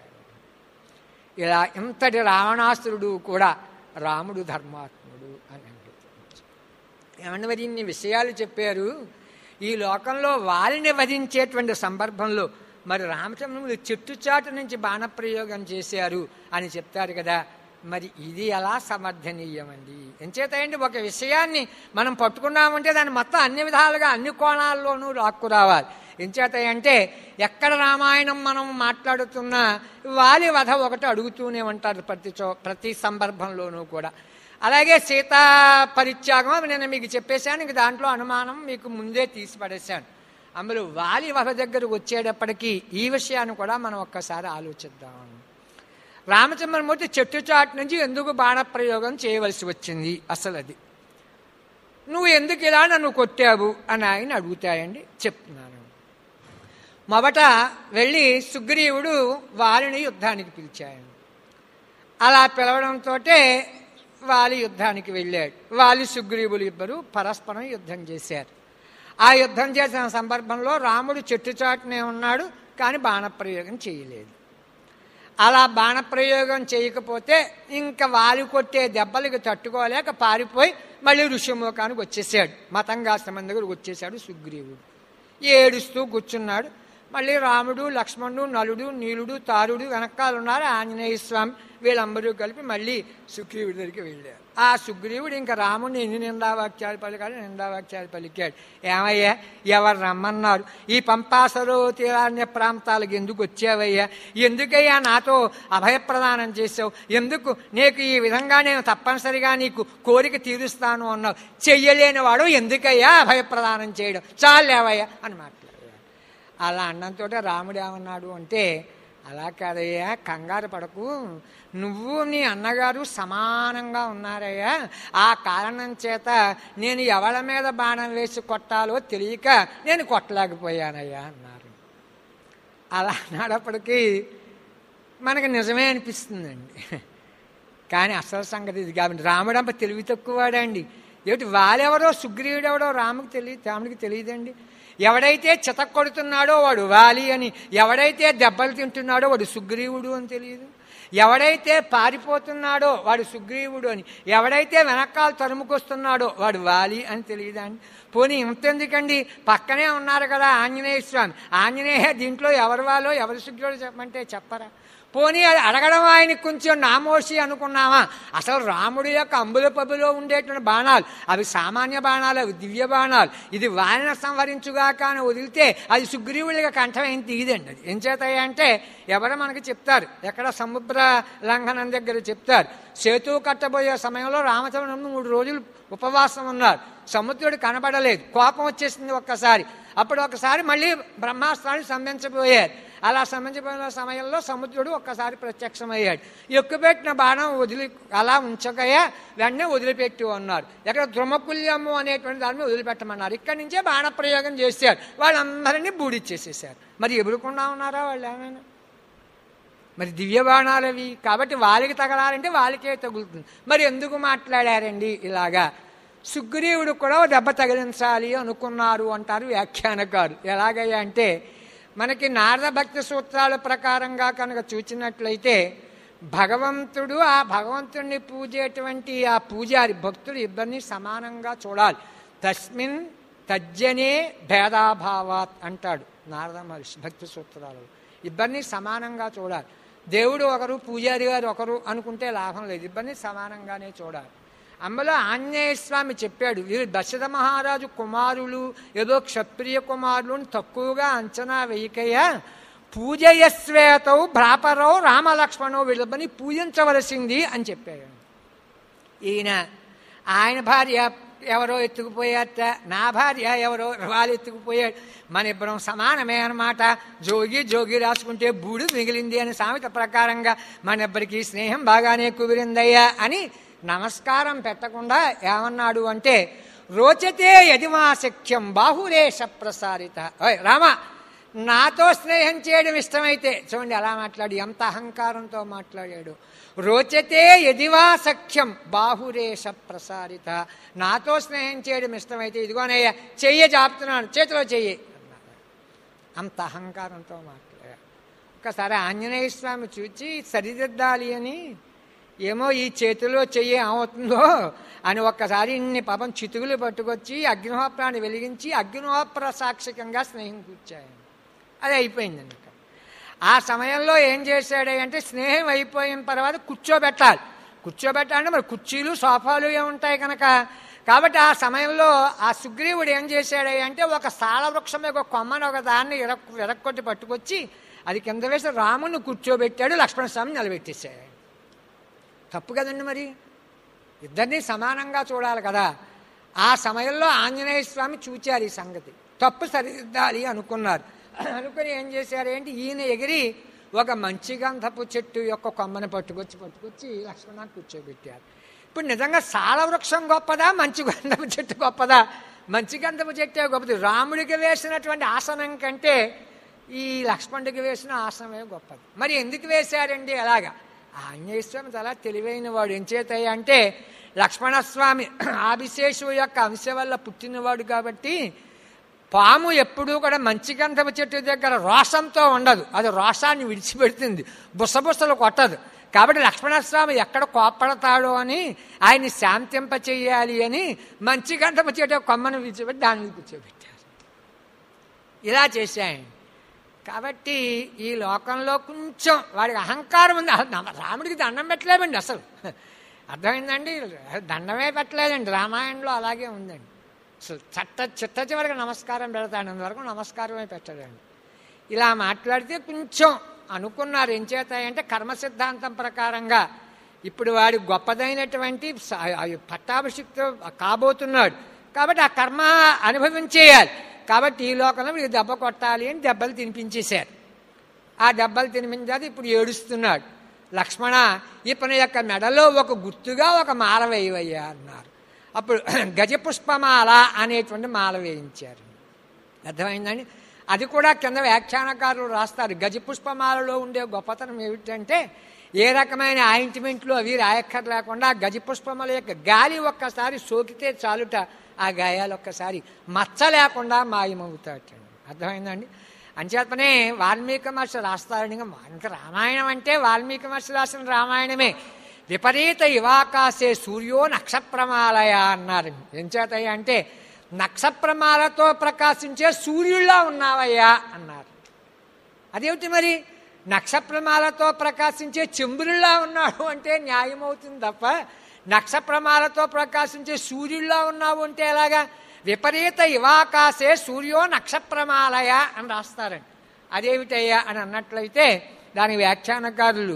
ఇలా ఇంతటి రావణాసురుడు కూడా రాముడు ధర్మాత్ముడు అని అంటుంది ఏమన్నా మరి ఇన్ని విషయాలు చెప్పారు ఈ లోకంలో వారిని వధించేటువంటి సందర్భంలో మరి రామచంద్రములు చెట్టుచాటు నుంచి బాణప్రయోగం చేశారు అని చెప్తారు కదా మరి ఇది ఎలా సమర్థనీయమండి ఎంచేతండి ఒక విషయాన్ని మనం పట్టుకున్నామంటే దాన్ని మొత్తం అన్ని విధాలుగా అన్ని కోణాల్లోనూ రాక్కురావాలి ఎంచేత అంటే ఎక్కడ రామాయణం మనం మాట్లాడుతున్నా వాలి వధ ఒకటి అడుగుతూనే ఉంటారు ప్రతి చో ప్రతి సందర్భంలోనూ కూడా అలాగే సీతా పరిత్యాగం నేను మీకు చెప్పేశాను ఇంక దాంట్లో అనుమానం మీకు ముందే తీసి పడేశాను అందులో వాలి వధ దగ్గరకు వచ్చేటప్పటికీ ఈ విషయాన్ని కూడా మనం ఒక్కసారి ఆలోచిద్దాం రామచంద్రమూర్తి చెట్టు చాటు నుంచి ఎందుకు బాణప్రయోగం చేయవలసి వచ్చింది అసలు అది నువ్వు ఎందుకు ఇలా నన్ను కొట్టావు అని ఆయన అడుగుతాయండి చెప్తున్నాను మొదట వెళ్ళి సుగ్రీవుడు వారిని యుద్ధానికి పిలిచాడు అలా పిలవడంతో వాలి యుద్ధానికి వెళ్ళాడు వాలి సుగ్రీవులు ఇద్దరు పరస్పరం యుద్ధం చేశారు ఆ యుద్ధం చేసిన సందర్భంలో రాముడు చెట్టు చాటునే ఉన్నాడు కానీ బాణప్రయోగం చేయలేదు అలా బాణప్రయోగం చేయకపోతే ఇంకా వాలి కొట్టే దెబ్బలకి తట్టుకోలేక పారిపోయి మళ్ళీ ఋషిముఖానికి వచ్చేసాడు మతంగాశ్రమం దగ్గరకు వచ్చేసాడు సుగ్రీవుడు ఏడుస్తూ కూర్చున్నాడు మళ్ళీ రాముడు లక్ష్మణుడు నలుడు నీలుడు తారుడు వెనకాల ఉన్నారు ఆంజనేయ స్వామి వీళ్ళందరూ కలిపి మళ్ళీ సుగ్రీవుడి దగ్గరికి వెళ్ళారు ఆ సుగ్రీవుడు ఇంకా రాముడిని ఎన్ని నిందావాక్యాలు పలికాడు నిందావాక్యాలు పలికాడు ఏమయ్యా ఎవరు రమ్మన్నారు ఈ పంపాసరో తీరాన్య ప్రాంతాలకు ఎందుకు వచ్చావయ్యా ఎందుకయ్యా నాతో అభయప్రదానం చేసావు ఎందుకు నీకు ఈ విధంగా నేను తప్పనిసరిగా నీకు కోరిక తీరుస్తాను అన్నావు చెయ్యలేని వాడు ఎందుకయ్యా అభయప్రదానం చేయడం చాలేవయ్యా అని మాట్లాడాడు అలా అన్నంతో రాముడు ఏమన్నాడు అంటే అలా కాదయ్యా కంగారు పడకు నువ్వు నీ అన్నగారు సమానంగా ఉన్నారయ్యా ఆ కారణం చేత నేను ఎవరి మీద బాణం వేసి కొట్టాలో తెలియక నేను కొట్టలేకపోయానయ్యా అన్నారు అలా అన్నప్పటికీ మనకు నిజమే అనిపిస్తుందండి కానీ అసలు సంగతి ఇది కాబట్టి రాముడంప తెలివి తక్కువవాడండి ఏమిటి వాళ్ళెవరో సుగ్రీవుడెవడో రాముకి తెలియదు రాముడికి తెలియదండి ఎవడైతే చిత కొడుతున్నాడో వాడు వాలి అని ఎవడైతే దెబ్బలు తింటున్నాడో వాడు సుగ్రీవుడు అని తెలియదు ఎవడైతే పారిపోతున్నాడో వాడు సుగ్రీవుడు అని ఎవడైతే వెనకాల తరుముకొస్తున్నాడో వాడు వాలి అని తెలియదండి పోనీ ఇంతెందుకండి పక్కనే ఉన్నారు కదా ఆంజనేయ స్వామి ఆంజనేయ దీంట్లో ఎవరు వాళ్ళో ఎవరు సుగ్రీవుడు చెప్పమంటే చెప్పరా పోనీ అది అడగడం ఆయనకి కొంచెం నామోషి అనుకున్నావా అసలు రాముడి యొక్క అంబుల పబులో ఉండేటువంటి బాణాలు అవి సామాన్య బాణాలు అవి దివ్య బాణాలు ఇది వారిన సంహరించుగా కానీ వదిలితే అది సుగ్రీవుడిగా కంఠం ఏం తీయదండి అది ఏం చేతాయి అంటే ఎవరో మనకి చెప్తారు ఎక్కడ సముద్ర లంఘనం దగ్గర చెప్తారు సేతు కట్టబోయే సమయంలో రామచంద్రన్ మూడు రోజులు ఉపవాసం ఉన్నారు సముద్రుడు కనబడలేదు కోపం వచ్చేసింది ఒక్కసారి అప్పుడు ఒకసారి మళ్ళీ బ్రహ్మాస్త్రాన్ని సంధించబోయారు అలా సంధించబోయిన సమయంలో సముద్రుడు ఒక్కసారి ప్రత్యక్షమయ్యాడు ఎక్కుపెట్టిన బాణం వదిలి అలా ఉంచకయా వెంటనే వదిలిపెట్టి ఉన్నారు ఎక్కడ ద్రుమకుల్యము అనేటువంటి దాన్ని వదిలిపెట్టమన్నారు ఇక్కడి నుంచే బాణప్రయోగం చేశారు వాళ్ళందరినీ బూడిచ్చేసేసారు మరి ఎదురుకుండా ఉన్నారా వాళ్ళు ఏమైనా మరి దివ్య బాణాలు అవి కాబట్టి వాళ్ళకి తగలాలంటే వాళ్ళకే తగులుతుంది మరి ఎందుకు మాట్లాడారండి ఇలాగా సుగ్రీవుడు కూడా ఓ దెబ్బ తగిలించాలి అనుకున్నారు అంటారు వ్యాఖ్యానకారు ఎలాగయ్యా అంటే మనకి నారద భక్తి సూత్రాల ప్రకారంగా కనుక చూచినట్లయితే భగవంతుడు ఆ భగవంతుడిని పూజేటువంటి ఆ పూజారి భక్తుడు ఇద్దరిని సమానంగా చూడాలి తస్మిన్ తజ్జనే భేదాభావాత్ అంటాడు నారద మహర్షి భక్తి సూత్రాలు ఇద్దరిని సమానంగా చూడాలి దేవుడు ఒకరు పూజారి గారు ఒకరు అనుకుంటే లాభం లేదు ఇద్దరిని సమానంగానే చూడాలి అందులో ఆంజనేయ స్వామి చెప్పాడు వీరు దశరథ మహారాజు కుమారులు ఏదో క్షత్రియ కుమారులు అని తక్కువగా అంచనా వేయకయ్యా పూజయస్వేతవు భ్రాపరవు రామలక్ష్మణో వీళ్ళని పూజించవలసింది అని చెప్పాడు ఈయన ఆయన భార్య ఎవరో ఎత్తుకుపోయారట నా భార్య ఎవరో వాళ్ళు ఎత్తుకుపోయాడు మన ఇద్దరం సమానమే అనమాట జోగి జోగి రాసుకుంటే బూడు మిగిలింది అని సామెత ప్రకారంగా మన ఇద్దరికి స్నేహం బాగానే కుదిరిందయ్యా అని నమస్కారం పెట్టకుండా ఏమన్నాడు అంటే రోచతే యదిమాశక్యం బాహురేష ప్రసారిత ఓయ్ రామా నాతో స్నేహం చేయడం ఇష్టమైతే చూడండి ఎలా మాట్లాడి ఎంత అహంకారంతో మాట్లాడాడు రోచతే యదివా సఖ్యం బాహురేష ప్రసారిత నాతో స్నేహం చేయడం ఇష్టమైతే ఇదిగోనయ్యా చెయ్యి చాపుతున్నాను చేతిలో చెయ్యి అన్నాడు. అంత అహంకారంతో మాట్లాడాడు ఒకసారి ఆంజనేయ స్వామి చూచి సరిదిద్దాలి అని ఏమో ఈ చేతిలో చెయ్యి ఏమవుతుందో అని ఒక్కసారి ఇన్ని పాపం చితుకులు పట్టుకొచ్చి అగ్నిహోత్రాన్ని వెలిగించి అగ్నిహోత్ర సాక్షికంగా స్నేహం కూర్చాయి అది అయిపోయిందండి ఇక్కడ. ఆ సమయంలో ఏం చేశాడు అంటే స్నేహం అయిపోయిన తర్వాత కూర్చోబెట్టాలి కూర్చోబెట్టాలంటే మరి కుర్చీలు సోఫాలు ఏ ఉంటాయి కనుక కాబట్టి ఆ సమయంలో ఆ సుగ్రీవుడు ఏం చేశాడు అంటే ఒక సాల వృక్షం యొక్క కొమ్మను ఒక దాన్ని ఇరక్ ఇరక్కొట్టి పట్టుకొచ్చి అది కింద వేసి రాముని కూర్చోబెట్టాడు లక్ష్మణస్వామిని నిలబెట్టేశాడు తప్పు కదండి మరి ఇద్దరిని సమానంగా చూడాలి కదా ఆ సమయంలో ఆంజనేయ స్వామి చూచారు ఈ సంగతి తప్పు సరిదిద్దాలి అనుకున్నారు అనుకుని ఏం చేశారు ఏంటి ఈయన ఎగిరి ఒక మంచి గంధపు చెట్టు యొక్క కొమ్మని పట్టుకొచ్చి పట్టుకొచ్చి లక్ష్మణ కూర్చోబెట్టారు ఇప్పుడు నిజంగా సాల వృక్షం గొప్పదా మంచి గంధపు చెట్టు గొప్పదా మంచి గంధపు చెట్టే గొప్పది రాముడికి వేసినటువంటి ఆసనం కంటే ఈ లక్ష్మణుడికి వేసిన ఆసనమే గొప్పది మరి ఎందుకు వేశారండి అలాగా ఆంజనేయ స్వామి చాలా తెలివైన వాడు ఏం చేతాయి అంటే లక్ష్మణస్వామి ఆభిశేషు యొక్క అంశ వల్ల పుట్టినవాడు కాబట్టి పాము ఎప్పుడూ కూడా మంచి గంధపు చెట్టు దగ్గర రోషంతో ఉండదు అది రోషాన్ని విడిచిపెడుతుంది బుసబుసలు కొట్టదు కాబట్టి లక్ష్మణస్వామి ఎక్కడ కోప్పడతాడో అని ఆయన్ని శాంతింప చెయ్యాలి అని మంచి గంధపు చెట్టు కొమ్మను విడిచిపెట్టి దాని మీద కూర్చోబెట్టారు ఇలా చేశాయండి కాబట్టి ఈ లోకంలో కొంచెం వాడికి అహంకారం ఉంది అసలు నమ- రాముడికి దండం పెట్టలేమండి అసలు అర్థమైందండి దండమే పెట్టలేదండి రామాయణంలో అలాగే ఉందండి అసలు చట్ట చిట్ట చివరికి నమస్కారం పెడతాడు అంతవరకు నమస్కారమే పెట్టడండి ఇలా మాట్లాడితే కొంచెం అనుకున్నారు ఏం చేతాయంటే కర్మ సిద్ధాంతం ప్రకారంగా ఇప్పుడు వాడి గొప్పదైనటువంటి స- ఆ పట్టాభిషిక్తు కాబోతున్నాడు కాబట్టి ఆ కర్మ అనుభవించేయాలి కాబట్టి ఈ లోకంలో వీడికి దెబ్బ కొట్టాలి అని దెబ్బలు తినిపించేశారు ఆ దెబ్బలు తినిపించాలి ఇప్పుడు ఏడుస్తున్నాడు లక్ష్మణ ఇతని యొక్క మెడలో ఒక గుర్తుగా ఒక మాల వేయవయ్యా అన్నారు అప్పుడు గజపుష్పమాల అనేటువంటి మాల వేయించారు అర్థమైందండి అది కూడా కింద వ్యాఖ్యానకారులు రాస్తారు గజపుష్పమాలలో ఉండే గొప్పతనం ఏమిటంటే ఏ రకమైన ఆయింట్మెంట్లు అవి రాయక్కర్ లేకుండా ఆ గజపుష్పముల యొక్క గాలి ఒక్కసారి సోకితే చాలుట ఆ గాయాలు ఒక్కసారి మచ్చ లేకుండా మాయమవుతాటండి అర్థమైందండి అంచేతనే వాల్మీకి మహర్షి రాస్తారని ఇంకా ఇంకా రామాయణం అంటే వాల్మీకి మహర్షి రాసిన రామాయణమే విపరీత ఇవాకాశే సూర్యో నక్షత్రమాలయ అన్నారు ఎంచేతయ్య అంటే నక్షత్రమాలతో ప్రకాశించే సూర్యుల్లా ఉన్నావయ్యా అన్నారు అదేమిటి మరి నక్షత్రమాలతో ప్రకాశించే చంద్రుల్లా ఉన్నాడు అంటే న్యాయం అవుతుంది తప్ప నక్షత్రమాలతో ప్రకాశించే సూర్యుల్లా ఉన్నావు అంటే ఎలాగా విపరీత ఇవాకాశే సూర్యో నక్షత్రమాలయ అని రాస్తారండి అదేమిటయ్యా అని అన్నట్లయితే దాని వ్యాఖ్యానకారులు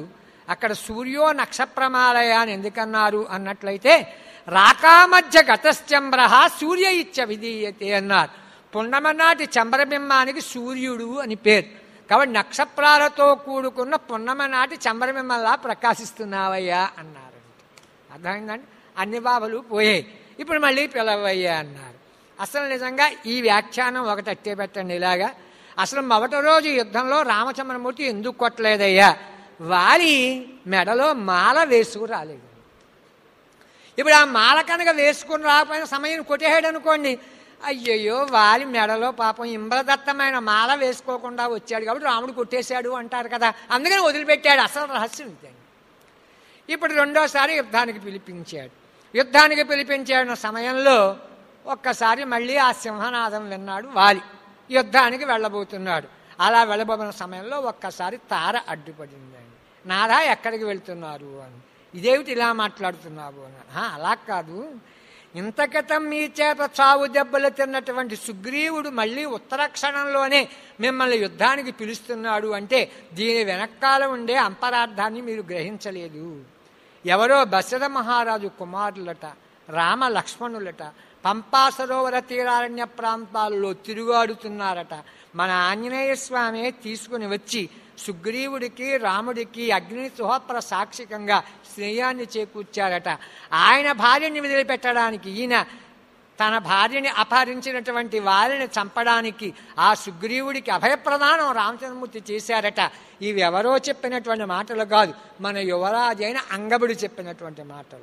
అక్కడ సూర్యో నక్షప్రమాలయ అని ఎందుకన్నారు అన్నట్లయితే రాకామధ్య గతశ్చంబ్ర సూర్య ఇచ్చ విధీయతే అన్నారు పున్నమనాటి చంద్రబింబానికి సూర్యుడు అని పేరు కాబట్టి నక్షత్రాలతో కూడుకున్న పున్నమ నాటి చంద్రబింబంలా ప్రకాశిస్తున్నావయ్యా అన్నారు అర్థమైందండి అన్ని బాబులు పోయాయి ఇప్పుడు మళ్ళీ పిలవయ్యా అన్నారు అసలు నిజంగా ఈ వ్యాఖ్యానం ఒకటి అట్టే పెట్టండి ఇలాగా అసలు మొదటి రోజు యుద్ధంలో రామచంద్రమూర్తి ఎందుకు కొట్టలేదయ్యా వాలి మెడలో మాల వేసుకు రాలేదు ఇప్పుడు ఆ మాల కనుక వేసుకుని రాకపోయిన సమయం కొట్టేసాడు అనుకోండి అయ్యయ్యో వాలి మెడలో పాపం ఇంబ్రదత్తమైన మాల వేసుకోకుండా వచ్చాడు కాబట్టి రాముడు కొట్టేశాడు అంటారు కదా అందుకని వదిలిపెట్టాడు అసలు రహస్యం ఇదండి ఇప్పుడు రెండోసారి యుద్ధానికి పిలిపించాడు యుద్ధానికి పిలిపించిన సమయంలో ఒక్కసారి మళ్ళీ ఆ సింహనాదం విన్నాడు వాలి యుద్ధానికి వెళ్ళబోతున్నాడు అలా వెళ్ళబోతున్న సమయంలో ఒక్కసారి తార అడ్డుపడిందండి నాదా ఎక్కడికి వెళ్తున్నారు అని ఇదేమిటి ఇలా మాట్లాడుతున్నావు అని "ఆ, అలా కాదు ఇంత క్రితం మీ చేత చావు దెబ్బలు తిన్నటువంటి సుగ్రీవుడు మళ్ళీ ఉత్తర క్షణంలోనే మిమ్మల్ని యుద్ధానికి పిలుస్తున్నాడు అంటే దీని వెనకాల ఉండే అంతరార్థాన్ని మీరు గ్రహించలేదు ఎవరో దశరథ మహారాజు కుమారులట రామ లక్ష్మణులట పంపా సరోవర తీరారణ్య ప్రాంతాల్లో తిరుగాడుతున్నారట మన ఆంజనేయ స్వామి తీసుకుని వచ్చి సుగ్రీవుడికి రాముడికి అగ్ని సుహప్ర సాక్షికంగా స్నేహాన్ని చేకూర్చారట ఆయన భార్యని వదిలిపెట్టడానికి ఈయన తన భార్యని అపహరించినటువంటి వారిని చంపడానికి ఆ సుగ్రీవుడికి అభయప్రదానం రామచంద్రమూర్తి చేశారట ఇవి ఎవరో చెప్పినటువంటి మాటలు కాదు మన యువరాజైన అంగబుడు చెప్పినటువంటి మాటలు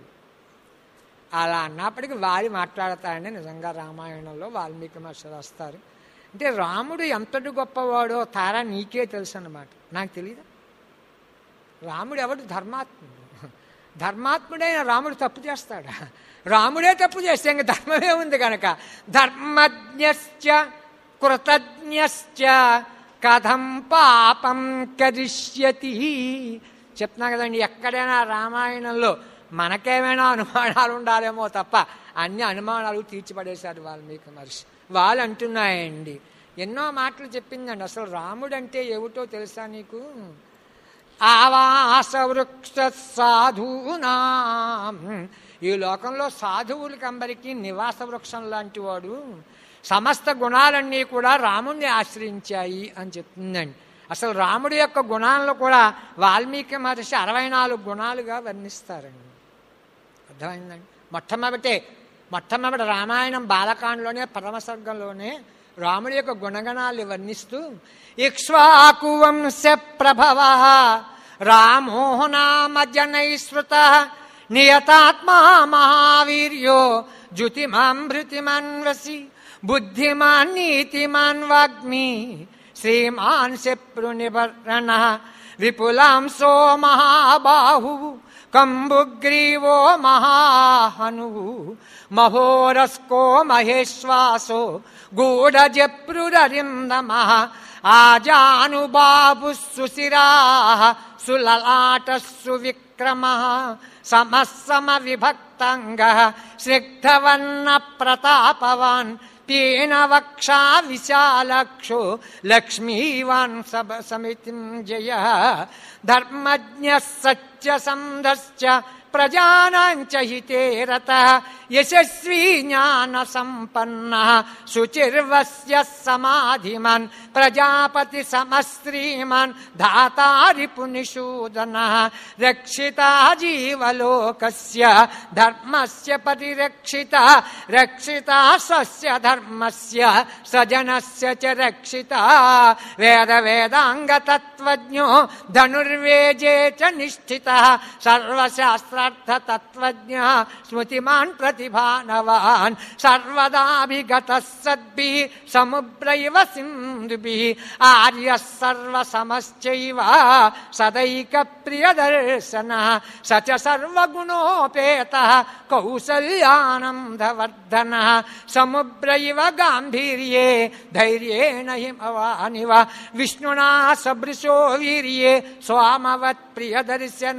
అలా అన్నప్పటికీ వారి మాట్లాడతారని నిజంగా రామాయణంలో వాల్మీకి మహర్షి రాస్తారు అంటే రాముడు ఎంతటి గొప్పవాడో తారా నీకే తెలుసు అన్నమాట నాకు తెలియదా రాముడు ఎవడు ధర్మాత్ముడు ధర్మాత్ముడైన రాముడు తప్పు చేస్తాడా రాముడే తప్పు చేస్తే ఇంక ధర్మమే ఉంది కనుక ధర్మజ్ఞశ్చ కృతజ్ఞశ్చ కథం పాపం కరిష్యతి చెప్తున్నా కదండి ఎక్కడైనా రామాయణంలో మనకేమైనా అనుమానాలు ఉండాలేమో తప్ప అన్ని అనుమానాలు తీర్చిపడేశారు వాల్మీకి మహర్షి వాళ్ళు అంటున్నాయండి ఎన్నో మాటలు చెప్పిందండి అసలు రాముడు అంటే ఏమిటో తెలుసా నీకు ఆవాస వృక్ష సాధూనాం ఈ లోకంలో సాధువులకందరికీ నివాస వృక్షం లాంటి వాడు సమస్త గుణాలన్నీ కూడా రాముణ్ణి ఆశ్రయించాయి అని చెప్తుందండి అసలు రాముడి యొక్క గుణాలను కూడా వాల్మీకి మహర్షి అరవై నాలుగు గుణాలుగా వర్ణిస్తారండి అర్థమైందండి మొట్టమొదటే మొట్టమొదటి రామాయణం బాలకాండలోనే పరమసర్గంలోనే రాముడి యొక్క గుణగణాలు వర్ణిస్తూ ఇక్ష్వాకు వంశ ప్రభవ రామో నామ జనైశ్రుత నియతాత్మా మహావీర్యో జ్యుతిమాం భృతిమాన్వసి బుద్ధిమాన్ నీతిమాన్ వాగ్మి శ్రీమాన్ శప్రు నివర్ణ విపులాంశో మహాబాహు కంబుగ్రీవో మహాహనువు మహోరస్కో మహేశ్వాసో గూఢజప్రురరిందమ ఆజానుబాబు సుశిరా సులలాట సువిక్రమ సమసమ విభక్తంగ స్నిగ్ధవన్న ప్రతాపవాన్ పీనవక్షా విశాలక్షో లక్ష్మీవాన్ సభ సమితిం జయ ధర్మజ్ఞ సత్యసంధశ్చ ప్రజానాంచ హితే రత యశస్వీ జ్ఞాన సంపన్న శుచిర్వస్య సమాధిమన్ ప్రజాపతి సమశ్రీమన్ ధాతారి పునిషూదన రక్షిత జీవలోకస్య ధర్మస్య పరిరక్షిత రక్షిత స్వస్య ధర్మస్య సజనస్య చ రక్షిత వేద వేదాంగ తత్వజ్ఞో ధనుర్వేజే చ నిష్ఠిత సర్వశాస్త్రార్థ తత్వజ్ఞ స్మృతిమాన్ ప్రతిభానవాన్ సర్వదాభిగత సద్భి సముద్రైవ సింధుభి ఆర్య సర్వసమశ్చైవ సదైక ప్రియదర్శన సచ సర్వగుణోపేత కౌసల్యానందవర్ధన సముద్రైవ గాంభీర్యే ధైర్యేణ హిమవానివ విష్ణునా సభృశో వీర్యే స్వామవత్ ప్రియదర్శన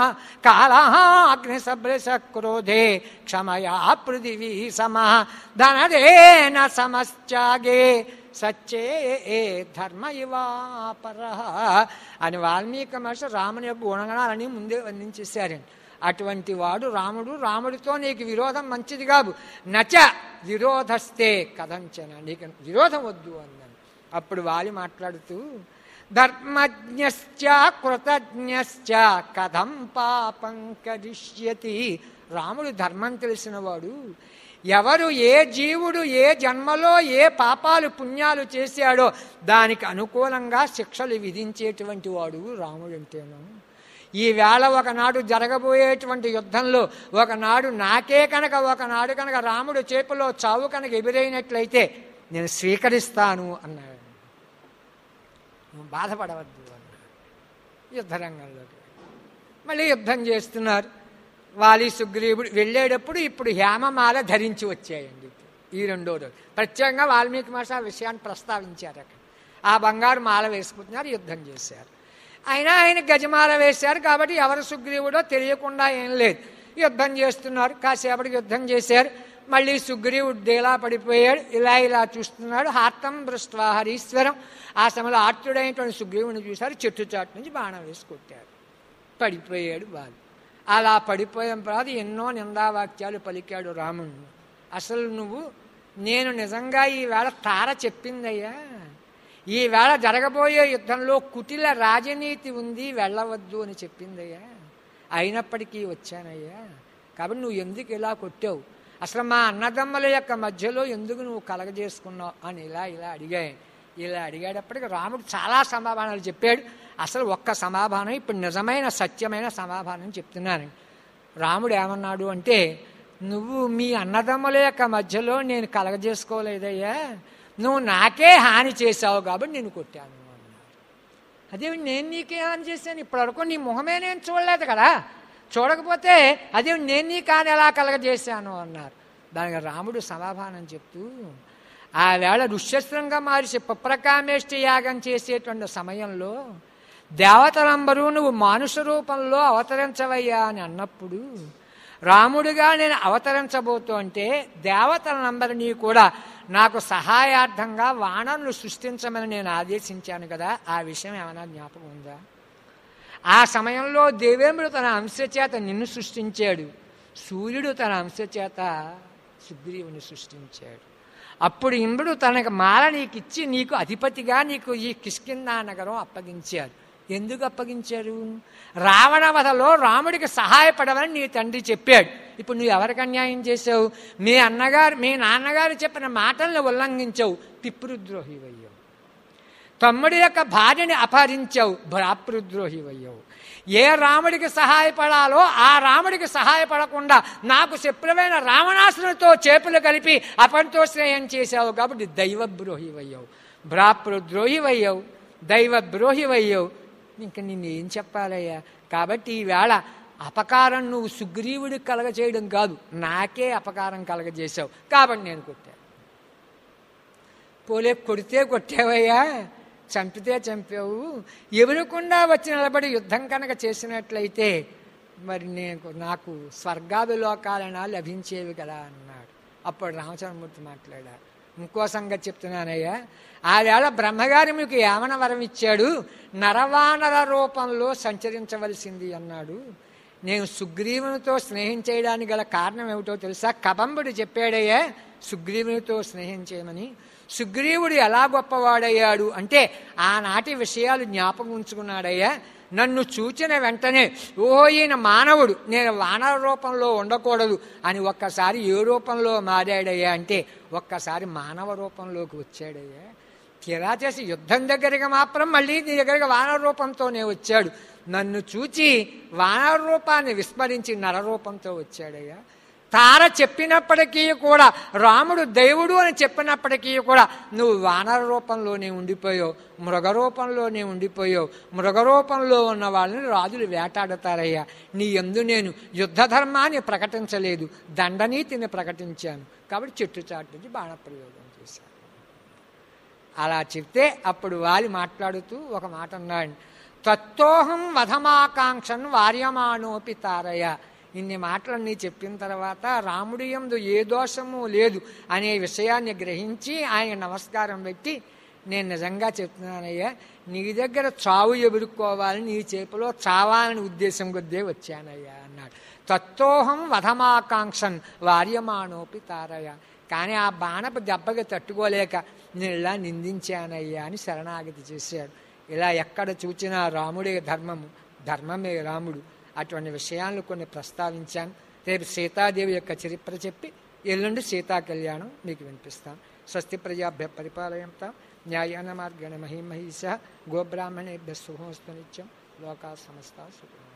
కాళాగ్నిసభృశ క్రోధే క్షమయా పృథివీ సమ ధనదేన సమశ్చాగే సచ్చే ఏ ధర్మ ఇవాపర అని వాల్మీకి మహర్షి రాముని యొక్క గుణగణాలని ముందే వర్ణించేశారండి అటువంటి వాడు రాముడు రాముడితో నీకు విరోధం మంచిది కాదు నచ విరోధస్తే కథంచన నీకు విరోధం వద్దు అన్నాను అప్పుడు వాలి మాట్లాడుతూ ధర్మజ్ఞశ్చ కృతజ్ఞశ్చ కథం పాపం కరిష్యతి రాముడు ధర్మం తెలిసినవాడు ఎవరు ఏ జీవుడు ఏ జన్మలో ఏ పాపాలు పుణ్యాలు చేశాడో దానికి అనుకూలంగా శిక్షలు విధించేటువంటి వాడు రాముడు అంటేను ఈవేళ ఒకనాడు జరగబోయేటువంటి యుద్ధంలో ఒకనాడు నాకే కనుక ఒకనాడు కనుక రాముడు చేపలో చావు కనుక ఎదురైనట్లయితే నేను స్వీకరిస్తాను అన్నాడు నువ్వు బాధపడవద్దు అన్నాడు యుద్ధరంగంలోకి మళ్ళీ యుద్ధం చేస్తున్నారు వాలి సుగ్రీవుడు వెళ్ళేటప్పుడు ఇప్పుడు హేమమాల ధరించి వచ్చాయండి ఈ రెండో రోజు ప్రత్యేకంగా వాల్మీకి మహర్షి ఆ విషయాన్ని ప్రస్తావించారు అక్కడ ఆ బంగారు మాల వేసుకుంటున్నారు యుద్ధం చేశారు అయినా ఆయన గజమాల వేశారు కాబట్టి ఎవరు సుగ్రీవుడో తెలియకుండా ఏం లేదు యుద్ధం చేస్తున్నారు కాసేపటికి యుద్ధం చేశారు మళ్ళీ సుగ్రీవుడు డేలా పడిపోయాడు ఇలా ఇలా చూస్తున్నాడు హార్తం దృష్ట్వా హరీశ్వరం ఆ సమయంలో ఆర్తుడైనటువంటి సుగ్రీవుని చూశారు చెట్టు చాటు నుంచి బాణం వేసి కొట్టారు పడిపోయాడు బాలు అలా పడిపోయిన తర్వాత ఎన్నో నిందావాక్యాలు పలికాడు రాముడు అసలు నువ్వు నేను నిజంగా ఈవేళ తార చెప్పిందయ్యా ఈవేళ జరగబోయే యుద్ధంలో కుటిల రాజనీతి ఉంది వెళ్ళవద్దు అని చెప్పిందయ్యా అయినప్పటికీ వచ్చానయ్యా కాబట్టి నువ్వు ఎందుకు ఇలా కొట్టావు అసలు మా అన్నదమ్ముల యొక్క మధ్యలో ఎందుకు నువ్వు కలగజేసుకున్నావు అని ఇలా ఇలా అడిగాయి ఇలా అడిగేటప్పటికి రాముడు చాలా సమాధానాలు చెప్పాడు అసలు ఒక్క సమాధానం ఇప్పుడు నిజమైన సత్యమైన సమాధానం చెప్తున్నాను రాముడు ఏమన్నాడు అంటే నువ్వు మీ అన్నదమ్ముల యొక్క మధ్యలో నేను కలగజేసుకోలేదయ్యా నువ్వు నాకే హాని చేశావు కాబట్టి నేను కొట్టాను అన్నాడు అదే నేను నీకే హాని చేశాను ఇప్పటివరకు నీ మొహమే నేను చూడలేదు కదా చూడకపోతే అదే నేను నీ కాని ఎలా కలగజేశాను అన్నారు దానికి రాముడు సమాధానం చెప్తూ ఆ వేళ ఋష్యస్త్రంగా మార్చి పుప్రకామేష్టి యాగం చేసేటువంటి సమయంలో దేవతలంబరూ నువ్వు మానుష రూపంలో అవతరించవయ్యా అని అన్నప్పుడు రాముడిగా నేను అవతరించబోతూ అంటే దేవతలందరినీ కూడా నాకు సహాయార్థంగా వానరులు సృష్టించమని నేను ఆదేశించాను కదా ఆ విషయం ఏమైనా జ్ఞాపకం ఉందా ఆ సమయంలో దేవేంద్రుడు తన అంశచేత నిన్ను సృష్టించాడు సూర్యుడు తన అంశచేత సుగ్రీవుని సృష్టించాడు అప్పుడు ఇంద్రుడు తనకు మాల నీకు ఇచ్చి నీకు అధిపతిగా నీకు ఈ కిష్కిందా నగరం అప్పగించాడు ఎందుకు అప్పగించారు రావణ వధలో రాముడికి సహాయపడవని నీ తండ్రి చెప్పాడు ఇప్పుడు నువ్వు ఎవరికి అన్యాయం చేసావు మీ అన్నగారు మీ నాన్నగారు చెప్పిన మాటలను ఉల్లంఘించావు పితృద్రోహివయ్యావు తమ్ముడి యొక్క భార్యని అపహరించావు భ్రాతృద్రోహివయ్యావు ఏ రాముడికి సహాయపడాలో ఆ రాముడికి సహాయపడకుండా నాకు శత్రువైన రావణాసునితో చేపులు కలిపి అపంతో శ్రేయం చేశావు కాబట్టి దైవద్రోహివయ్యావు భ్రాతృద్రోహివయ్యావు దైవద్రోహివయ్యావు ఇంకా నిన్ను ఏం చెప్పాలయ్యా కాబట్టి ఈవేళ అపకారం నువ్వు సుగ్రీవుడికి కలగజేయడం కాదు నాకే అపకారం కలగజేశావు కాబట్టి నేను కొట్టాను పోలే కొడితే కొట్టావయ్యా చంపితే చంపావు ఎదురకుండా వచ్చి నిలబడి యుద్ధం కనుక చేసినట్లయితే మరి నేను నాకు స్వర్గాది లోకాలైనా లభించేవి కదా అన్నాడు అప్పుడు రామచంద్రమూర్తి మాట్లాడారు ఇంకో సంగతి చెప్తున్నానయ్యా ఆవేళ బ్రహ్మగారి మీకు ఏమన వరం ఇచ్చాడు నరవానర రూపంలో సంచరించవలసింది అన్నాడు నేను సుగ్రీవునితో స్నేహం చేయడానికి గల కారణం ఏమిటో తెలుసా కబంబుడు చెప్పాడయ్యా సుగ్రీవునితో స్నేహం చేయమని సుగ్రీవుడు ఎలా గొప్పవాడయ్యాడు అంటే ఆనాటి విషయాలు జ్ఞాపకం ఉంచుకున్నాడయ్యా నన్ను చూచిన వెంటనే ఓ ఈయన మానవుడు నేను వానర రూపంలో ఉండకూడదు అని ఒక్కసారి ఏ రూపంలో మారాడయ్యా అంటే ఒక్కసారి మానవ రూపంలోకి వచ్చాడయ్యా తీరా చేసి యుద్ధం దగ్గరికి మాత్రం మళ్ళీ నీ దగ్గరికి వానర రూపంతోనే వచ్చాడు నన్ను చూచి వానర రూపాన్ని విస్మరించి నరరూపంతో వచ్చాడయ్యా తార చెప్పినప్పటికీ కూడా రాముడు దేవుడు అని చెప్పినప్పటికీ కూడా నువ్వు వానర రూపంలోనే ఉండిపోయావు మృగ రూపంలోనే ఉండిపోయావు మృగ రూపంలో ఉన్న వాళ్ళని రాజులు వేటాడతారయ్యా నీ ఎందు నేను యుద్ధ ధర్మాన్ని ప్రకటించలేదు దండనీతిని ప్రకటించాను కాబట్టి చెట్టు చాటు నుంచి బాణప్రయోగం చేశాను అలా చెప్తే అప్పుడు వాలి మాట్లాడుతూ ఒక మాట అన్నాడు తత్తోహం వధమాకాంక్షను వార్యమానోపి తారయ్య ఇన్ని మాటలన్నీ చెప్పిన తర్వాత రాముడి యందు ఏ దోషము లేదు అనే విషయాన్ని గ్రహించి ఆయన నమస్కారం పెట్టి నేను నిజంగా చెప్తున్నానయ్యా నీ దగ్గర చావు ఎదుర్కోవాలని నీ చేతిలో చావాలని ఉద్దేశం కొద్దే వచ్చానయ్యా అన్నాడు తత్తోహం వధమాకాంక్షన్ వార్యమాణోపి తారయ్య కానీ ఆ బాణపు దెబ్బకి తట్టుకోలేక నేను ఇలా నిందించానయ్యా అని శరణాగతి చేశాడు ఇలా ఎక్కడ చూచినా రాముడే ధర్మము ధర్మమే రాముడు అటువంటి విషయాలను కొన్ని ప్రస్తావించాను రేపు సీతాదేవి యొక్క చరిత్ర చెప్పి ఎల్లుండి సీతా కళ్యాణం మీకు వినిపిస్తాం స్వస్తి ప్రజాభ్య పరిపాలయంతాం న్యాయాన మార్గణ మహిమహీష గోబ్రాహ్మణేభ్య శుభమస్తు నిత్యం లోకా సమస్త సుఖం